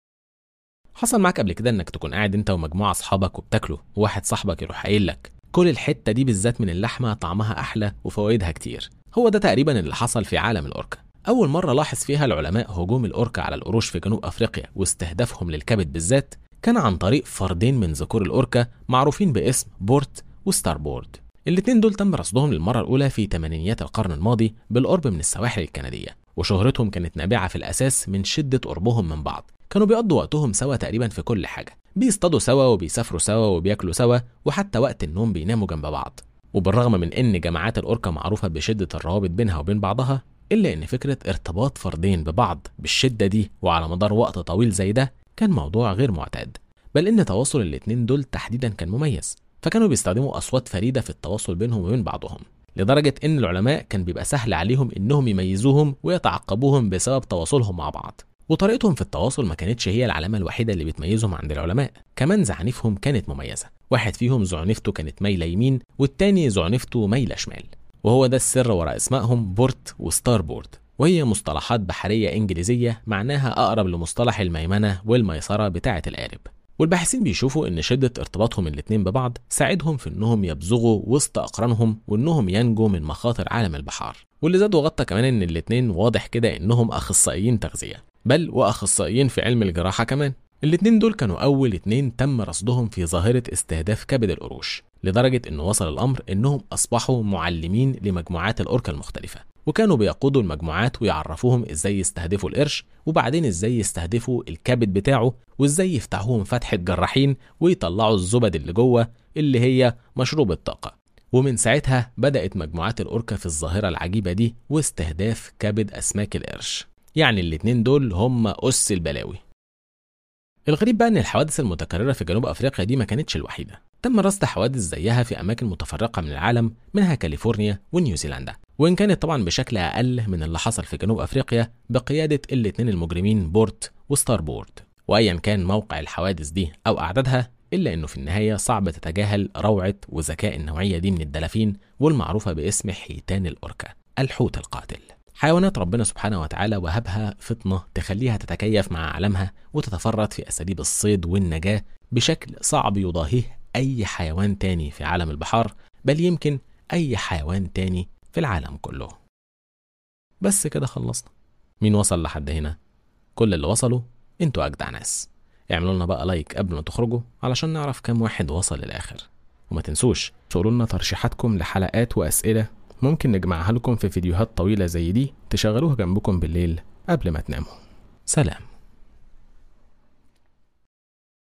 حصل معاك قبل كده إنك تكون قاعد أنت ومجموعة أصحابك وبتاكلوا وواحد صاحبك يروح قايل لك كل الحتة دي بالذات من اللحمة طعمها أحلى وفوائدها كتير هو ده تقريبا اللي حصل في عالم الأوركا أول مرة لاحظ فيها العلماء هجوم الأوركا على القروش في جنوب أفريقيا واستهدافهم للكبد بالذات كان عن طريق فردين من ذكور الأوركا معروفين باسم بورت وستاربورد الاتنين دول تم رصدهم للمرة الأولى في تمانينيات القرن الماضي بالقرب من السواحل الكندية وشهرتهم كانت نابعة في الأساس من شدة قربهم من بعض كانوا بيقضوا وقتهم سوا تقريبا في كل حاجة بيصطادوا سوا وبيسافروا سوا وبياكلوا سوا وحتى وقت النوم بيناموا جنب بعض وبالرغم من ان جماعات الاوركا معروفه بشده الروابط بينها وبين بعضها الا ان فكره ارتباط فردين ببعض بالشده دي وعلى مدار وقت طويل زي ده كان موضوع غير معتاد بل ان تواصل الاتنين دول تحديدا كان مميز فكانوا بيستخدموا اصوات فريده في التواصل بينهم وبين بعضهم لدرجه ان العلماء كان بيبقى سهل عليهم انهم يميزوهم ويتعقبوهم بسبب تواصلهم مع بعض وطريقتهم في التواصل ما كانتش هي العلامة الوحيدة اللي بتميزهم عند العلماء كمان زعنفهم كانت مميزة واحد فيهم زعنفته كانت مايلة يمين والتاني زعنفته مايلة شمال وهو ده السر وراء اسمائهم بورت وستار بورد وهي مصطلحات بحرية إنجليزية معناها أقرب لمصطلح الميمنة والميسرة بتاعة القارب والباحثين بيشوفوا إن شدة ارتباطهم الاتنين ببعض ساعدهم في إنهم يبزغوا وسط أقرانهم وإنهم ينجوا من مخاطر عالم البحار واللي زاد وغطى كمان إن الاتنين واضح كده إنهم أخصائيين تغذية بل وأخصائيين في علم الجراحة كمان الاتنين دول كانوا أول اتنين تم رصدهم في ظاهرة استهداف كبد القروش لدرجة إنه وصل الأمر إنهم أصبحوا معلمين لمجموعات الأوركا المختلفة وكانوا بيقودوا المجموعات ويعرفوهم إزاي يستهدفوا القرش وبعدين إزاي يستهدفوا الكبد بتاعه وإزاي يفتحوهم فتحة جراحين ويطلعوا الزبد اللي جوه اللي هي مشروب الطاقة ومن ساعتها بدأت مجموعات الأوركا في الظاهرة العجيبة دي واستهداف كبد أسماك القرش يعني الاتنين دول هم أس البلاوي الغريب بقى ان الحوادث المتكررة في جنوب افريقيا دي ما كانتش الوحيدة تم رصد حوادث زيها في اماكن متفرقة من العالم منها كاليفورنيا ونيوزيلندا وان كانت طبعا بشكل اقل من اللي حصل في جنوب افريقيا بقيادة الاتنين المجرمين بورت وستار بورد وايا كان موقع الحوادث دي او اعدادها الا انه في النهاية صعب تتجاهل روعة وذكاء النوعية دي من الدلافين والمعروفة باسم حيتان الاوركا الحوت القاتل حيوانات ربنا سبحانه وتعالى وهبها فطنة تخليها تتكيف مع عالمها وتتفرد في أساليب الصيد والنجاة بشكل صعب يضاهيه أي حيوان تاني في عالم البحار بل يمكن أي حيوان تاني في العالم كله بس كده خلصنا مين وصل لحد هنا؟ كل اللي وصلوا انتوا أجدع ناس اعملوا لنا بقى لايك قبل ما تخرجوا علشان نعرف كام واحد وصل للآخر وما تنسوش تقولوا لنا ترشيحاتكم لحلقات وأسئلة ممكن نجمعها لكم في فيديوهات طويلة زي دي تشغلوها جنبكم بالليل قبل ما تناموا سلام